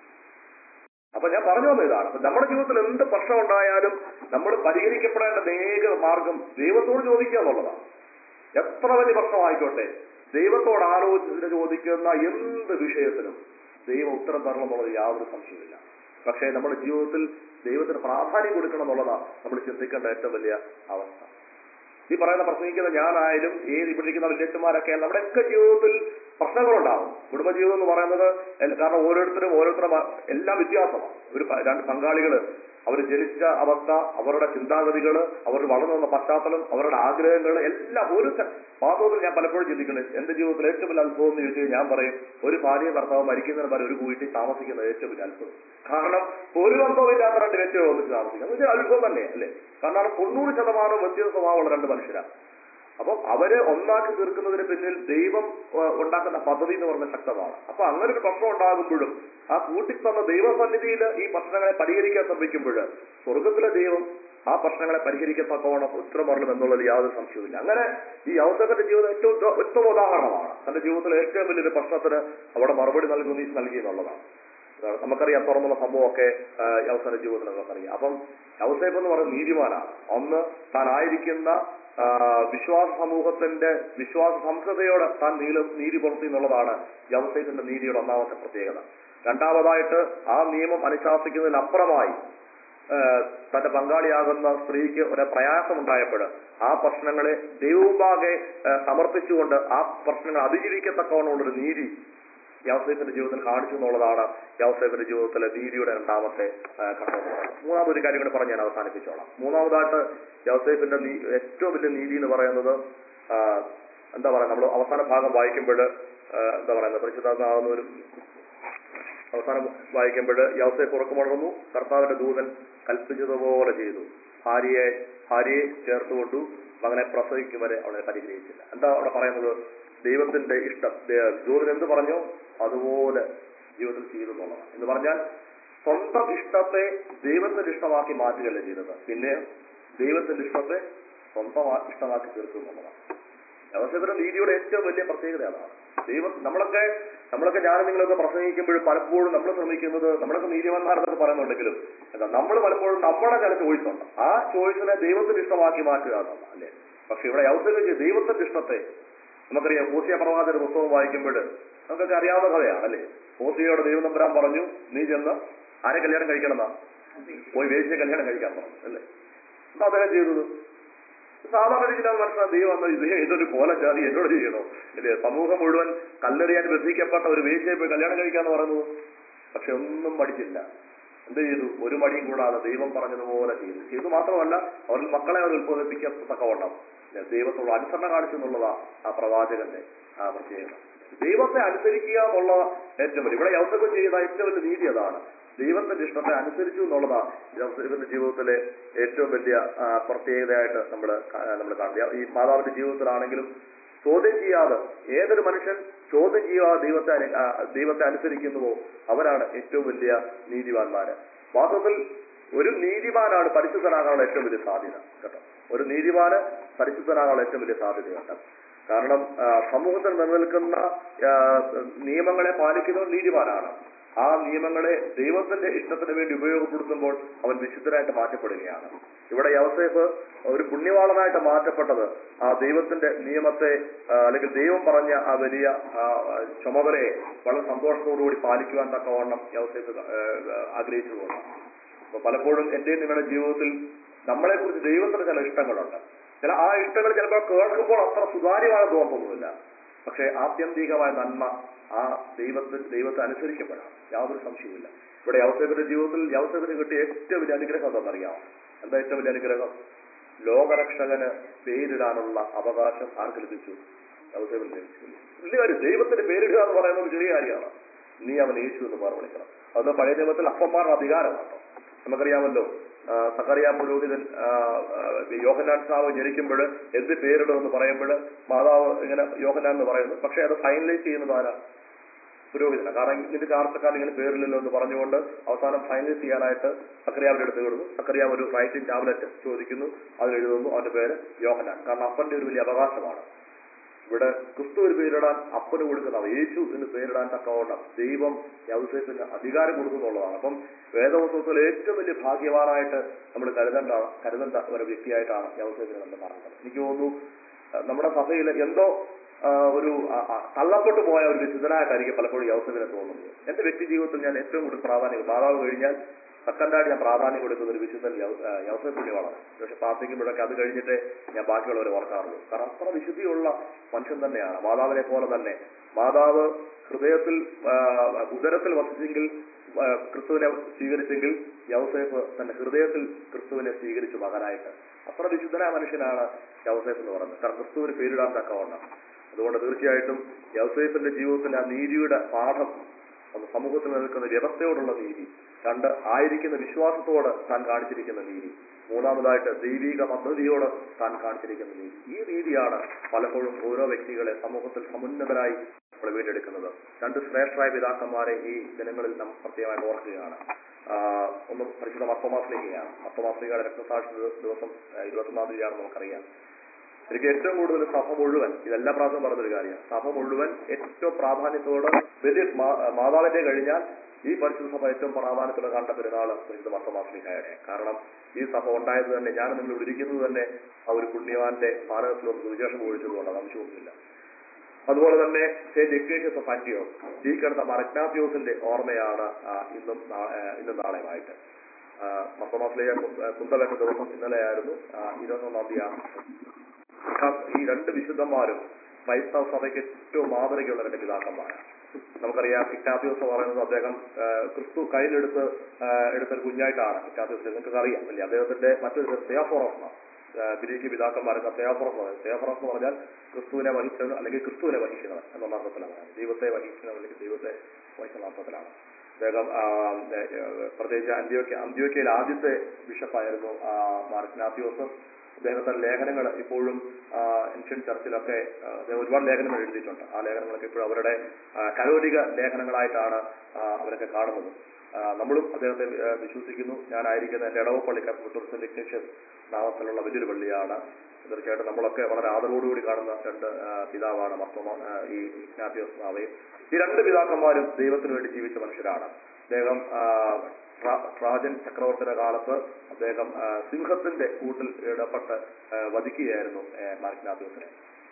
അപ്പൊ ഞാൻ പറഞ്ഞു വന്ന ഇതാണ് അപ്പൊ നമ്മുടെ ജീവിതത്തിൽ എന്ത് പ്രശ്നം ഉണ്ടായാലും നമ്മൾ പരിഹരിക്കപ്പെടേണ്ട ഏക മാർഗം ദൈവത്തോട് ചോദിക്കുക എന്നുള്ളതാണ് എത്ര വലിയ പ്രശ്നമായിക്കോട്ടെ ദൈവത്തോട് ആലോചിച്ചിട്ട് ചോദിക്കുന്ന എന്ത് വിഷയത്തിനും ദൈവം ഉത്തരം തരണം എന്നുള്ളത് യാതൊരു സംശയമില്ല പക്ഷേ നമ്മുടെ ജീവിതത്തിൽ ദൈവത്തിന് പ്രാധാന്യം കൊടുക്കണം എന്നുള്ളതാണ് നമ്മൾ ചിന്തിക്കേണ്ട ഏറ്റവും വലിയ അവസ്ഥ ഈ പറയുന്ന പ്രസംഗിക്കുന്ന ഞാനായാലും ഏത് ഇവിടെ ഇരിക്കുന്ന വിദ്യാർത്ഥിമാരൊക്കെ നമ്മുടെയൊക്കെ ജീവിതത്തിൽ പ്രശ്നങ്ങളുണ്ടാവും കുടുംബജീവിതം എന്ന് പറയുന്നത് എൽ- കാരണം ഓരോരുത്തരും ഓരോരുത്തരും അ- എല്ലാം വ്യത്യാസമാണ് ഒരു പ- രണ്ട് പങ്കാളികള് അവർ ജനിച്ച അവസ്ഥ അവരുടെ ചിന്താഗതികൾ അവർ വളർന്നു വന്ന പശ്ചാത്തലം അവരുടെ ആഗ്രഹങ്ങൾ എല്ലാം ഒരു ത- വാസ്തവത്തിൽ ഞാൻ പലപ്പോഴും ചിന്തിക്കുന്നത് എന്റെ ജീവിതത്തിൽ ഏറ്റവും വലിയ അത്ഭുതം എന്ന് ചോദിച്ചാൽ ഞാൻ പറയും ഒരു ഭാര്യ ഭർത്താവ് മരിക്കുന്നതിന് വരെ ഒരു വീട്ടിൽ താമസിക്കുന്നത് ഏറ്റവും വലിയ അത്ഭുതം കാരണം ഒരു ബന്ധവുമില്ലാത്ത രണ്ട് വ്യക്തികൾ ഒന്നിച്ച് താമസിക്കുക എന്ന് വെച്ചാൽ അത്ഭുതം തന്നെ അല്ലേ കാരണം തൊണ്ണൂറ് ശതമാനം വ്യത്യസ്ത സ്വഭാവമുള്ള രണ്ട് മനുഷ്യരാണ് അപ്പം അവരെ ഒന്നാക്കി തീർക്കുന്നതിന് പിന്നിൽ ദൈവം ആ, ഉണ്ടാക്കുന്ന പദ്ധതി എന്ന് പറഞ്ഞ ശക്തമാണ് അപ്പൊ അങ്ങനെ ഒരു പ്രശ്നം ഉണ്ടാകുമ്പോഴും ആ കൂട്ടിത്തന്ന ദൈവസന്നിധിയിൽ ഈ പ്രശ്നങ്ങളെ പരിഹരിക്കാൻ ശ്രമിക്കുമ്പോൾ സ്വർഗത്തിലെ ദൈവം ആ പ്രശ്നങ്ങളെ പരിഹരിക്കത്തക്കവണ്ണം ഉത്തരം പറഞ്ഞു എന്നുള്ളത് യാതൊരു സംശയവുമില്ല അങ്ങനെ ഈ ഔസഫന്റെ ജീവിതം ഏറ്റവും ഉത്ത- ഉത്തമ ഉദാഹരണമാണ് തന്റെ ജീവിതത്തിലെ ഏറ്റവും വലിയൊരു പ്രശ്നത്തിന് അവിടെ മറുപടി നൽകുന്ന നൽകി എന്നുള്ളതാണ് ആ, നമുക്കറിയാം തുറന്നുള്ള സംഭവമൊക്കെ ആ, യവസന്റെ ജീവിതത്തിൽ നമുക്കറിയാം അപ്പം യവസേഫ് എന്ന് പറയുന്നത് നീതിമാനാണ് ഒന്ന് താൻ ആയിരിക്കുന്ന ആ, വിശ്വാസ സമൂഹത്തിന്റെ വിശ്വാസ സംസ്കൃതയോടെ താൻ നീല നീതി പുലർത്തി എന്നുള്ളതാണ് യവസേഫിന്റെ നീതിയുടെ ഒന്നാമത്തെ പ്രത്യേകത രണ്ടാമതായിട്ട് ആ നിയമം അനുശാസിക്കുന്നതിനപ്പുറമായി ആ, തന്റെ പങ്കാളിയാകുന്ന സ്ത്രീക്ക് ഒരു പ്രയാസമുണ്ടായപ്പോൾ ആ പ്രശ്നങ്ങളെ ദൈവമുമ്പാകെ ആ, സമർപ്പിച്ചുകൊണ്ട് ആ പ്രശ്നങ്ങൾ അതിജീവിക്കത്തക്കവണ്ണമുള്ളൊരു നീതി യവസേഫിന്റെ ജീവിതത്തിൽ കാണിച്ചു എന്നുള്ളതാണ് യവസേഫിന്റെ ജീവിതത്തിലെ നീതിയുടെ രണ്ടാമത്തെ ആ, ഘട്ടം എന്ന് പറയുന്നത് മൂന്നാമതൊരു കാര്യം കൂടി പറഞ്ഞ് ഞാൻ അവസാനിപ്പിച്ചോളാം മൂന്നാമതായിട്ട് യവസേഫിന്റെ നീ- ഏറ്റവും വലിയ നീതി എന്ന് പറയുന്നത് ആ, എന്താ പറയുക നമ്മൾ അവസാന ഭാഗം വായിക്കുമ്പോൾ എന്താ പറയുന്നത് പരിശുദ്ധാത്മാവുന്ന ഒരു അവസാനം വായിക്കുമ്പോൾ യവസേഫ് ഉറക്കമുണർന്നു കർത്താവിന്റെ ദൂതൻ കൽപ്പിച്ചതുപോലെ ചെയ്തു ഭാര്യയെ ഭാര്യയെ ചേർത്തുകൊണ്ടു മകനെ പ്രസവിക്കും വരെ അവളെ പരിഗ്രഹിച്ചില്ല എന്താ അവിടെ പറയുന്നത് ദൈവത്തിന്റെ ഇഷ്ടം ദേ- ദൂതൻ എന്ത് പറഞ്ഞോ അതുപോലെ ജീവിതത്തിൽ ചെയ്തു എന്നുള്ളതാണ് എന്ന് പറഞ്ഞാൽ സ്വന്തം ഇഷ്ടത്തെ ദൈവത്തിന്റെ ഇഷ്ടമാക്കി മാറ്റുകയല്ല ചെയ്തത് പിന്നെ ദൈവത്തിന്റെ ഇഷ്ടത്തെ സ്വന്തം ഇഷ്ടമാക്കി തീർത്തു എന്നുള്ളതാണ് യവസേവരുടെ നീതിയുടെ ഏറ്റവും വലിയ പ്രത്യേകത അതാണ് ദൈവം നമ്മളൊക്കെ നമ്മളൊക്കെ ഞാനും നിങ്ങളൊക്കെ പ്രസംഗിക്കുമ്പോൾ പലപ്പോഴും നമ്മൾ ശ്രമിക്കുന്നത് നമ്മളൊക്കെ നീതിമാന്മാരെന്നൊക്കെ പറയുന്നുണ്ടെങ്കിലും എന്താ നമ്മൾ പലപ്പോഴും നമ്മുടെ ചില ചോയ്സ് ഉണ്ട് ആ ചോയ്സിനെ ദൈവത്തിന് ഇഷ്ടമാക്കി മാറ്റുക എന്നാണ് അല്ലേ പക്ഷെ ഇവിടെ യവസേവയ്ക്ക് ദൈവത്തിന്റെ ഇഷ്ടത്തെ നമുക്കറിയാം പൂസിയ പ്രവാചക പുസ്തകം വായിക്കുമ്പോൾ നമുക്കൊക്കെ അറിയാവുന്ന കഥയാണ് അല്ലേ പൂസിയോട് ദൈവം തമ്പുരാൻ പറഞ്ഞു നീ ചെന്ന് ആരെ കല്യാണം കഴിക്കണം എന്നാ പോയി വേശ്യയെ കല്യാണം കഴിക്കാൻ പറഞ്ഞു അല്ലേ എന്താ അദ്ദേഹം ചെയ്തത് സാധാരണ രീതിയിലാണ് മനസ്സിലാൻ ദൈവം വന്നത് ഇത് ഇതൊരു കോലജാതി എന്നോട് ചെയ്യണോ ഇല്ലേ സമൂഹം മുഴുവൻ കല്ലെറിയാൻ ബന്ധിക്കപ്പെട്ട ഒരു വേശ്യയെ പോയി കല്യാണം കഴിക്കാന്ന് പറയുന്നത് പക്ഷെ ഒന്നും പഠിച്ചില്ല എന്ത് ചെയ്തു ഒരു മടിയും കൂടാതെ ദൈവം പറഞ്ഞതുപോലെ ചെയ്തു ചെയ്തു മാത്രമല്ല അവരിൽ മക്കളെ അവർ ഉത്ബോധിപ്പിക്കത്തക്കവണ്ണം ദൈവത്തോട് അനുസരണ കാണിച്ചു എന്നുള്ളതാ ആ പ്രവാചകന്റെ ആ പ്രത്യേകത ദൈവത്തെ അനുസരിക്കുക എന്നുള്ള ഏറ്റവും വലിയ ഇവിടെ യൗസഫ് ചെയ്ത ഏറ്റവും വലിയ നീതി അതാണ് ദൈവത്തിന്റെ ഇഷ്ടത്തെ അനുസരിച്ചു എന്നുള്ളതാണ് യൗസഫിന്റെ ജീവിതത്തിലെ ഏറ്റവും വലിയ ആ, പ്രത്യേകതയായിട്ട് നമ്മൾ നമ്മൾ കാണുന്നത് ഈ മാതാവിന്റെ ജീവിതത്തിലാണെങ്കിലും ചോദ്യം ചെയ്യാതെ ഏതൊരു മനുഷ്യൻ ചോദ്യം ചെയ്യാതെ ദൈവത്തെ അനു- ആ, ദൈവത്തെ അനുസരിക്കുന്നുവോ അവരാണ് ഏറ്റവും വലിയ നീതിമാന്മാര് വാസ്തവത്തിൽ ഒരു നീതിമാനാണ് പരിശുദ്ധനാകാനുള്ള ഏറ്റവും വലിയ സാധ്യത കേട്ടോ ഒരു നീതിമാന് പരിശുദ്ധനാകാനുള്ള ഏറ്റവും വലിയ സാധ്യതയുണ്ട് കാരണം ആ, സമൂഹത്തിൽ നിലനിൽക്കുന്ന ആ, നിയമങ്ങളെ പാലിക്കുന്നവൻ നീതിമാനാണ് ആ നിയമങ്ങളെ ദൈവത്തിന്റെ ഇഷ്ടത്തിന് വേണ്ടി ഉപയോഗപ്പെടുത്തുമ്പോൾ അവൻ വിശുദ്ധനായിട്ട് മാറ്റപ്പെടുകയാണ് ഇവിടെ യവസേഫ് ഒരു പുണ്യവാളനായിട്ട് മാറ്റപ്പെട്ടത് ആ ദൈവത്തിന്റെ നിയമത്തെ ആ, അല്ലെങ്കിൽ ദൈവം പറഞ്ഞ ആ വലിയ ആ, ചുമതലയെ വളരെ സന്തോഷത്തോടുകൂടി പാലിക്കുവാൻ തക്കവണ്ണം യവസേഫ് ആഗ്രഹിച്ചതുകൊണ്ടാണ് അപ്പൊ പലപ്പോഴും എന്റെയും നിങ്ങളുടെ ജീവിതത്തിൽ നമ്മളെ കുറിച്ച് ദൈവത്തിന് ചില ഇഷ്ടങ്ങളുണ്ട് ചില ആ ഇഷ്ടങ്ങൾ ചിലപ്പോൾ കേൾക്കുമ്പോൾ അത്ര സുതാര്യമായ തോന്നുന്നില്ല പക്ഷെ ആത്യന്തികമായ നന്മ ആ ദൈവത്തിൽ ദൈവത്തെ അനുസരിക്കപ്പെടാം യാതൊരു സംശയവുമില്ല ഇവിടെ യവസേഫിന്റെ ജീവിതത്തിൽ യവസേഫിന് കിട്ടിയ ഏറ്റവും വലിയ അനുഗ്രഹം എന്താണെന്നറിയാമോ എന്താ ഏറ്റവും വലിയ അനുഗ്രഹം ലോകരക്ഷകന് പേരിടാനുള്ള അവകാശം ആർക്ക് ലഭിച്ചു യവസേഫിന് ലഭിച്ചു വലിയ കാര്യം ദൈവത്തിന് പേരിടുക എന്ന് പറയുന്നത് ഒരു ചെറിയ കാര്യമാണ് നീ അവൻ യേശു എന്ന് പറഞ്ഞു വിളിക്കണം അത് പഴയ നിയമത്തിൽ അപ്പന്മാരുടെ അധികാരമാണ് കേട്ടോ നമുക്കറിയാമല്ലോ ആ, സക്കറിയ പുരോഹിതൻ ആ, ആ, യോഹന്നാൻ സ്നാവ് ജനിക്കുമ്പോൾ എന്ത് പേരിടുമെന്ന് പറയുമ്പോൾ മാതാവ് ഇങ്ങനെ യോഹന്നാൻ എന്ന് പറയുന്നു പക്ഷെ അത് ഫൈനലൈസ് ചെയ്യുന്നത് ആരാ പുരോഹിതന കാരണം ഇതിന്റെ ചാർച്ചക്കാരൻ ഇങ്ങനെ പേരില്ലല്ലോ എന്ന് പറഞ്ഞുകൊണ്ട് അവസാനം ഫൈനലൈസ് ചെയ്യാനായിട്ട് സക്കറിയാവിന്റെ അടുത്ത് വിടുന്നു സക്കറിയാവ് ഒരു റൈറ്റിംഗ് ടാബ്ലറ്റ് ചോദിക്കുന്നു അതിൽ എഴുതുന്നു അവന്റെ പേര് യോഹനാൻ കാരണം അപ്പന്റെ ഒരു വലിയ അവകാശമാണ് ഇവിടെ ക്രിസ്തു ഒരു പേരിടാൻ അപ്പന് കൊടുക്കുന്നതാണ് യേശു എന്ന് പേരിടാൻ തക്കവണ്ണം ദൈവം യൗസേപ്പിന് അധികാരം കൊടുക്കുന്നുള്ളതാണ് അപ്പം വേദപുസ്തകത്തിൽ ഏറ്റവും വലിയ ഭാഗ്യവാനായിട്ട് നമ്മൾ കരുതേണ്ട കരുതേണ്ട ഒരു വ്യക്തിയായിട്ടാണ് യൗസേപ്പിനെ നമ്മൾ കാണുന്നത് എനിക്ക് തോന്നുന്നു ആ, നമ്മുടെ സഭയിൽ എന്തോ ആ, ഒരു ആ, ആ, തള്ളപ്പെട്ടു പോയ ഒരു വിശുദ്ധനായിട്ടായിരിക്കും പലപ്പോഴും യൗസേപ്പിനെ തോന്നുന്നത് എന്റെ വ്യക്തി ജീവിതത്തിൽ ഞാൻ ഏറ്റവും കൂടുതൽ പ്രാധാന്യം മാതാവ് കഴിഞ്ഞാൽ സെക്കൻഡായിട്ട് ഞാൻ പ്രാധാന്യം കൊടുക്കുന്ന ഒരു വിശുദ്ധൻ യൗസേപ്പ് പുണ്യമാണ് പക്ഷെ പ്രാർത്ഥിക്കുമ്പോഴൊക്കെ അത് കഴിഞ്ഞിട്ട് ഞാൻ ബാക്കിയുള്ളവരെ ഓർക്കാറുള്ളൂ കാരണം അത്ര വിശുദ്ധിയുള്ള മനുഷ്യൻ തന്നെയാണ് മാതാവിനെ പോലെ തന്നെ മാതാവ് ഹൃദയത്തിൽ ആ, ഉദരത്തിൽ വസിച്ചെങ്കിൽ ആ, ക്രിസ്തുവിനെ സ്വീകരിച്ചെങ്കിൽ യൗസേഫ് തന്റെ ഹൃദയത്തിൽ ക്രിസ്തുവിനെ സ്വീകരിച്ചു മകനായിട്ട് അത്ര വിശുദ്ധനായ മനുഷ്യനാണ് യൗസേഫ് എന്ന് പറയുന്നത് കാരണം ക്രിസ്തുവിന് പേരിടാൻ തക്കവണ്ണം അതുകൊണ്ട് തീർച്ചയായിട്ടും യൗസേഫിന്റെ ജീവിതത്തിൽ ആ നീതിയുടെ പാഠം ഒന്ന് സമൂഹത്തിൽ നിൽക്കുന്ന വ്യവസ്ഥയോടുള്ള നീതി രണ്ട് ആയിരിക്കുന്ന വിശ്വാസത്തോട് താൻ കാണിച്ചിരിക്കുന്ന നീതി മൂന്നാമതായിട്ട് ദൈവിക പദ്ധതിയോട് താൻ കാണിച്ചിരിക്കുന്ന നീതി ഈ നീതിയാണ് പലപ്പോഴും ഓരോ വ്യക്തികളെ സമൂഹത്തിൽ സമുന്നതരായി നമ്മൾ വീണ്ടെടുക്കുന്നത് രണ്ട് ശ്രേഷ്ഠരായ പിതാക്കന്മാരെ ഈ ദിനങ്ങളിൽ നാം പ്രത്യേകമായിട്ട് ഓർക്കുകയാണ് ആ, ഒന്ന് പരിശുദ്ധ മർത്തമാസ്ലികയാണ് മർത്തമാസ്ലികയുടെ രക്തസാക്ഷി ദിവ- ദിവസം ആ, ഇരുപത്തൊന്നാം തീയതിയാണ് നമുക്കറിയാം എനിക്ക് ഏറ്റവും കൂടുതൽ സഭ മുഴുവൻ ഇതെല്ലാ പ്രാവശ്യം പറഞ്ഞൊരു കാര്യമാണ് സഭ മുഴുവൻ ഏറ്റവും പ്രാധാന്യത്തോടെ വലിയ മാ- മാതാവിന്റെ കഴിഞ്ഞാൽ ഈ പരിശുദ്ധ സഭ ഏറ്റവും പ്രാധാന്യത്തോടെ കണ്ട പെരുന്നാള് പരിശുദ്ധ മർത്തമാസ്ലിഹായുടെ കാരണം ഈ സഭ ഉണ്ടായത് തന്നെ ഞാൻ നിങ്ങൾ ഇവിടെ ഇരിക്കുന്നത് തന്നെ ആ ഒരു പുണ്യവാന്റെ ഭാരതത്തിലൊന്ന് സുവിശേഷം ഒഴിച്ചതുകൊണ്ട് സംശയമൊന്നുമില്ല അതുപോലെ തന്നെ സെന്റ് ഇഗ്നേഷ്യസ് ഓഫ് ആന്റിയോ ഈ കിടന്ന മറഗ്നാത്യോസിന്റെ ഓർമ്മയാണ് ആ, ഇന്നും നാ- ആ, ഇന്നും നാളെയുമായിട്ട് മർത്തമാസിലെ കുന്തലൊക്കെ ദിവസം ഇന്നലെയായിരുന്നു ആ, ഇരുപത്തൊന്നാം തീയതിയാണ് ആ, ഈ രണ്ട് വിശുദ്ധന്മാരും ക്രൈസ്തവ സഭയ്ക്ക് ഏറ്റവും മാതൃകയുള്ള രണ്ട് പിതാക്കന്മാരാണ് നമുക്കറിയാം ഇഗ്നാത്യോസ് പറയുന്നത് അദ്ദേഹം ആ, ക്രിസ്തു കയ്യിലെടുത്ത് ആ, എടുത്തൊരു കുഞ്ഞായിട്ടാണ് ഇഗ്നാത്യോസ് നിങ്ങൾക്ക് അറിയാം അല്ലേ അദ്ദേഹത്തിന്റെ മറ്റൊരു പേര് തെയോഫോറോസ് എന്നാണ്. ആ, ഗ്രീക്ക് പിതാക്കന്മാർക്ക് തെയോഫോറസ് എന്ന് പറയും തെയോഫോറസ് എന്ന് പറഞ്ഞാൽ ക്രിസ്തുവിനെ വഹിച്ചത് അല്ലെങ്കിൽ ക്രിസ്തുവിനെ വഹിക്കുന്നത് എന്നുള്ള അർത്ഥത്തിലാണ് ദൈവത്തെ വഹിക്കുന്നത് അല്ലെങ്കിൽ ദൈവത്തെ വഹിക്കുന്ന അർത്ഥത്തിലാണ് അദ്ദേഹം ആ, ഏ, ഏ, പ്രത്യേകിച്ച് അന്ത്യോക്യ അന്ത്യോക്യയിൽ ആദ്യത്തെ ബിഷപ്പായിരുന്നു ആ, മാർഗ്നാത്യോസ് അദ്ദേഹത്തിന്റെ ലേഖനങ്ങൾ ഇപ്പോഴും ഏൻഷ്യൻ ചർച്ചിലൊക്കെ ആ, അദ്ദേഹം ഒരുപാട് ലേഖനങ്ങൾ എഴുതിയിട്ടുണ്ട് ആ ലേഖനങ്ങളൊക്കെ ഇപ്പോഴും അവരുടെ ആ, കലോലിക ലേഖനങ്ങളായിട്ടാണ് ആ, അവരൊക്കെ കാണുന്നത് ആ, നമ്മളും അദ്ദേഹത്തെ ആ, വിശ്വസിക്കുന്നു ഞാനായിരിക്കുന്ന എന്റെ ഇടവ പള്ളി കത്തൂർ സെന്റ് ഇഗ്നേഷ്യസ് നാമത്തിലുള്ള വലിയൊരു പള്ളിയാണ് തീർച്ചയായിട്ടും നമ്മളൊക്കെ വളരെ ആദരവോടുകൂടി കാണുന്ന രണ്ട് ആ, പിതാവാണ് മർത്തോമ ആ, ഈ ഇഗ്നാത്യോസ് മാവയും ഈ രണ്ട് പിതാക്കന്മാരും ദൈവത്തിന് വേണ്ടി ജീവിച്ച മനുഷ്യരാണ് അദ്ദേഹം ആ, ട്രാ- ട്രാജൻ ചക്രവർത്തിയുടെ കാലത്ത് അദ്ദേഹം ആ, സിംഹത്തിന്റെ കൂട്ടിൽ ഇടപെട്ട് ആ, വധിക്കുകയായിരുന്നു മാർക്കിനാത്യോസിനെ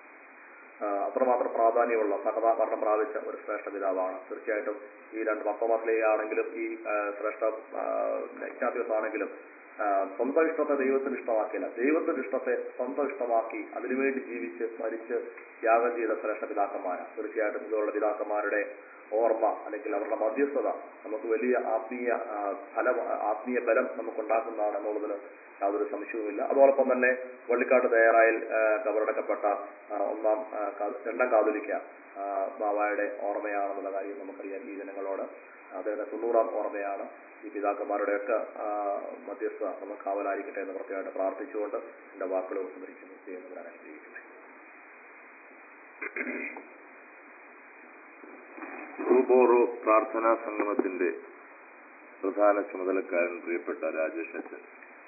ആ, അത്രമാത്രം പ്രാധാന്യമുള്ള സഹതാമരണം പ്രാപിച്ച ഒരു ശ്രേഷ്ഠ പിതാവാണ് തീർച്ചയായിട്ടും ഈ രണ്ട് മത്തമാസിലെയാണെങ്കിലും ഈ ആ, ശ്രേഷ്ഠ ഇഗ്നാത്യോസ് ആണെങ്കിലും ആ, സ്വന്തം ഇഷ്ടത്തെ ദൈവത്തിന് ഇഷ്ടമാക്കിയില്ല ദൈവത്തിന്റെ ഇഷ്ടത്തെ സ്വന്തം ഇഷ്ടമാക്കി അതിനുവേണ്ടി ജീവിച്ച് മരിച്ച് ത്യാഗം ചെയ്ത ശ്രേഷ്ഠ പിതാക്കന്മാരാണ് തീർച്ചയായിട്ടും ഇതുള്ള പിതാക്കന്മാരുടെ ഓർമ്മ അല്ലെങ്കിൽ അവരുടെ മധ്യസ്ഥത നമുക്ക് വലിയ ആത്മീയ ആ, ഫലം ആത്മീയ ബലം നമുക്കുണ്ടാക്കുന്നതാണ് എന്നുള്ളതിൽ യാതൊരു സംശയവുമില്ല അതോടൊപ്പം തന്നെ വള്ളിക്കാട്ട് തയ്യാറായിൽ കബറടക്കപ്പെട്ട ആ, ഒന്നാം ആ, കാ- രണ്ടാം കാതോലിക്ക ആ, ബാവായുടെ ഓർമ്മയാണെന്നുള്ള കാര്യം നമുക്കറിയാം ഈ ജനങ്ങളോട് അദ്ദേഹത്തെ തൊണ്ണൂറാം ഓർമ്മയാണ് ഈ പിതാക്കന്മാരുടെയൊക്കെ ആ, മധ്യസ്ഥ നമുക്ക് കാവലായിരിക്കട്ടെ എന്ന് പ്രത്യേകമായിട്ട് പ്രാർത്ഥിച്ചുകൊണ്ട് എന്റെ വാക്കുകൾ ഉപസ്മരിക്കുന്നു ചെയ്യുന്നതിനാണ് അനുഗ്രഹിക്കുന്നത് റൂബോറോ പ്രാർത്ഥനാ സംഗമത്തിന്റെ പ്രധാന ചുമതലക്കാരൻ പ്രിയപ്പെട്ട രാജേഷ് അച്ഛൻ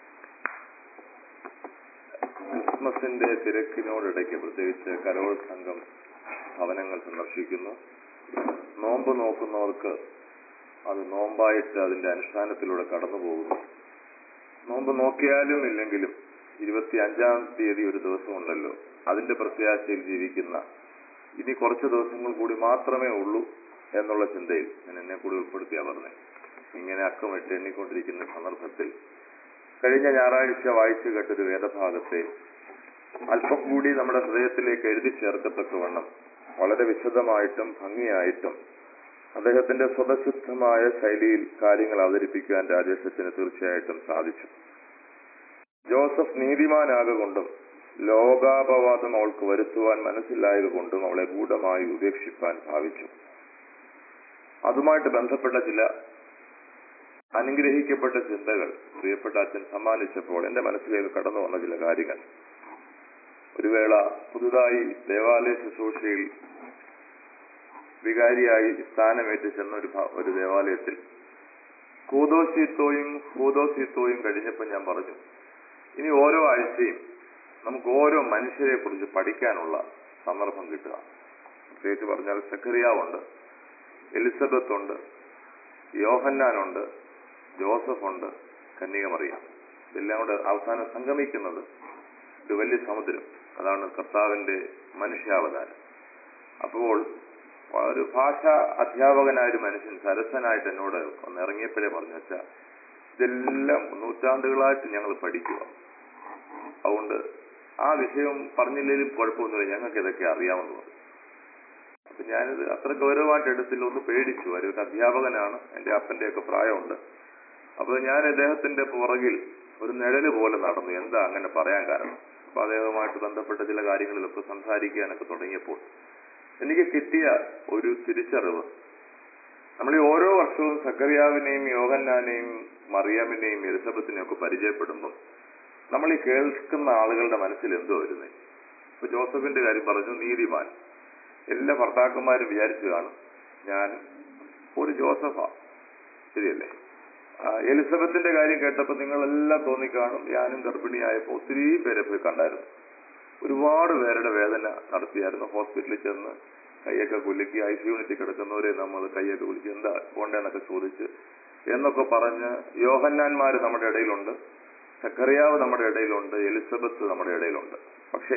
ക്രിസ്മസിന്റെ തിരക്കിനോടിടയ്ക്ക് പ്രത്യേകിച്ച് കരോൾ സംഘം ഭവനങ്ങൾ സന്ദർശിക്കുന്നു നോമ്പ് നോക്കുന്നവർക്ക് അത് നോമ്പായിട്ട് അതിന്റെ അനുഷ്ഠാനത്തിലൂടെ കടന്നു പോകുന്നു നോമ്പ് നോക്കിയാലും ഇല്ലെങ്കിലും ഇരുപത്തി അഞ്ചാം തീയതി ഒരു ദിവസമുണ്ടല്ലോ അതിന്റെ പ്രത്യാശയിൽ ജീവിക്കുന്ന ഇനി കുറച്ച് ദിവസങ്ങൾ കൂടി മാത്രമേ ഉള്ളൂ എന്നുള്ള ചിന്തയിൽ ഞാൻ എന്നെ കൂടി ഉൾപ്പെടുത്തിയാ പറഞ്ഞത് ഇങ്ങനെ അക്കമിട്ട് എണ്ണിക്കൊണ്ടിരിക്കുന്ന സന്ദർഭത്തിൽ കഴിഞ്ഞ ഞായറാഴ്ച വായിച്ചു കേട്ടൊരു വേദഭാഗത്തെ അല്പം കൂടി നമ്മുടെ ഹൃദയത്തിലേക്ക് എഴുതി ചേർക്കത്തക്കവണ്ണം വളരെ വിശദമായിട്ടും ഭംഗിയായിട്ടും അദ്ദേഹത്തിന്റെ സ്വതസിദ്ധമായ ശൈലിയിൽ കാര്യങ്ങൾ അവതരിപ്പിക്കുവാൻ രാജേഷ് അച്ഛന് തീർച്ചയായിട്ടും സാധിച്ചു ജോസഫ് നീതിമാനാകൊണ്ടും ലോകാപവാദം അവൾക്ക് വരുത്തുവാൻ മനസ്സിലായത് കൊണ്ടും അവളെ ഗൂഢമായി ഉപേക്ഷിപ്പാൻ ഭാവിച്ചു അതുമായിട്ട് ബന്ധപ്പെട്ട ചില അനുഗ്രഹിക്കപ്പെട്ട ചിന്തകൾ പ്രിയപ്പെട്ട അച്ഛൻ സമ്മാനിച്ചപ്പോൾ എന്റെ മനസ്സിലേക്ക് കടന്നു വന്ന ചില കാര്യങ്ങൾ ഒരു വേള പുതുതായി ദേവാലയ ശുശ്രൂഷയിൽ വികാരിയായി സ്ഥാനമേറ്റ് ചെന്ന ഒരു ഭ- ഒരു ദേവാലയത്തിൽ കൂതോശീത്തോയും കൂതോശീത്തോയും കഴിഞ്ഞപ്പോൾ ഞാൻ പറഞ്ഞു ഇനി ഓരോ ആഴ്ചയും നമുക്ക് ഓരോ മനുഷ്യരെ കുറിച്ച് പഠിക്കാനുള്ള സന്ദർഭം കിട്ടുക പ്രത്യേകിച്ച് പറഞ്ഞാൽ സക്കറിയാവുണ്ട് എലിസബത്ത് ഉണ്ട് യോഹന്നാനുണ്ട് ജോസഫ് ഉണ്ട് കന്യകമറിയ ഇതെല്ലാം കൂടെ അവസാനം സംഗമിക്കുന്നത് ഒരു വലിയ സമുദ്രം അതാണ് കർത്താവിന്റെ മനുഷ്യാവതാരം അപ്പോൾ ഒരു ഭാഷാ അധ്യാപകനായ ഒരു മനുഷ്യൻ സരസനായിട്ട് എന്നോട് ഒന്ന് ഇറങ്ങിയപ്പോഴേ പറഞ്ഞു വെച്ചാൽ ഇതെല്ലാം നൂറ്റാണ്ടുകളായിട്ട് ഞങ്ങൾ പഠിക്കുക അതുകൊണ്ട് ആ വിഷയം പറഞ്ഞില്ലെങ്കിലും കുഴപ്പമൊന്നുമില്ല ഞങ്ങൾക്ക് ഇതൊക്കെ അറിയാവുന്നത് അപ്പൊ ഞാനിത് അത്ര ഗൗരവമായിട്ട് എടുത്തില്ല ഒന്ന് പേടിച്ചു ഒരു അധ്യാപകനാണ് എന്റെ അപ്പന്റെയൊക്കെ പ്രായമുണ്ട് അപ്പൊ ഞാൻ അദ്ദേഹത്തിന്റെ പുറകിൽ ഒരു നിഴല് പോലെ നടന്നു എന്താ അങ്ങനെ പറയാൻ കാരണം അപ്പൊ അദ്ദേഹവുമായിട്ട് ബന്ധപ്പെട്ട ചില കാര്യങ്ങളിലൊക്കെ സംസാരിക്കാനൊക്കെ തുടങ്ങിയപ്പോൾ എനിക്ക് കിട്ടിയ ഒരു തിരിച്ചറിവ് നമ്മൾ ഈ ഓരോ വർഷവും സക്കറിയാവിനെയും യോഹന്നാനെയും മറിയാമിനെയും എലിസബത്തിനെയും ഒക്കെ പരിചയപ്പെടുമ്പോൾ നമ്മൾ ഈ കേൾക്കുന്ന ആളുകളുടെ മനസ്സിൽ എന്തോ വരുന്നത് ഇപ്പൊ ജോസഫിന്റെ കാര്യം പറഞ്ഞു നീതിമാൻ എല്ലാ ഭർത്താക്കന്മാരും വിചാരിച്ചു കാണും ഞാൻ ഒരു ജോസഫാ ശരിയല്ലേ ആ, എലിസബത്തിന്റെ കാര്യം കേട്ടപ്പോൾ നിങ്ങളെല്ലാം തോന്നിക്കാണും ഞാനും ഗർഭിണിയായപ്പോൾ ഒത്തിരി പേരെ പോയി കണ്ടായിരുന്നു ഒരുപാട് പേരുടെ വേദന നടത്തിയായിരുന്നു ഹോസ്പിറ്റലിൽ ചെന്ന് കൈയൊക്കെ കുലുക്കി ഐ സി യൂണിറ്റിൽ കിടക്കുന്നവരെ നമ്മൾ കൈയൊക്കെ കുലുക്കി എന്താ പോണ്ടേന്നൊക്കെ ചോദിച്ച് എന്നൊക്കെ പറഞ്ഞ് യോഹന്നാന്മാര് നമ്മുടെ ഇടയിലുണ്ട് സക്കറിയാവ് നമ്മുടെ ഇടയിലുണ്ട് എലിസബത്ത് നമ്മുടെ ഇടയിലുണ്ട് പക്ഷേ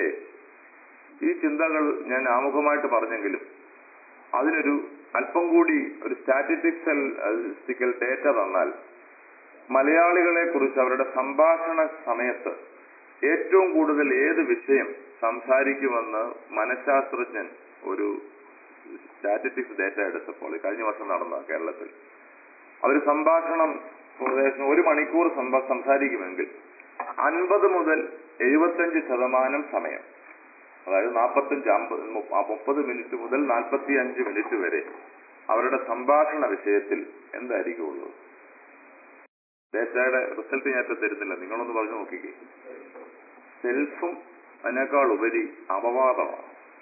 ഈ ചിന്തകൾ ഞാൻ ആമുഖമായിട്ട് പറഞ്ഞെങ്കിലും അതിനൊരു അല്പം കൂടി ഒരു സ്റ്റാറ്റിസ്റ്റിക്കൽ ഡേറ്റ തന്നാൽ മലയാളികളെ കുറിച്ച് അവരുടെ സംഭാഷണ സമയത്ത് ഏറ്റവും കൂടുതൽ ഏത് വിഷയം സംസാരിക്കുമെന്ന് മനഃശാസ്ത്രജ്ഞൻ ഒരു സ്റ്റാറ്റിസ്റ്റിക്സ് ഡേറ്റ എടുത്തപ്പോൾ ഈ കഴിഞ്ഞ വർഷം നടന്ന കേരളത്തിൽ അവർ സംഭാഷണം ഏകദേശം ഒരു മണിക്കൂർ സംഭ- സംസാരിക്കുമെങ്കിൽ അൻപത് മുതൽ എഴുപത്തഞ്ച് ശതമാനം സമയം അതായത് നാൽപ്പത്തഞ്ച് അമ്പത് മു- ആ മുപ്പത് മിനിറ്റ് മുതൽ നാൽപ്പത്തി അഞ്ച് മിനിറ്റ് വരെ അവരുടെ സംഭാഷണ വിഷയത്തിൽ എന്തായിരിക്കും ഉള്ളത് ഡേറ്റയുടെ റിസൾട്ട് ഞാൻ ഇപ്പൊ തരുന്നില്ല നിങ്ങളൊന്ന് പറഞ്ഞു നോക്കിക്കേ സെൽഫും അതിനേക്കാൾ ഉപരി അപവാദമാണ്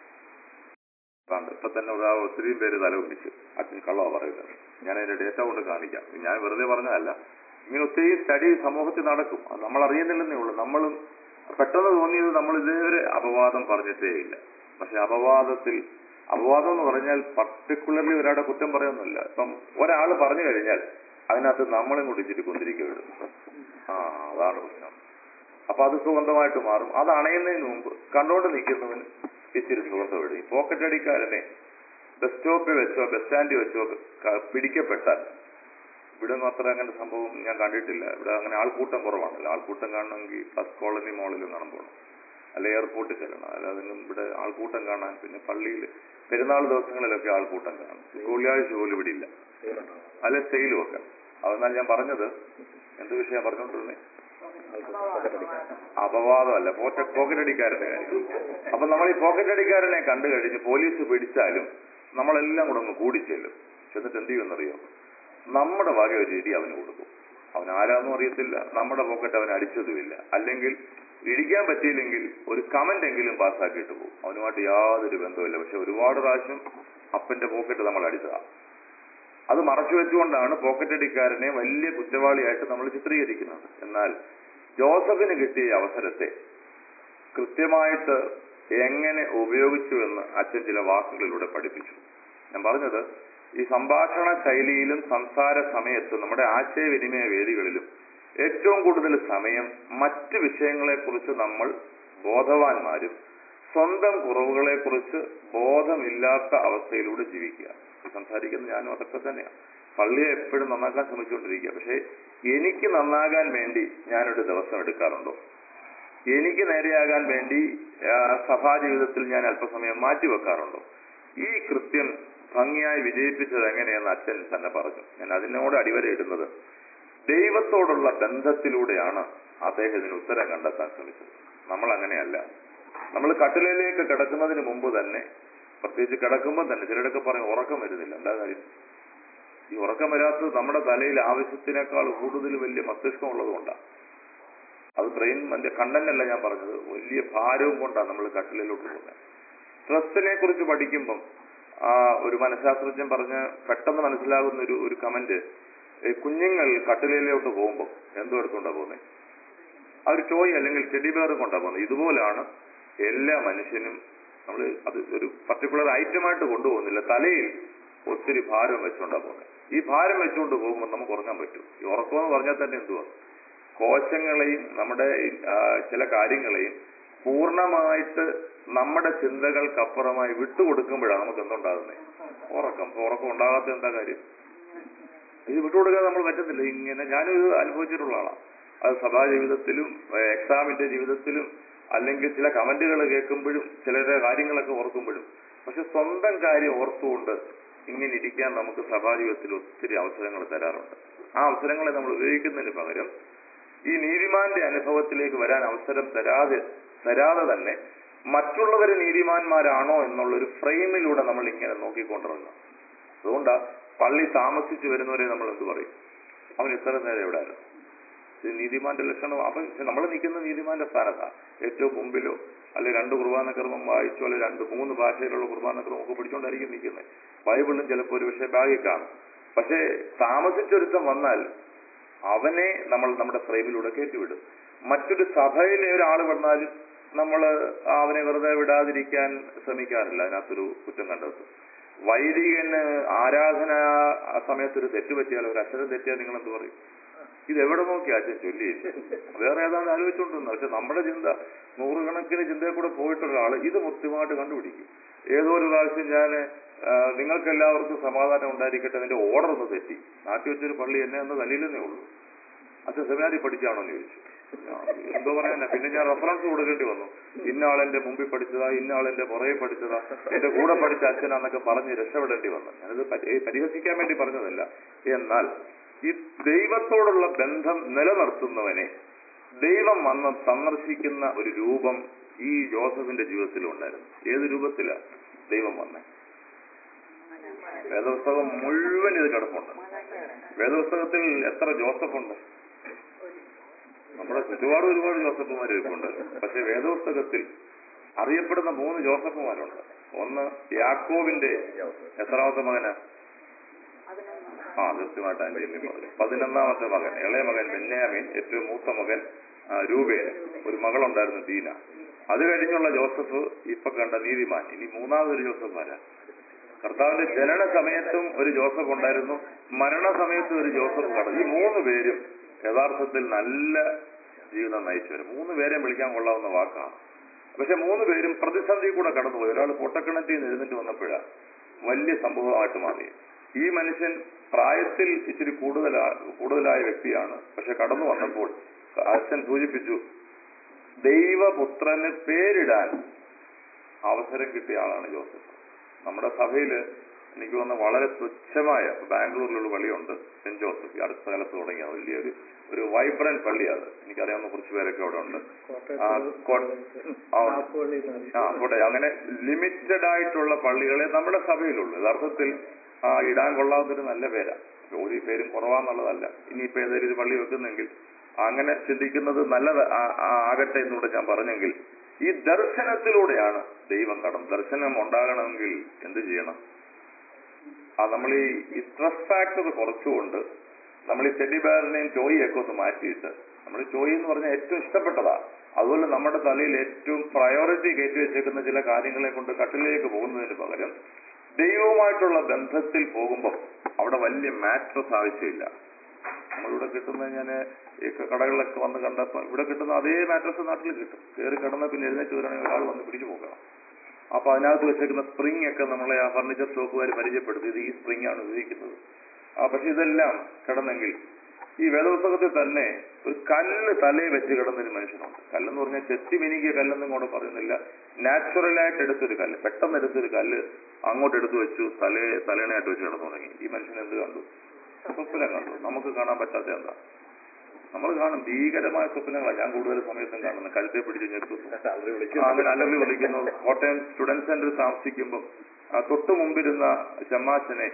കണ്ട് ഇപ്പൊ തന്നെ ഒരാ ഒത്തിരിയും പേര് തല ഒന്നിച്ച് അച്ഛൻ കള്ളവാ പറയുന്നത് ഞാൻ അതിന്റെ ഡേറ്റ കൊണ്ട് കാണിക്കാം ഞാൻ വെറുതെ പറഞ്ഞതല്ല ഇങ്ങനെ ഒത്തിരി സ്റ്റഡി സമൂഹത്തിൽ നടക്കും അത് നമ്മൾ അറിയുന്നില്ലെന്നേ ഉള്ളൂ നമ്മളും പെട്ടെന്ന് തോന്നിയത് നമ്മൾ ഇതേവരെ അപവാദം പറഞ്ഞിട്ടേ ഇല്ല പക്ഷെ അപവാദത്തിൽ അപവാദം എന്ന് പറഞ്ഞാൽ പർട്ടിക്കുലർലി ഒരാളുടെ കുറ്റം പറയുന്നില്ല ഇപ്പം ഒരാൾ പറഞ്ഞു കഴിഞ്ഞാൽ അതിനകത്ത് നമ്മളും കൂടി ഇച്ചിരി കുന്തിരിക്കും ആ അതാണ് പ്രശ്നം അപ്പൊ അത് സുഗന്ധമായിട്ട് മാറും അത് അണയുന്നതിന് മുമ്പ് കണ്ടോണ്ട് നിൽക്കുന്നവന് ഇച്ചിരി സുഗന്ധം ഇടും ഈ പോക്കറ്റ് അടിക്കാരനെ ബസ് സ്റ്റോപ്പിൽ വെച്ചോ ബസ് സ്റ്റാൻഡിൽ വെച്ചോ ക- പിടിക്കപ്പെട്ടാൽ ഇവിടെ ഒന്നും അത്ര അങ്ങനെ സംഭവം ഞാൻ കണ്ടിട്ടില്ല ഇവിടെ അങ്ങനെ ആൾക്കൂട്ടം കുറവാണല്ലോ ആൾക്കൂട്ടം കാണണമെങ്കിൽ പ്ലസ് കോളനി മോളിലും കാണാൻ പോകണം അല്ല എയർപോർട്ടിൽ ചെല്ലണം അല്ല അതിനും ഇവിടെ ആൾക്കൂട്ടം കാണാൻ പിന്നെ പള്ളിയിൽ പെരുന്നാൾ ദിവസങ്ങളിലൊക്കെ ആൾക്കൂട്ടം കാണും വെള്ളിയാഴ്ച പോലും ഇവിടെ ഇല്ല അല്ലെ സെയിൽ വെക്കാം അതെന്നാൽ ഞാൻ പറഞ്ഞത് എന്ത് വിഷയം പറഞ്ഞുകൊണ്ടിരുന്നേ അപവാദമല്ല പോറ്റ പോക്കറ്റ് അടിക്കാരന്റെ കാര്യം അപ്പൊ നമ്മൾ ഈ പോക്കറ്റ് അടിക്കാരനെ കണ്ടു കഴിഞ്ഞ് പോലീസ് പിടിച്ചാലും നമ്മളെല്ലാം കൂടെ ഒന്ന് കൂടിച്ചെല്ലും ചെന്നിട്ട് എന്ത് ചെയ്യുമെന്നറിയോ നമ്മുടെ വക ഒരു ഇടി അവന് കൊടുക്കും അവൻ ആരാന്നും അറിയത്തില്ല നമ്മുടെ പോക്കറ്റ് അവൻ അടിച്ചതുമില്ല അല്ലെങ്കിൽ ഇടിക്കാൻ പറ്റിയില്ലെങ്കിൽ ഒരു കമന്റ് എങ്കിലും പാസ്സാക്കിയിട്ട് പോകും അവനുമായിട്ട് യാതൊരു ബന്ധവുമില്ല പക്ഷെ ഒരുപാട് പ്രാവശ്യം അപ്പന്റെ പോക്കറ്റ് നമ്മൾ അടിച്ചതാ അത് മറച്ചു വെച്ചുകൊണ്ടാണ് പോക്കറ്റ് അടിക്കാരനെ വലിയ കുറ്റവാളിയായിട്ട് നമ്മൾ ചിത്രീകരിക്കുന്നത് എന്നാൽ ജോസഫിന് കിട്ടിയ ഈ അവസരത്തെ കൃത്യമായിട്ട് എങ്ങനെ ഉപയോഗിച്ചു എന്ന് അച്ഛൻ ചില വാക്കുകളിലൂടെ പഠിപ്പിച്ചു ഞാൻ പറഞ്ഞത് ഈ സംഭാഷണ ശൈലിയിലും സംസാര സമയത്തും നമ്മുടെ ആശയവിനിമയ വേദികളിലും ഏറ്റവും കൂടുതൽ സമയം മറ്റ് വിഷയങ്ങളെക്കുറിച്ച് നമ്മൾ ബോധവാന്മാരും സ്വന്തം കുറവുകളെക്കുറിച്ച് ബോധമില്ലാത്ത അവസ്ഥയിലൂടെ ജീവിക്കുക സംസാരിക്കുന്ന ഞാനും അതൊക്കെ തന്നെയാണ് പള്ളിയെ എപ്പോഴും നന്നാക്കാൻ ശ്രമിച്ചുകൊണ്ടിരിക്കുക പക്ഷേ എനിക്ക് നന്നാകാൻ വേണ്ടി ഞാനൊരു ദിവസം എടുക്കാറുണ്ടോ എനിക്ക് നേരെയാകാൻ വേണ്ടി ആ, സഭാ ജീവിതത്തിൽ ഞാൻ അല്പസമയം മാറ്റിവെക്കാറുണ്ടോ ഈ കൃത്യം ഭംഗിയായി വിജയിപ്പിച്ചത് എങ്ങനെയെന്ന് അച്ഛൻ തന്നെ പറഞ്ഞു ഞാൻ അതിനോട് അടിവരയിടുന്നത് ദൈവത്തോടുള്ള ബന്ധത്തിലൂടെയാണ് അദ്ദേഹം ഇതിന് ഉത്തരം കണ്ടെത്താൻ ശ്രമിച്ചത് നമ്മൾ അങ്ങനെയല്ല നമ്മൾ കട്ടിലയിലേക്ക് കിടക്കുന്നതിന് മുമ്പ് തന്നെ പ്രത്യേകിച്ച് കിടക്കുമ്പോൾ തന്നെ ചിലരൊക്കെ പറയും ഉറക്കം വരുന്നില്ല എന്താ കാര്യം ഈ ഉറക്കം വരാത്തത് നമ്മുടെ തലയിൽ ആവശ്യത്തിനേക്കാൾ കൂടുതൽ വലിയ മസ്തിഷ്കം ഉള്ളതുകൊണ്ടാണ് അത് ബ്രെയിൻ മറ്റേ കണ്ടന്റ് അല്ല ഞാൻ പറഞ്ഞത് വലിയ ഭാരവും കൊണ്ടാണ് നമ്മൾ കട്ടിലിലോട്ട് പോകുന്നത് സ്ട്രെസ്സിനെ കുറിച്ച് പഠിക്കുമ്പം ആ ഒരു മനഃശാസ്ത്രജ്ഞൻ പറഞ്ഞ് പെട്ടെന്ന് മനസ്സിലാകുന്ന ഒരു ഒരു കമന്റ് കുഞ്ഞുങ്ങൾ കട്ടിലിലോട്ട് പോകുമ്പോൾ എന്തോ എടുത്തുകൊണ്ടാ പോകുന്നത് ആ ഒരു ടോയ് അല്ലെങ്കിൽ ടെഡി ബെയർ കൊണ്ടാ പോകുന്നത് ഇതുപോലാണ് എല്ലാ മനുഷ്യനും നമ്മൾ അത് ഒരു പർട്ടിക്കുലർ ഐറ്റമായിട്ട് കൊണ്ടുപോകുന്നില്ല തലയിൽ ഒത്തിരി ഭാരം വെച്ചുകൊണ്ടാ പോകുന്നത് ഈ ഭാരം വെച്ചുകൊണ്ട് പോകുമ്പോൾ നമുക്ക് ഉറങ്ങാൻ പറ്റും ഈ ഉറക്കം എന്ന് പറഞ്ഞാൽ തന്നെ എന്തുവാ കോശങ്ങളെയും നമ്മുടെ ആ, ചില കാര്യങ്ങളെയും പൂർണ്ണമായിട്ട് നമ്മുടെ ചിന്തകൾക്കപ്പുറമായി വിട്ടുകൊടുക്കുമ്പോഴാണ് നമുക്ക് എന്തുണ്ടാകുന്നത് ഉറക്കം ഇപ്പൊ ഉറക്കം ഉണ്ടാകാത്ത എന്താ കാര്യം ഇത് വിട്ടുകൊടുക്കാൻ നമ്മൾ പറ്റത്തില്ല ഇങ്ങനെ ഞാനിത് അനുഭവിച്ചിട്ടുള്ള ആളാണ് അത് സഭാ ജീവിതത്തിലും ഏഹ് എക്സാമിന്റെ ജീവിതത്തിലും അല്ലെങ്കിൽ ചില കമന്റുകൾ കേൾക്കുമ്പോഴും ചിലരുടെ കാര്യങ്ങളൊക്കെ ഓർക്കുമ്പോഴും പക്ഷെ സ്വന്തം കാര്യം ഓർത്തുകൊണ്ട് ഇങ്ങനെ ഇരിക്കാൻ നമുക്ക് സഭാ ജീവിതത്തിൽ ഒത്തിരി അവസരങ്ങൾ തരാറുണ്ട് ആ അവസരങ്ങളെ നമ്മൾ ഉപയോഗിക്കുന്നതിന് പകരം ഈ നീതിമാന്റെ അനുഭവത്തിലേക്ക് വരാൻ അവസരം തരാതെ തരാതെ തന്നെ മറ്റുള്ളവർ നീതിമാന്മാരാണോ എന്നുള്ളൊരു ഫ്രെയിമിലൂടെ നമ്മൾ ഇങ്ങനെ നോക്കിക്കൊണ്ടിറങ്ങുക അതുകൊണ്ടാ പള്ളി താമസിച്ചു വരുന്നവരെ നമ്മൾ എന്ത് പറയും അവൻ ഇത്ര നേരം എവിടെ ആയിരുന്നു ഇത് നീതിമാന്റെ ലക്ഷണം അവൻ നമ്മൾ നിൽക്കുന്ന നീതിമാന്റെ സ്ഥാനത്താണ് ഏറ്റവും മുമ്പിലോ അല്ലെ രണ്ട് കുർബാനക്രമം വായിച്ചോ അല്ലെ രണ്ട് മൂന്ന് ഭാഷയിലുള്ള കുർബാനക്രമം ഒക്കെ പിടിച്ചോണ്ടായിരിക്കും നിൽക്കുന്നത് ബൈബിളും ചിലപ്പോൾ ഒരു പക്ഷേ ബാഗിൽ കാണും പക്ഷേ താമസിച്ചൊരുത്തം വന്നാൽ അവനെ നമ്മൾ നമ്മുടെ ഫ്രെയിമിലൂടെ കയറ്റിവിടും മറ്റൊരു സഭയിലെ ഒരാൾ വന്നാലും നമ്മൾ അവനെ വെറുതെ വിടാതിരിക്കാൻ ശ്രമിക്കാറില്ല അതിനകത്തൊരു കുറ്റം കണ്ടെത്തും വൈദികന് ആരാധന ആ സമയത്ത് ഒരു തെറ്റ് പറ്റിയാൽ ഒരു അക്ഷരം തെറ്റിയാൽ നിങ്ങൾ എന്ത് പറയും ഇത് എവിടെ നോക്കി അച്ഛൻ ചൊല്ലി വേറെ ഏതാണ്ട് ആലോചിച്ചുകൊണ്ടിരുന്നു പക്ഷെ നമ്മുടെ ചിന്ത നൂറുകണക്കിന് ചിന്തയിൽ കൂടെ പോയിട്ടുള്ള ആള് ഇത് കൃത്യമായിട്ട് കണ്ടുപിടിക്കും ഏതോ ഒരു പ്രാവശ്യം ഞാൻ നിങ്ങൾക്ക് എല്ലാവർക്കും സമാധാനം ഉണ്ടായിരിക്കട്ടെ അതിന്റെ ഓർഡർ ഒന്ന് തെറ്റി നാട്ടിൽ വെച്ചൊരു പള്ളി എന്നെ ഒന്ന് തല്ലില്ലെന്നേ ഉള്ളൂ അച്ഛൻ സെമിനാരി പഠിച്ചാണോ എന്ന് ചോദിച്ചു ആ, എന്തോ പറയാനാ പിന്നെ ഞാൻ റെഫറൻസ് കൊടുക്കേണ്ടി വന്നു ഇന്ന ആളെന്റെ മുമ്പിൽ പഠിച്ചതാ ഇന്ന ആളെന്റെ പുറകെ പഠിച്ചതാ എന്റെ കൂടെ പഠിച്ച അച്ഛനാന്നൊക്കെ പറഞ്ഞ് രക്ഷപ്പെടേണ്ടി വന്നു ഞാനത് പരി- പരിഹസിക്കാൻ വേണ്ടി പറഞ്ഞതല്ല എന്നാൽ ഈ ദൈവത്തോടുള്ള ബന്ധം നിലനിർത്തുന്നവനെ ദൈവം വന്ന് സന്ദർശിക്കുന്ന ഒരു രൂപം ഈ ജോസഫിന്റെ ജീവിതത്തിലും ഉണ്ടായിരുന്നു ഏത് രൂപത്തിലാ ദൈവം വന്നേ വേദപുസ്തകം മുഴുവൻ ഇത് കിടപ്പുണ്ട് വേദപുസ്തകത്തിൽ എത്ര ജോസഫ് ഉണ്ട് നമ്മുടെ ചുറ്റുപാട് ഒരുപാട് ജോസഫുമാർ ഇരിപ്പുണ്ട് പക്ഷെ വേദപുസ്തകത്തിൽ അറിയപ്പെടുന്ന മൂന്ന് ജോസഫുമാരുണ്ട് ഒന്ന് യാക്കോബിന്റെ എത്രാമത്തെ മകന് ആ കൃത്യമായിട്ട് അതിന്റെ എണ്ണി പറഞ്ഞു പതിനൊന്നാമത്തെ മകൻ ഇളയ മകൻ ബെന്യാമിൻ ഏറ്റവും മൂത്ത മകൻ ആ, രൂപേന് ഒരു മകളുണ്ടായിരുന്നു ദീന അത് കഴിഞ്ഞുള്ള ജോസഫ് ഇപ്പൊ കണ്ട നീതിമാൻ ഇനി മൂന്നാമതൊരു ജോസഫ് ആരാ കർത്താവിന്റെ ജനന സമയത്തും ഒരു ജോസഫ് ഉണ്ടായിരുന്നു മരണസമയത്തും ഒരു ജോസഫ് കടന്നു ഈ മൂന്ന് പേരും യഥാർത്ഥത്തിൽ നല്ല ജീവിതം നയിച്ചവർ മൂന്ന് പേരെയും വിളിക്കാൻ കൊള്ളാവുന്ന വാക്കാണ് പക്ഷെ മൂന്ന് പേരും പ്രതിസന്ധി കൂടെ കടന്നുപോയി ഒരാൾ പൊട്ടക്കിണറ്റിൽ നിന്ന് എഴുന്നേറ്റ് വന്നപ്പോഴാ വലിയ സംഭവമായിട്ട് മാറി ഈ മനുഷ്യൻ പ്രായത്തിൽ ഇച്ചിരി കൂടുതലാ കൂടുതലായ വ്യക്തിയാണ് പക്ഷെ കടന്നു വന്നപ്പോൾ അച്ഛൻ സൂചിപ്പിച്ചു ദൈവപുത്രന് പേരിടാൻ അവസരം കിട്ടിയ ആളാണ് ജോസഫ് നമ്മുടെ സഭയില് എനിക്ക് തോന്നുന്ന വളരെ തുച്ഛമായ ബാംഗ്ലൂരിലുള്ള പള്ളിയുണ്ട് സെന്റ് ജോസഫ് ഈ അടുത്ത കാലത്ത് തുടങ്ങിയ വലിയൊരു ഒരു വൈബ്രന്റ് പള്ളിയാണ് എനിക്കറിയാവുന്ന കുറച്ച് പേരൊക്കെ അവിടെ ഉണ്ട് ആ, കോ- ആ, ആ പോട്ടെ അങ്ങനെ ലിമിറ്റഡ് ആയിട്ടുള്ള പള്ളികളെ നമ്മുടെ സഭയിലുള്ളൂ യഥാർത്ഥത്തിൽ ആ ഇടാൻ കൊള്ളാവുന്നൊരു നല്ല പേരാ ഒരു പേരും കുറവാന്നുള്ളതല്ല ഇനിയിപ്പോ ഏതെങ്കിലും ഒരു പള്ളി വെക്കുന്നെങ്കിൽ അങ്ങനെ ചിന്തിക്കുന്നത് നല്ലത് ആ- ആ- ആകട്ടെ എന്നൂടെ ഞാൻ പറഞ്ഞെങ്കിൽ ഈ ദർശനത്തിലൂടെയാണ് ദൈവം കടം ദർശനം ഉണ്ടാകണമെങ്കിൽ എന്ത് ചെയ്യണം ആ നമ്മൾ ഈ ഈ സ്ട്രെസ് ഫാക്ടർ കുറച്ചുകൊണ്ട് നമ്മൾ ഈ ടെഡി ബെയറിനെയും ചോയിയൊക്കെ ഒന്ന് മാറ്റിയിട്ട് നമ്മൾ ചോയി എന്ന് പറഞ്ഞാൽ ഏറ്റവും ഇഷ്ടപ്പെട്ടതാ അതുപോലെ നമ്മുടെ തലയിൽ ഏറ്റവും പ്രയോറിറ്റി കയറ്റി വെച്ചേക്കുന്ന ചില കാര്യങ്ങളെ കൊണ്ട് കട്ടിലേക്ക് പോകുന്നതിന് പകരം ദൈവവുമായിട്ടുള്ള ബന്ധത്തിൽ പോകുമ്പോൾ അവിടെ വലിയ മാട്രസ് ആവശ്യമില്ല നമ്മളിവിടെ കിട്ടുന്ന ഞാൻ ഈ കടകളിലൊക്കെ വന്ന് കണ്ടപ്പോൾ ഇവിടെ കിട്ടുന്ന അതേ മാട്രസ് നാട്ടിൽ കിട്ടും കയറി കിടന്ന പിന്നെ എഴുന്നേറ്റ് വരാണെങ്കിൽ ഒരാൾ വന്ന് പിടിച്ചു പോകണം അപ്പൊ അതിനകത്ത് വെച്ചേക്കുന്ന സ്പ്രിംഗ് ഒക്കെ നമ്മളെ ആ ഫർണിച്ചർ ഷോപ്പുകാർ പരിചയപ്പെടുത്തി ഇത് ഈ സ്പ്രിംഗ് ആണ് ഉപയോഗിക്കുന്നത് ആ പക്ഷെ ഇതെല്ലാം കിടന്നെങ്കിൽ ഈ വേദപുസ്തകത്തിൽ തന്നെ ഒരു കല്ല് തലയിൽ വെച്ച് കിടന്നൊരു മനുഷ്യനുണ്ട് കല്ലെന്ന് പറഞ്ഞാൽ ചെത്തി മിനിക്കിയ കല്ലെന്നും കൂടെ പറയുന്നില്ല നാച്ചുറലായിട്ട് എടുത്തൊരു കല്ല് പെട്ടെന്ന് എടുത്തൊരു കല്ല് അങ്ങോട്ട് എടുത്തു വെച്ചു തലേ തലേണയായിട്ട് വെച്ച് കിടന്നു തുടങ്ങി ഈ മനുഷ്യൻ എന്ത് കണ്ടു സ്വപ്നം കണ്ടു നമുക്ക് കാണാൻ പറ്റാത്ത എന്താ നമ്മൾ കാണും ഭീകരമായ സ്വപ്നങ്ങളാണ് ഞാൻ കൂടുതൽ സമയത്തും കാണുന്നത് കഴുത്തെ പിടിച്ച് ഞെക്കുന്നു ആ, അങ്ങനെ അലറി വിളിക്കുന്നു കോട്ടയം സ്റ്റുഡന്റ് സെന്ററിൽ താമസിക്കുമ്പോൾ ആ തൊട്ടു മുമ്പിരുന്ന ചെമ്മാച്ചനെ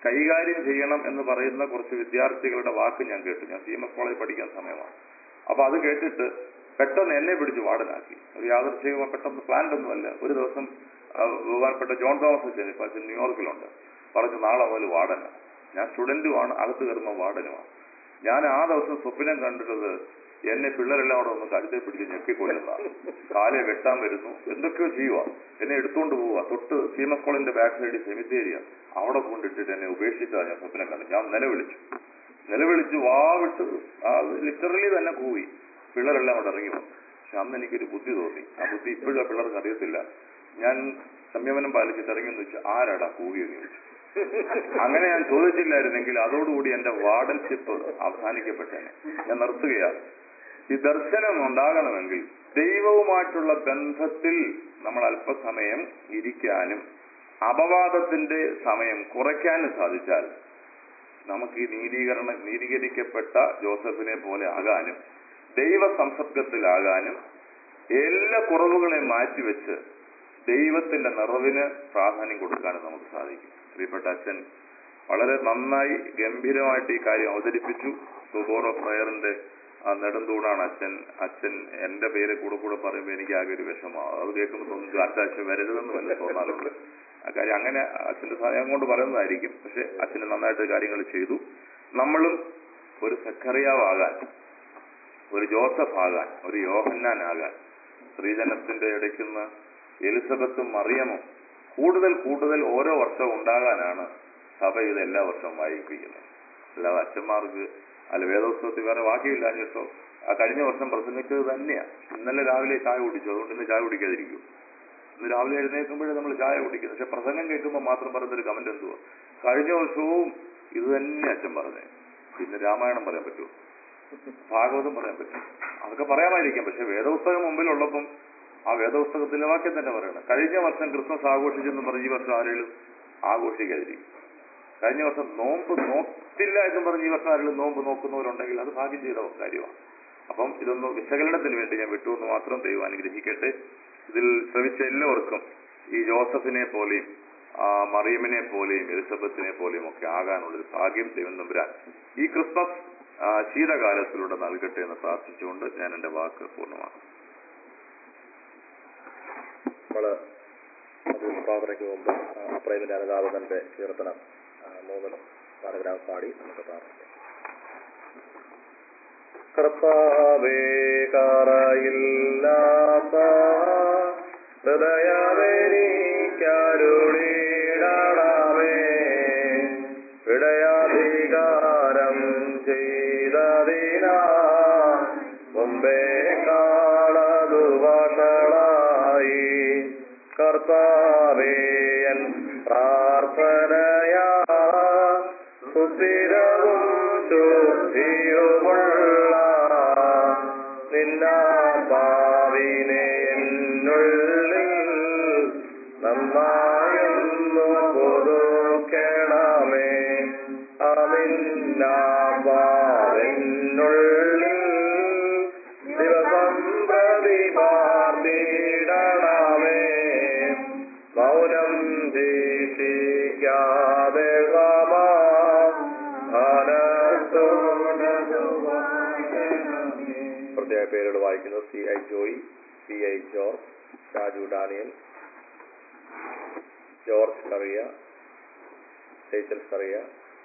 കൈകാര്യം ചെയ്യണം എന്ന് പറയുന്ന കുറച്ച് വിദ്യാർത്ഥികളുടെ വാക്ക് ഞാൻ കേട്ടു ഞാൻ സി എം എസ് കോളേജ് പഠിക്കാൻ സമയമാണ് അപ്പൊ അത് കേട്ടിട്ട് പെട്ടെന്ന് എന്നെ പിടിച്ച് വാർഡനാക്കി ഒരു യാദൃശ്ചികമായി പെട്ടെന്ന് പ്ലാൻ ഒന്നുമല്ല ഒരു ദിവസം ആ, ബഹുമാനപ്പെട്ട ജോൺ തോമസ് അച്ഛൻ ഇപ്പൊ അച്ഛൻ ന്യൂയോർക്കിലുണ്ട് പറഞ്ഞു നാളെ മുതൽ വാർഡന ഞാൻ സ്റ്റുഡന്റുമാണ് അകത്ത് കയറുമ്പോൾ വാർഡനുമാണ് ഞാൻ ആ ദിവസം സ്വപ്നം കണ്ടിട്ടത് എന്നെ പിള്ളേരെല്ലാം അവിടെ ഒന്ന് കഴുത്തെ പിടിച്ച് ഞെക്കിക്കൊല്ലുന്നതാണ് കാലെ വെട്ടാൻ വരുന്നു എന്തൊക്കെയോ ചെയ്യുക എന്നെ എടുത്തുകൊണ്ട് പോവുക തൊട്ട് സി എം എസ് കോളേജിന്റെ ബാക്ക് സൈഡിൽ സെമിത്തേരിയ അവിടെ കൊണ്ടിട്ടിട്ട് എന്നെ ഉപേക്ഷിച്ചതാണ് ഞാൻ സ്വപ്നം കണ്ടത് ഞാൻ നിലവിളിച്ചു നിലവിളിച്ച് വാ വിട്ട് ലിറ്ററലി തന്നെ കൂവി പിള്ളേരെല്ലാം അവിടെ ഇറങ്ങി വന്നു പക്ഷെ അന്ന് എനിക്കൊരു ബുദ്ധി തോന്നി ആ ബുദ്ധി ഇപ്പോഴും ആ പിള്ളേർക്ക് അറിയത്തില്ല ഞാൻ സംയമനം പാലിച്ചിട്ട് ഇറങ്ങി എന്ന് വെച്ചാൽ ആരാടാ കൂവിയെന്ന് ചോദിച്ചു അങ്ങനെ ഞാൻ ചോദിച്ചില്ലായിരുന്നെങ്കിൽ അതോടുകൂടി എന്റെ വാർഡൻഷിപ്പ് അവസാനിക്കപ്പെട്ടേനെ ഞാൻ നിർത്തുകയാണ് ഈ ദർശനം ഉണ്ടാകണമെങ്കിൽ ദൈവവുമായിട്ടുള്ള ബന്ധത്തിൽ നമ്മൾ അല്പസമയം ഇരിക്കാനും അപവാദത്തിന്റെ സമയം കുറയ്ക്കാനും സാധിച്ചാൽ നമുക്ക് ഈ നീതീകരണ നീതീകരിക്കപ്പെട്ട ജോസഫിനെ പോലെ ആകാനും ദൈവ സംസർഗത്തിലാകാനും എല്ലാ കുറവുകളെയും മാറ്റിവെച്ച് ദൈവത്തിന്റെ നിറവിന് പ്രാധാന്യം കൊടുക്കാനും നമുക്ക് സാധിക്കും പ്രിയപ്പെട്ട അച്ഛൻ വളരെ നന്നായി ഗംഭീരമായിട്ട് ഈ കാര്യം അവതരിപ്പിച്ചു സുബോർ ഓഫ് പ്രയറിന്റെ ആ നെടുന്തൂണാണ് അച്ഛൻ അച്ഛൻ എന്റെ പേര് കൂടെ കൂടെ പറയുമ്പോൾ എനിക്ക് ആകെ ഒരു വിഷമമാണ് അത് കേൾക്കുമ്പോൾ തോന്നുന്നു അച്ഛൻ വരരുതെന്ന് വല്ല തോന്നാറുണ്ട് ആ കാര്യം അങ്ങനെ അച്ഛന്റെ സഹായം കൊണ്ട് പറയുന്നതായിരിക്കും പക്ഷെ അച്ഛന് നന്നായിട്ട് കാര്യങ്ങൾ ചെയ്തു നമ്മളും ഒരു സക്കറിയാവാകാൻ ഒരു ജോസഫ് ആകാൻ ഒരു യോഹന്നാനാകാൻ സ്ത്രീജനത്തിന്റെ ഇടയ്ക്കുന്ന് എലിസബത്തും മറിയമും കൂടുതൽ കൂടുതൽ ഓരോ വർഷവും ഉണ്ടാകാനാണ് സഭ ഇത് എല്ലാ വർഷവും വായിപ്പിക്കുന്നത് അല്ലാതെ അച്ഛന്മാർക്ക് അല്ല വേദോത്സവത്തിൽ വേറെ വാക്കിയില്ലാഞ്ഞിട്ടോ ആ കഴിഞ്ഞ വർഷം പ്രസംഗിച്ചത് തന്നെയാ ഇന്നലെ രാവിലെ ചായ കുടിച്ചു അതുകൊണ്ട് ഇന്ന് ചായ കുടിക്കാതിരിക്കും ഇന്ന് രാവിലെ എഴുന്നേൽക്കുമ്പോഴേ നമ്മൾ ചായ കുടിക്കുന്നത് പക്ഷെ പ്രസംഗം കേൾക്കുമ്പോൾ മാത്രം പറയുന്നൊരു കമന്റ് എന്തുവാ കഴിഞ്ഞ വർഷവും ഇത് തന്നെ അച്ഛൻ പറഞ്ഞേ പിന്നെ രാമായണം പറയാൻ പറ്റുമോ ഭാഗവതം പറയാൻ പറ്റും അതൊക്കെ പറയാമായിരിക്കാം പക്ഷെ വേദപുസ്തകം മുമ്പിലുള്ളപ്പം ആ വേദപുസ്തകത്തിലെ വാക്യം തന്നെ പറയണം കഴിഞ്ഞ വർഷം ക്രിസ്മസ് ആഘോഷിച്ചെന്ന് പറഞ്ഞ് ഈ വർഷം ആരെങ്കിലും ആഘോഷിക്കാതിരിക്കും കഴിഞ്ഞ വർഷം നോമ്പ് നോക്കില്ല എന്നും പറഞ്ഞ് ഈ വർഷം ആരെങ്കിലും നോമ്പ് നോക്കുന്നവരുണ്ടെങ്കിൽ അത് ഭാഗ്യം ചെയ്ത കാര്യമാണ് അപ്പം ഇതൊന്ന് വിശകലനത്തിന് വേണ്ടി ഞാൻ വിട്ടുവെന്ന് മാത്രം ദൈവം അനുഗ്രഹിക്കട്ടെ ഇതിൽ ശ്രമിച്ച എല്ലാവർക്കും ഈ ജോസഫിനെ പോലെയും ആ മറിയമിനെ പോലെയും എലിസബത്തിനെ പോലെയും ഒക്കെ ആകാനുള്ളൊരു ഭാഗ്യം ദൈവം തമ്പുരാൻ ഈ ക്രിസ്മസ് ആ, ശീതകാലത്തിലൂടെ നൽകട്ടെ എന്ന് പ്രാർത്ഥിച്ചുകൊണ്ട് ഞാൻ എന്റെ വാക്ക് പൂർണ്ണമാക്കും നമ്മള് അത് പ്രാർത്ഥനയ്ക്ക് മുമ്പ് ആ, പ്രേമിന്റെ അനുതാപകന്റെ കീർത്തനം ആ, മൂന്ന് പാരഗ്രാഫ് പാടി നമുക്ക് പ്രാർത്ഥിക്കാം കർത്താവേ കറയില്ലാത്ത ഹൃദയമെനിക്കരുളിടണമേ വിടയാധികാരം ചെയ്തതിനാ മുമ്പേ കാണതു വഷളായി കർത്താവേയൻ പ്രാർത്ഥനയാ സുസ്ഥിരവും ശുദ്ധിയുമുള്ള നിന്നാത്മാവിനെ എന്നുള്ളിൽ നന്നായൊന്നു പുതുക്കണമേ അമിന്നാത്മാവെന്നുള്ളിൽ ദിവസം പ്രതി പാർത്തിടണമേ മൗനം ദീക്ഷിക്കാതെ പ്രത്യേക പേരുകൾ വായിക്കുന്നു C I Joy C I George Shaju Daniel George Kuriya ചേച്ചൽ കറിയ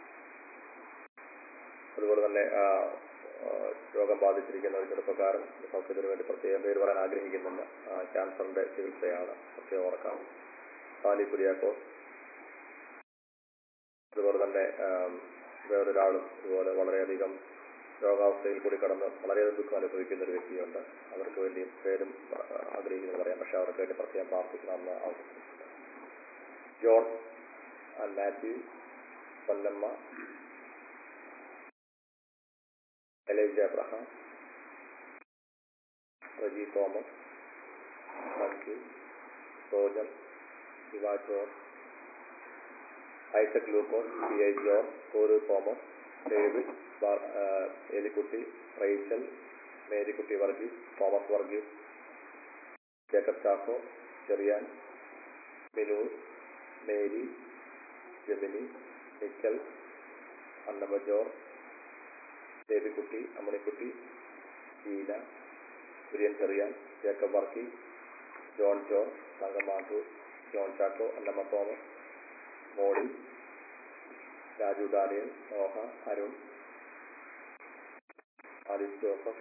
അതുപോലെ തന്നെ ആ, ആ, രോഗം ബാധിച്ചിരിക്കുന്ന ഒരു ചെറുപ്പക്കാരൻ സൗഖ്യത്തിന് വേണ്ടി പ്രത്യേകം പേര് പറയാൻ ആഗ്രഹിക്കുന്നില്ല ആ, ക്യാൻസറിന്റെ ചികിത്സയാണ് പ്രത്യേകം ഓർക്കാം സാലി കുര്യാക്കോസ് അതുപോലെ തന്നെ ആം, വേറൊരാളും ഇതുപോലെ വളരെയധികം രോഗാവസ്ഥയിൽ കൂടി കടന്ന് വളരെയധികം ദുഃഖം അനുഭവിക്കുന്ന ഒരു വ്യക്തിയുണ്ട് അവർക്ക് വേണ്ടി പേരും ആ, ആഗ്രഹിക്കുന്നത് പറയാം പക്ഷെ അവർക്ക് വേണ്ടി പ്രത്യേകം പ്രാർത്ഥിക്കണമെന്ന് ആവശ്യപ്പെട്ടിട്ടുണ്ട് George and Mathew Kollamma Elijah Abraham Reji Thomas Sanju Sojan Shiva George Isaac Lukose P I George സോരു തോമസ് ഡേവിഡ് ബ- ആ, Elikutty Rachel Marykutty Varghese Thomas Varghese Jacob Chacko Cherian Minu Mary Jemini നിക്കൽ അന്നമ്മ ജോർ Devikutty Ammanikutty Sheela Kurian Cherian Jacob Varkey John John തങ്കമാട്ടു John Chacko Annamma Thomas Molly Raju Daniel Noah Arun Alice Joseph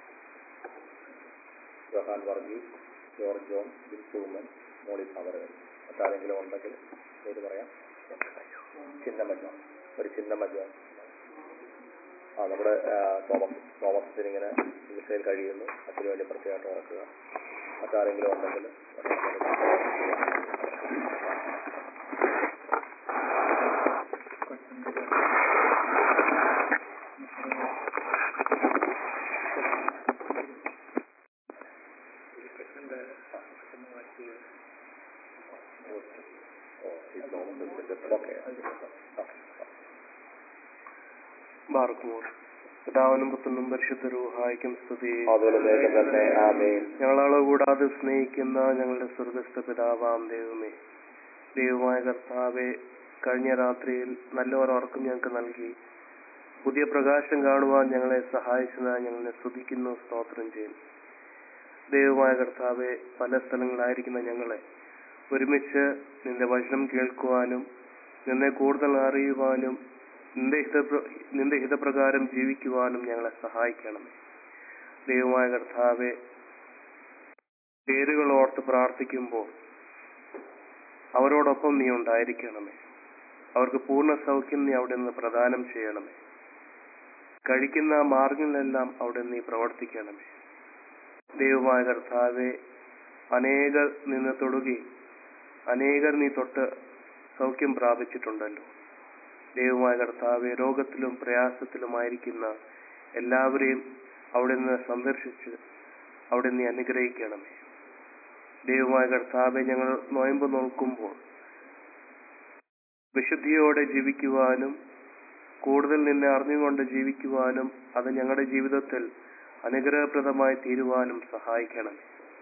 Johan Varghese George John ബിത്തുമൻ മോളി സമരവൻ മറ്റാരെങ്കിലും ഉണ്ടെങ്കിൽ പേര് പറയാം ചിന്നമ്മ ജോൺ ഒരു ചിന്നമ്മ ജോൺ ആ നമ്മുടെ ആ, തോമസ് തോമസ് ഇങ്ങനെ ചികിത്സയിൽ കഴിയുന്നു അതിനു വേണ്ടി പ്രത്യേകമായിട്ട് ഓർക്കുക മറ്റാരെങ്കിലും ഉണ്ടെങ്കിൽ ഓ ഈ തോമസ് ഓക്കെ ബാർക്കുമോർ പിതാവിനും പുത്രനും പരിശുദ്ധ രൂഹായിക്കും സ്തുതി അതുപോലെ നേരം തന്നെ ആമേൻ ഞങ്ങളാളെ കൂടാതെ സ്നേഹിക്കുന്ന ഞങ്ങളുടെ സ്വർഗസ്ഥ പിതാവാം ദൈവമേ ദൈവമായ കർത്താവെ കഴിഞ്ഞ രാത്രിയിൽ നല്ലൊരു ഉറക്കം ഞങ്ങൾക്ക് നൽകി പുതിയ പ്രകാശം കാണുവാൻ ഞങ്ങളെ സഹായിച്ചതിനായി ഞങ്ങളെ സ്തുതിക്കുന്നു സ്തോത്രം ചെയ്യുന്നു ദൈവമായ കർത്താവെ പല സ്ഥലങ്ങളായിരിക്കുന്ന ഞങ്ങളെ ഒരുമിച്ച് നിന്റെ വചനം കേൾക്കുവാനും നിന്നെ കൂടുതൽ അറിയുവാനും നിന്റെ ഹിത നിന്റെ ഹിതപ്രകാരം ജീവിക്കുവാനും ഞങ്ങളെ സഹായിക്കണം ദൈവമായ കർത്താവെ പേരുകൾ ഓർത്ത് പ്രാർത്ഥിക്കുമ്പോൾ അവരോടൊപ്പം നീ ഉണ്ടായിരിക്കണമേ അവർക്ക് പൂർണ്ണ സൗഖ്യം നീ അവിടെ നിന്ന് പ്രദാനം ചെയ്യണമേ കഴിക്കുന്ന മാർഗങ്ങളിലെല്ലാം അവിടെ നീ പ്രവർത്തിക്കണമേ ദൈവമായ കർത്താവെ അനേകർ നിന്ന് തൊടുകയും അനേകർ നീ തൊട്ട് സൗഖ്യം പ്രാപിച്ചിട്ടുണ്ടല്ലോ ദൈവമായ കർത്താവെ രോഗത്തിലും പ്രയാസത്തിലുമായിരിക്കുന്ന എല്ലാവരെയും അവിടെ നിന്ന് സന്ദർശിച്ച് അവിടെ നീ അനുഗ്രഹിക്കണമേ ദൈവമായ കർത്താവെ ഞങ്ങൾ നോയമ്പ് നോക്കുമ്പോൾ വിശുദ്ധിയോടെ ജീവിക്കുവാനും കൂടുതൽ നിന്നെ അറിഞ്ഞുകൊണ്ട് ജീവിക്കുവാനും അത് ഞങ്ങളുടെ ജീവിതത്തിൽ അനുഗ്രഹപ്രദമായി തീരുവാനും സഹായിക്കണം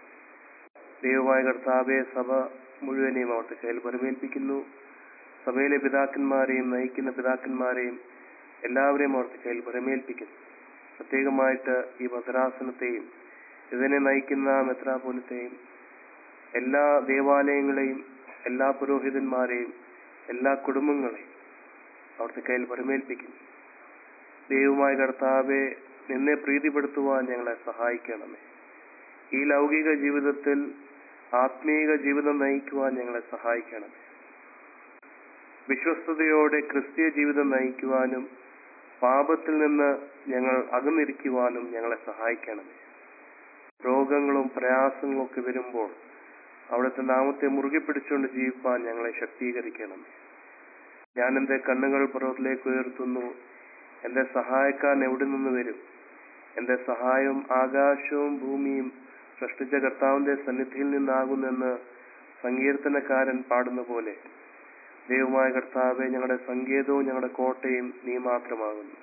ദൈവമായ കർത്താവെ സഭ മുഴുവനെയും അവിടുത്തെ കയ്യിൽ പരമേൽപ്പിക്കുന്നു സഭയിലെ പിതാക്കന്മാരെയും നയിക്കുന്ന പിതാക്കന്മാരെയും എല്ലാവരെയും അവിടുത്തെ കയ്യിൽ പരമേൽപ്പിക്കുന്നു പ്രത്യേകമായിട്ട് ഈ ഭദ്രാസനത്തെയും ഇതിനെ നയിക്കുന്ന മെത്രാപോലത്തെയും എല്ലാ ദേവാലയങ്ങളെയും എല്ലാ പുരോഹിതന്മാരെയും എല്ലാ കുടുംബങ്ങളെയും അവിടുത്തെ കയ്യിൽ പരമേൽപ്പിക്കുന്നു ദൈവമായ കർത്താവെ നിന്നെ പ്രീതിപ്പെടുത്തുവാൻ ഞങ്ങളെ സഹായിക്കണമേ ഈ ലൗകിക ജീവിതത്തിൽ ആത്മീക ജീവിതം നയിക്കുവാൻ ഞങ്ങളെ സഹായിക്കണമേ വിശ്വസ്തയോടെ ക്രിസ്തീയ ജീവിതം നയിക്കുവാനും പാപത്തിൽ നിന്ന് ഞങ്ങൾ അകന്നിരിക്കുവാനും ഞങ്ങളെ സഹായിക്കണമേ രോഗങ്ങളും പ്രയാസങ്ങളും ഒക്കെ വരുമ്പോൾ അവിടുത്തെ നാമത്തെ മുറുകെ പിടിച്ചുകൊണ്ട് ജീവിപ്പാൻ ഞങ്ങളെ ശക്തീകരിക്കണമേ ഞാൻ എന്റെ കണ്ണുകൾ പുറത്തിലേക്ക് ഉയർത്തുന്നു എന്റെ സഹായക്കാരൻ എവിടെ നിന്ന് വരും എന്റെ സഹായം ആകാശവും ഭൂമിയും സൃഷ്ടിച്ച കർത്താവിന്റെ സന്നിധിയിൽ നിന്നാകുന്നെന്ന് സങ്കീർത്തനക്കാരൻ പാടുന്ന പോലെ ദൈവമായ കർത്താവെ ഞങ്ങളുടെ സങ്കേതവും ഞങ്ങളുടെ കോട്ടയും നീ മാത്രമാകുന്നു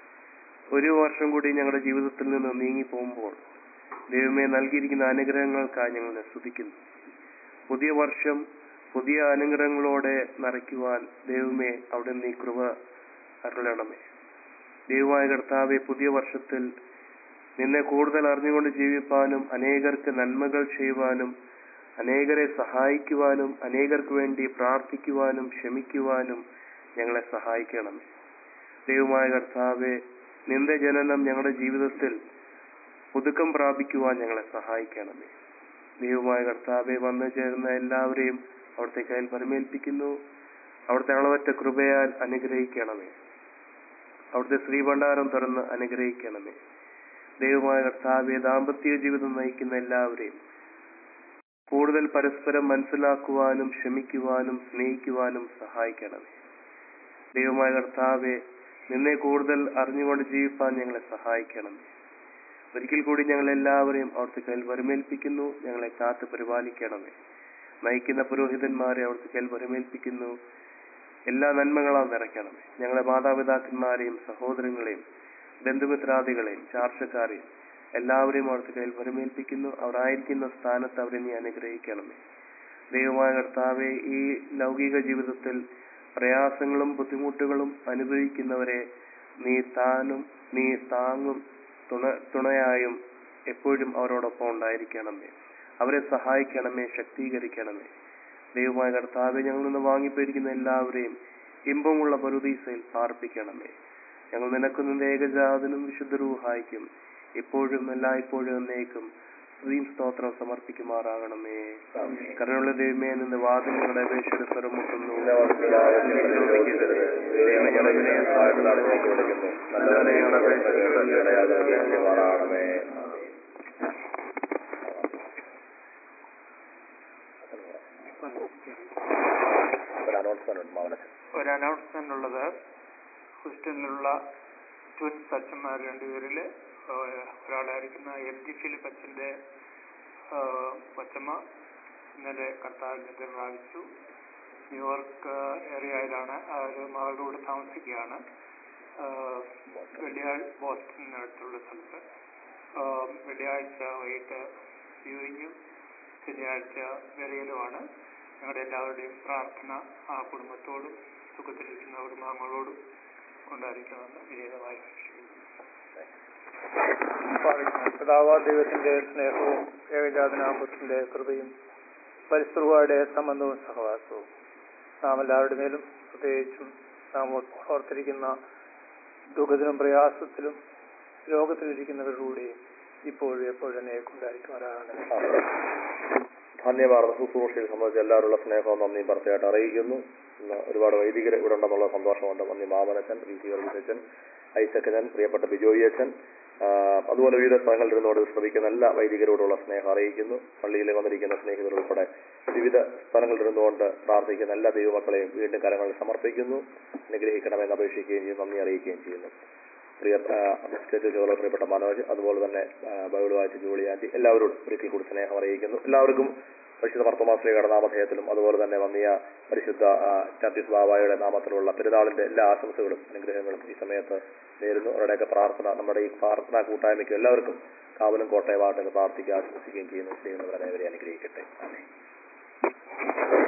ഒരു വർഷം കൂടി ഞങ്ങളുടെ ജീവിതത്തിൽ നിന്ന് നീങ്ങി പോകുമ്പോൾ ദൈവമേ നൽകിയിരിക്കുന്ന അനുഗ്രഹങ്ങൾക്കായി ഞങ്ങൾ സ്തുതിക്കുന്നു പുതിയ വർഷം പുതിയ അനുഗ്രഹങ്ങളോടെ നിറയ്ക്കുവാൻ ദൈവമേ അവിടെ നീ കൃപ അരുളണമേ ദൈവമായ കർത്താവെ പുതിയ വർഷത്തിൽ നിന്നെ കൂടുതൽ അറിഞ്ഞുകൊണ്ട് ജീവിപ്പാനും അനേകർക്ക് നന്മകൾ ചെയ്യുവാനും അനേകരെ സഹായിക്കുവാനും അനേകർക്ക് വേണ്ടി പ്രാർത്ഥിക്കുവാനും ക്ഷമിക്കുവാനും ഞങ്ങളെ സഹായിക്കണമേ ദൈവമായ കർത്താവെ നിന്റെ ജനനം ഞങ്ങളുടെ ജീവിതത്തിൽ പുതുക്കം പ്രാപിക്കുവാൻ ഞങ്ങളെ സഹായിക്കണമേ ദൈവമായ കർത്താവെ വന്നു ചേരുന്ന എല്ലാവരെയും അവിടുത്തെ കയ്യിൽ പരമേൽപ്പിക്കുന്നു അവിടുത്തെ അളവറ്റ കൃപയാൽ അനുഗ്രഹിക്കണമേ അവിടുത്തെ ശ്രീഭണ്ഡാരം തുറന്ന് അനുഗ്രഹിക്കണമേ ദൈവമായ കർത്താവെ ദാമ്പത്യ ജീവിതം നയിക്കുന്ന എല്ലാവരെയും കൂടുതൽ പരസ്പരം മനസ്സിലാക്കുവാനും ക്ഷമിക്കുവാനും സ്നേഹിക്കുവാനും സഹായിക്കണമേ ദൈവമായ കർത്താവെ നിന്നെ കൂടുതൽ അറിഞ്ഞുകൊണ്ട് ജീവിപ്പാൻ ഞങ്ങളെ സഹായിക്കണമേ ഒരിക്കൽ കൂടി ഞങ്ങൾ എല്ലാവരെയും അവിടുത്തെ കയ്യിൽ വരമേൽപ്പിക്കുന്നു ഞങ്ങളെ കാത്ത് പരിപാലിക്കണമേ നയിക്കുന്ന പുരോഹിതന്മാരെ അവിടുത്തെ കയ്യിൽ വരമേൽപ്പിക്കുന്നു എല്ലാ നന്മകളാൽ നിറയ്ക്കണമേ ഞങ്ങളെ മാതാപിതാക്കന്മാരെയും സഹോദരങ്ങളെയും ബന്ധുമിത്രാദികളെയും ചാർച്ചക്കാരെയും എല്ലാവരെയും അവിടുത്തെ കയ്യിൽ വരമേൽപ്പിക്കുന്നു അവർ ആയിരിക്കുന്ന സ്ഥാനത്ത് അവരെ നീ അനുഗ്രഹിക്കണമേ ദൈവമായ കർത്താവെ ഈ ലൗകിക ജീവിതത്തിൽ പ്രയാസങ്ങളും ബുദ്ധിമുട്ടുകളും അനുഭവിക്കുന്നവരെ നീ താനും നീ താങ്ങും തുണ തുണയായും എപ്പോഴും അവരോടൊപ്പം ഉണ്ടായിരിക്കണമേ അവരെ സഹായിക്കണമേ ശക്തീകരിക്കണമേ ദൈവമായ കർത്താവെ ഞങ്ങൾ നിന്ന് വാങ്ങിപ്പോയിരിക്കുന്ന എല്ലാവരെയും ഇമ്പമുള്ള പരുദീസയിൽ പാർപ്പിക്കണമേ ഞങ്ങൾ നിനക്ക് നിന്റെ ഏകജാതനും വിശുദ്ധ റൂഹായിക്കും ഇപ്പോഴും എല്ലായ്പ്പോഴും എന്നേക്കും സ്ത്രീം സ്തോത്രം സമർപ്പിക്കുമാറാകണമേ കരുണയുള്ള ദൈവമേ നിന്ന് വാദികളുടെ അപേക്ഷയുടെ സ്വരം മുട്ടുന്നു ദൈവമേ, ഞങ്ങളെ വിനയം വിളിക്കുന്നു നല്ലവനെ ഞങ്ങളുടെ അപേക്ഷ മാറാണമേ ഒരു അനൗൺസ്മെന്റ് ഉണ്ട് മാവനച്ചൻ ഒരു അനൗൺസ്മെന്റ് ഉള്ളത് ഹൂസ്റ്റണിലുള്ള ട്വിൻസ് അച്ഛന്മാർ രണ്ടുപേരിൽ ഒരാളായിരിക്കുന്ന എം ജി ഫിലിപ്പ് അച്ഛൻ്റെ കൊച്ചമ്മ ഇന്നലെ കർത്താവിൽ നിദ്ര പ്രാപിച്ചു ന്യൂയോർക്ക് ഏരിയയിലാണ് ആ ഒരു മകളുടെ കൂടെ താമസിക്കുകയാണ് ആഹ് വെള്ളിയാഴ്ച ബോസ്റ്റണിനടുത്തുള്ള സ്ഥലത്ത് ആഹ് വെള്ളിയാഴ്ച വൈകിട്ട് വ്യൂയിങ്ങും ശനിയാഴ്ച ബെറിയലുമാണ് ഞങ്ങളുടെ എല്ലാവരുടെയും പ്രാർത്ഥന ആ കുടുംബത്തോടും സുഖത്തിലിരിക്കുന്ന കുടുംബാംഗങ്ങളോടും ഉണ്ടായിരിക്കുമെന്ന് വിനീതമായി അപേക്ഷിക്കുന്നു പിതാവാ ദൈവത്തിന്റെ സ്നേഹവും ഏകജാതനാമത്തിന്റെ കൃപയും പരിസ്ഥിതിയുടെ സംബന്ധവും സഹവാസവും നാം എല്ലാവരുടെ മേലും പ്രത്യേകിച്ചും നാം ഓർത്തിരിക്കുന്ന ദുഃഖത്തിലും പ്രയാസത്തിലും ലോകത്തിലിരിക്കുന്നവരുടെ ഇപ്പോഴും എപ്പോഴും തന്നെ ഉണ്ടായിരിക്കുവാനാണ് ധന്യവാർത്ത ശുശ്രൂഷയിൽ സംബന്ധിച്ച് എല്ലാവരുള്ള സ്നേഹവും നന്ദിയും പ്രത്യേകമായിട്ട് അറിയിക്കുന്നു ഇന്ന് ഒരുപാട് വൈദികർ ഇവിടെ ഉണ്ടെന്നുള്ള സന്തോഷമുണ്ട് നന്ദി മാമനച്ചൻ വി സി വർഗീസച്ചൻ ഐസക്കച്ചൻ പ്രിയപ്പെട്ട ബിജോയി അച്ഛൻ ആ, അതുപോലെ വിവിധ സ്ഥലങ്ങളിൽ ഇരുന്നുകൊണ്ട് ശ്രമിക്കുന്ന എല്ലാ വൈദികരോടുള്ള സ്നേഹം അറിയിക്കുന്നു പള്ളിയിൽ വന്നിരിക്കുന്ന സ്നേഹിതരുൾപ്പെടെ വിവിധ സ്ഥലങ്ങളിൽ ഇരുന്നുകൊണ്ട് പ്രാർത്ഥിക്കുന്ന എല്ലാ ദൈവമക്കളെയും വീണ്ടും കരങ്ങളിൽ സമർപ്പിക്കുന്നു അനുഗ്രഹിക്കണമെന്ന് അപേക്ഷിക്കുകയും ചെയ്യുന്നു നന്ദി അറിയിക്കുകയും ചെയ്യുന്നു പ്രിയ സ്റ്റേറ്റ് ജോലർ പ്രിയപ്പെട്ട മനോജ് അതുപോലെ തന്നെ ആ, ബൈബിൾ വായിച്ച ജോളി ആന്റി എല്ലാവരോടും ഒരിക്കൽ കൂടി സ്നേഹം അറിയിക്കുന്നു എല്ലാവർക്കും പരിശുദ്ധ മർത്തമാശ്രീയുടെ നാമധേയത്തിലും അതുപോലെ തന്നെ വന്നിയ പരിശുദ്ധ ആ, ചാത്തീസ് ബാബായുടെ നാമത്തിലുള്ള പെരുന്നാളിന്റെ എല്ലാ ആശംസകളും അനുഗ്രഹങ്ങളും ഈ സമയത്ത് നേരുന്നു അവരുടെയൊക്കെ പ്രാർത്ഥന നമ്മുടെ ഈ പ്രാർത്ഥനാ കൂട്ടായ്മയ്ക്ക് എല്ലാവർക്കും കാവലും കോട്ടയമായിട്ട് പ്രാർത്ഥിക്കുക ആശംസിക്കുകയും ചെയ്യുന്നു ചെയ്യുന്നവരെ അനുഗ്രഹിക്കട്ടെ ആമേൻ